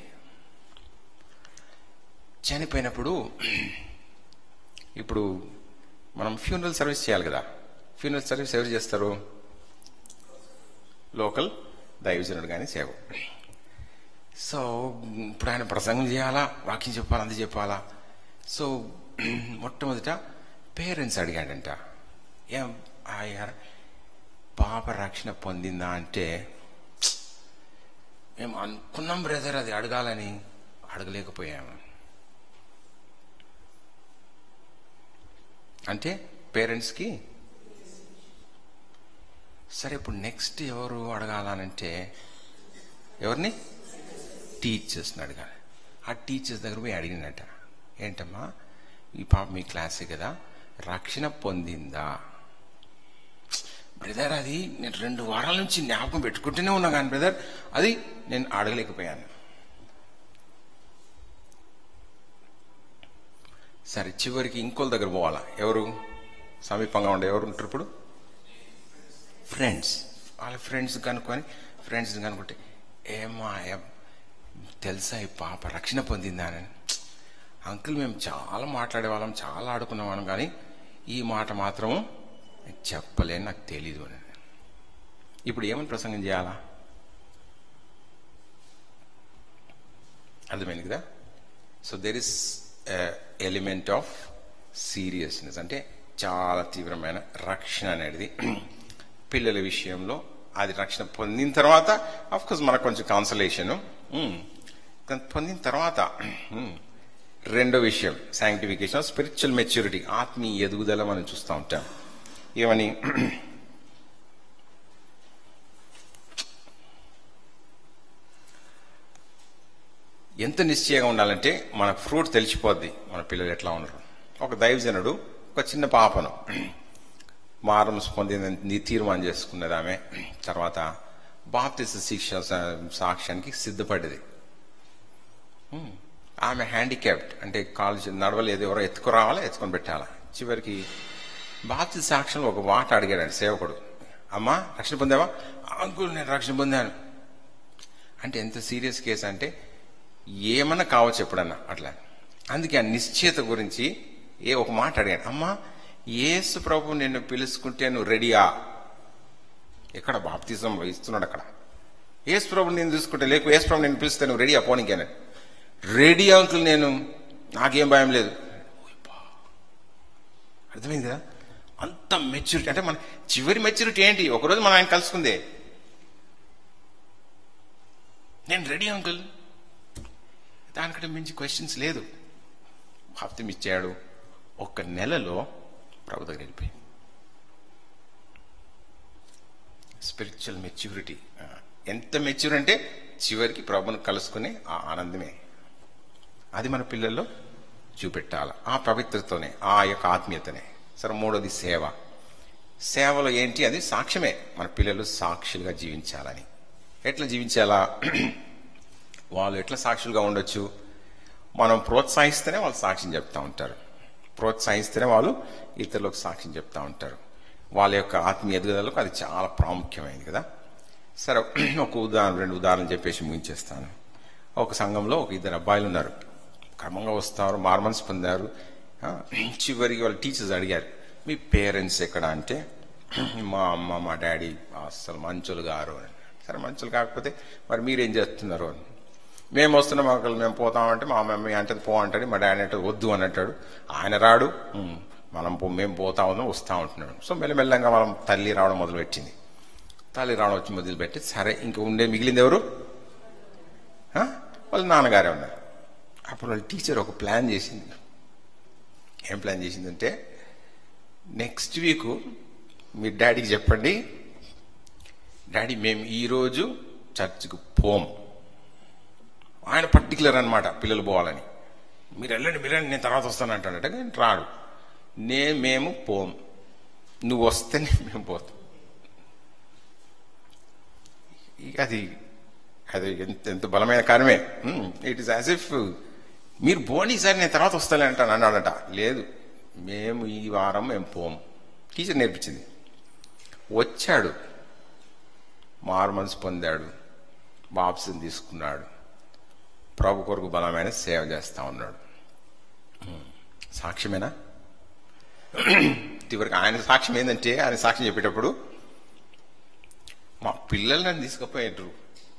చనిపోయినప్పుడు ఇప్పుడు మనం ఫ్యూనరల్ సర్వీస్ చేయాలి కదా ఫ్యూనరల్ సర్వీస్ ఎవరు చేస్తారు లోకల్ దైవజనుడు కానీ సేవ సో ఇప్పుడు ఆయన ప్రసంగం చేయాలా వాక్యం చెప్పాలా అంది చెప్పాలా సో మొట్టమొదట పేరెంట్స్ అడిగాడంట ఏం ఆయా పాప రక్షణ పొందిందా అంటే మేము అనుకున్నాం బ్రదర్ అది అడగాలని అడగలేకపోయాము అంటే పేరెంట్స్కి సరే ఇప్పుడు నెక్స్ట్ ఎవరు అడగాలనంటే ఎవరిని టీచర్స్ని అడగాలి ఆ టీచర్స్ దగ్గర పోయి అడిగినట్ట ఏంటమ్మా ఈ పాప మీ క్లాసే కదా రక్షణ పొందిందా బ్రదర్ అది నేను రెండు వారాల నుంచి జ్ఞాపకం పెట్టుకుంటూనే ఉన్నా కానీ బ్రదర్ అది నేను అడగలేకపోయాను సరే చివరికి ఇంకోళ్ళ దగ్గర పోవాలా ఎవరు సమీపంగా ఉండే ఎవరు ఉంటారు ఇప్పుడు ఫ్రెండ్స్ వాళ్ళ ఫ్రెండ్స్ కనుక్కొని ఫ్రెండ్స్ కనుక్కుంటే ఏమా ఏం- తెలుసా ఈ పాప రక్షణ పొందిందా అని అంకుల్ మేము చాలా మాట్లాడే వాళ్ళం చాలా ఆడుకునే వాళ్ళం కానీ ఈ మాట మాత్రం చెప్పలేని నాకు తెలీదు అని ఇప్పుడు ఏమని ప్రసంగం చేయాలా అర్థమైంది కదా so there is element of seriousness అంటే చాలా తీవ్రమైన రక్షణ అనేది పిల్లల విషయంలో అది రక్షణ పొందిన తర్వాత అఫ్ కోర్స్ మనకు కొంచెం కాన్సలేషన్ పొందిన తర్వాత ఉమ్, రెండో విషయం సైంటిఫికేషన్ స్పిరిచువల్ మెచ్యూరిటీ ఆత్మీయ ఎదుగుదల మనం చూస్తూ ఉంటాం ఏమని ఎంత నిశ్చయంగా ఉండాలంటే మన ఫ్రూట్ తెలిసిపోద్ది మన పిల్లలు ఎట్లా ఉన్నారు ఒక దైవజనుడు ఒక చిన్న పాపను మారం పొందిందని తీర్మానం చేసుకున్నది ఆమె తర్వాత బాప్తిస్ శిక్ష సాక్ష్యానికి సిద్ధపడ్డది ఉమ్. ఆమె హ్యాండిక్యాప్డ్ అంటే కాలు నడవలేదు ఎవరో ఎత్తుకురావాలా ఎత్తుకొని పెట్టాలా చివరికి బాప్తి సాక్ష్యంలో ఒక మాట అడిగాడు సేవకుడు అమ్మా రక్షణ పొందావా అంకుల్ నేను రక్షణ పొందాను అంటే ఎంత సీరియస్ కేసు అంటే ఏమన్నా కావచ్చు ఎప్పుడన్నా అట్లా అందుకే ఆ నిశ్చయత గురించి ఏ ఒక మాట అడిగాడు అమ్మా ఏసు ప్రభు నిన్ను పిలుచుకుంటే నువ్వు రెడీయా ఎక్కడ బాప్తిజం ఇస్తున్నాడు అక్కడ ఏసు ప్రభు నేను చూసుకుంటే లేకు ఏసు ప్రభు నేను పిలిస్తే నువ్వు రెడీయా పోనీకి అన్నాడు రెడీ అంకుల్ నేను నాకేం భయం లేదు ఓయబ్బా. అర్థమైంది కదా అంత మెచ్యూరిటీ అంటే మన చివరి మెచ్యూరిటీ ఏంటి ఒకరోజు మనం ఆయన కలుసుకుందే నేను రెడీ అంకుల్ దానికంటే మించి క్వశ్చన్స్ లేదు బాప్తిం ఇచ్చాడు ఒక్క నెలలో ప్రభు దగ్గర వెళ్ళిపోయింది స్పిరిచువల్ మెచ్యూరిటీ ఎంత మెచ్యూర్ అంటే చివరికి ప్రభుని కలుసుకునే ఆ ఆనందమే అది మన పిల్లల్లో చూపెట్టాలి ఆ పవిత్రతనే ఆ యొక్క ఆత్మీయతనే సరే మూడోది సేవ సేవలో ఏంటి అది సాక్ష్యమే మన పిల్లలు సాక్షులుగా జీవించాలని ఎట్లా జీవించాలా వాళ్ళు ఎట్లా సాక్షులుగా ఉండొచ్చు మనం ప్రోత్సహిస్తేనే వాళ్ళు సాక్ష్యం చెప్తా ఉంటారు ప్రోత్సహిస్తేనే వాళ్ళు ఇతరులకు సాక్ష్యం చెప్తా ఉంటారు వాళ్ళ యొక్క ఆత్మీయ ఎదుగుదలకు అది చాలా ప్రాముఖ్యమైనది కదా సరే ఒక ఉదాహరణ రెండు ఉదాహరణలు చెప్పేసి ముగించేస్తాను ఒక సంఘంలో ఒక ఇద్దరు అబ్బాయిలు ఉన్నారు క్రమంగా వస్తారు మార్మన్స్ పొందారు ఆ, చివరికి వాళ్ళ టీచర్స్ అడిగారు మీ పేరెంట్స్ ఎక్కడ అంటే మా అమ్మ మా డాడీ అసలు మంచులు గారు అని సరే మంచులు కాకపోతే మరి మీరేం చేస్తున్నారు అని మేము వస్తున్నాం ఒకళ్ళు మేము పోతామంటే మా మమ్మీ అంటే పో అంటాడు మా డాడీ అంటే వద్దు అని అంటాడు ఆయన రాడు ఉమ్, మనం పో- మేము పోతా ఉన్నాం వస్తూ ఉంటున్నాడు సో మెల్లమెల్లంగా మనం తల్లి రావడం మొదలుపెట్టింది తల్లి రావడం వచ్చి మొదలుపెట్టి సరే ఇంక ఉండే మిగిలింది ఎవరు ఆ? వాళ్ళ నాన్నగారే ఉన్నారు అప్పుడు వాళ్ళ టీచర్ ఒక ప్లాన్ చేసింది ఏం ప్లాన్ చేసిందంటే నెక్స్ట్ వీక్ మీ డాడీకి చెప్పండి డాడీ మేము ఈరోజు చర్చ్కి పోం ఆయన పర్టికులర్ అనమాట పిల్లలు పోవాలని మీరు వెళ్ళండి మీరు వెళ్ళండి నేను తర్వాత వస్తాను అంటాడట కానీ రాడు నే మేము పోం నువ్వు వస్తేనే మేము పోతాం ఇక అది అది ఎంత ఎంత బలమైన కారణమే ఇట్ ఇస్ యాజ్ ఇఫ్ మీరు పోనీ సార్ నేను తర్వాత వస్తాను అంటాను అన్నాడట లేదు మేము ఈ వారం మేము పోము టీచర్ నేర్పించింది వచ్చాడు మార్మన్స్ పొందాడు బాప్స్ని తీసుకున్నాడు ప్రభు కొరకు బలమైన సేవ చేస్తా ఉన్నాడు ఉమ్, సాక్ష్యమేనా చివరికి ఆయన సాక్ష్యం ఏంటంటే ఆయన సాక్ష్యం చెప్పేటప్పుడు మా పిల్లలు నన్ను తీసుకుపోయారు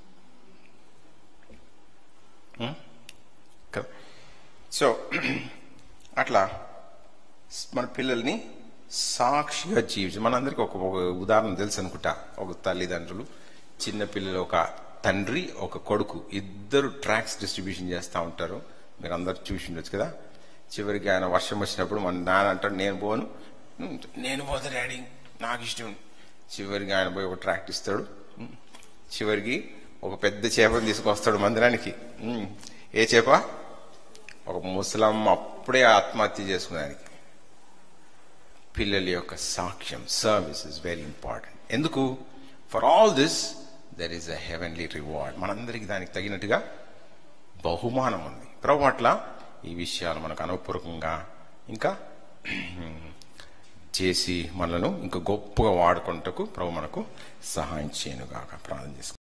సో అట్లా మన పిల్లల్ని సాక్షిగా జీవించి మనందరికీ ఒక ఒక ఉదాహరణ తెలుసు అనుకుంటా ఒక తల్లిదండ్రులు చిన్న పిల్లలు ఒక తండ్రి ఒక కొడుకు ఇద్దరు ట్రాక్స్ డిస్ట్రిబ్యూషన్ చేస్తూ ఉంటారు మీరు అందరు చూసి ఉండొచ్చు కదా చివరికి ఆయన వర్షం వచ్చినప్పుడు మన నాన్న అంటాడు నేను పోను "ఉమ్, నేను పోతా డాడీ నాకు ఇష్టం చివరికి ఆయన పోయి ఒక ట్రాక్ట్ ఇస్తాడు ఉమ్, చివరికి ఒక పెద్ద చేపను తీసుకొస్తాడు మందిరానికి ఉమ్, ఏ చేప ఒక ముసలమ్మ అప్పుడే ఆత్మహత్య చేసుకున్నానికి పిల్లల యొక్క సాక్ష్యం సర్వీస్ ఇస్ వెరీ ఇంపార్టెంట్ ఎందుకు for all this there is a heavenly reward మనందరికి దానికి తగినట్టుగా బహుమానం ఉంది ప్రభు అట్లా ఈ విషయాలు మనకు అనుపూర్వకంగా ఇంకా చేసి మనలను ఇంకా గొప్పగా వాడుకుంటకు ప్రభు మనకు సహాయం చేయనుగాక ప్రార్థన చేసుకుంటాం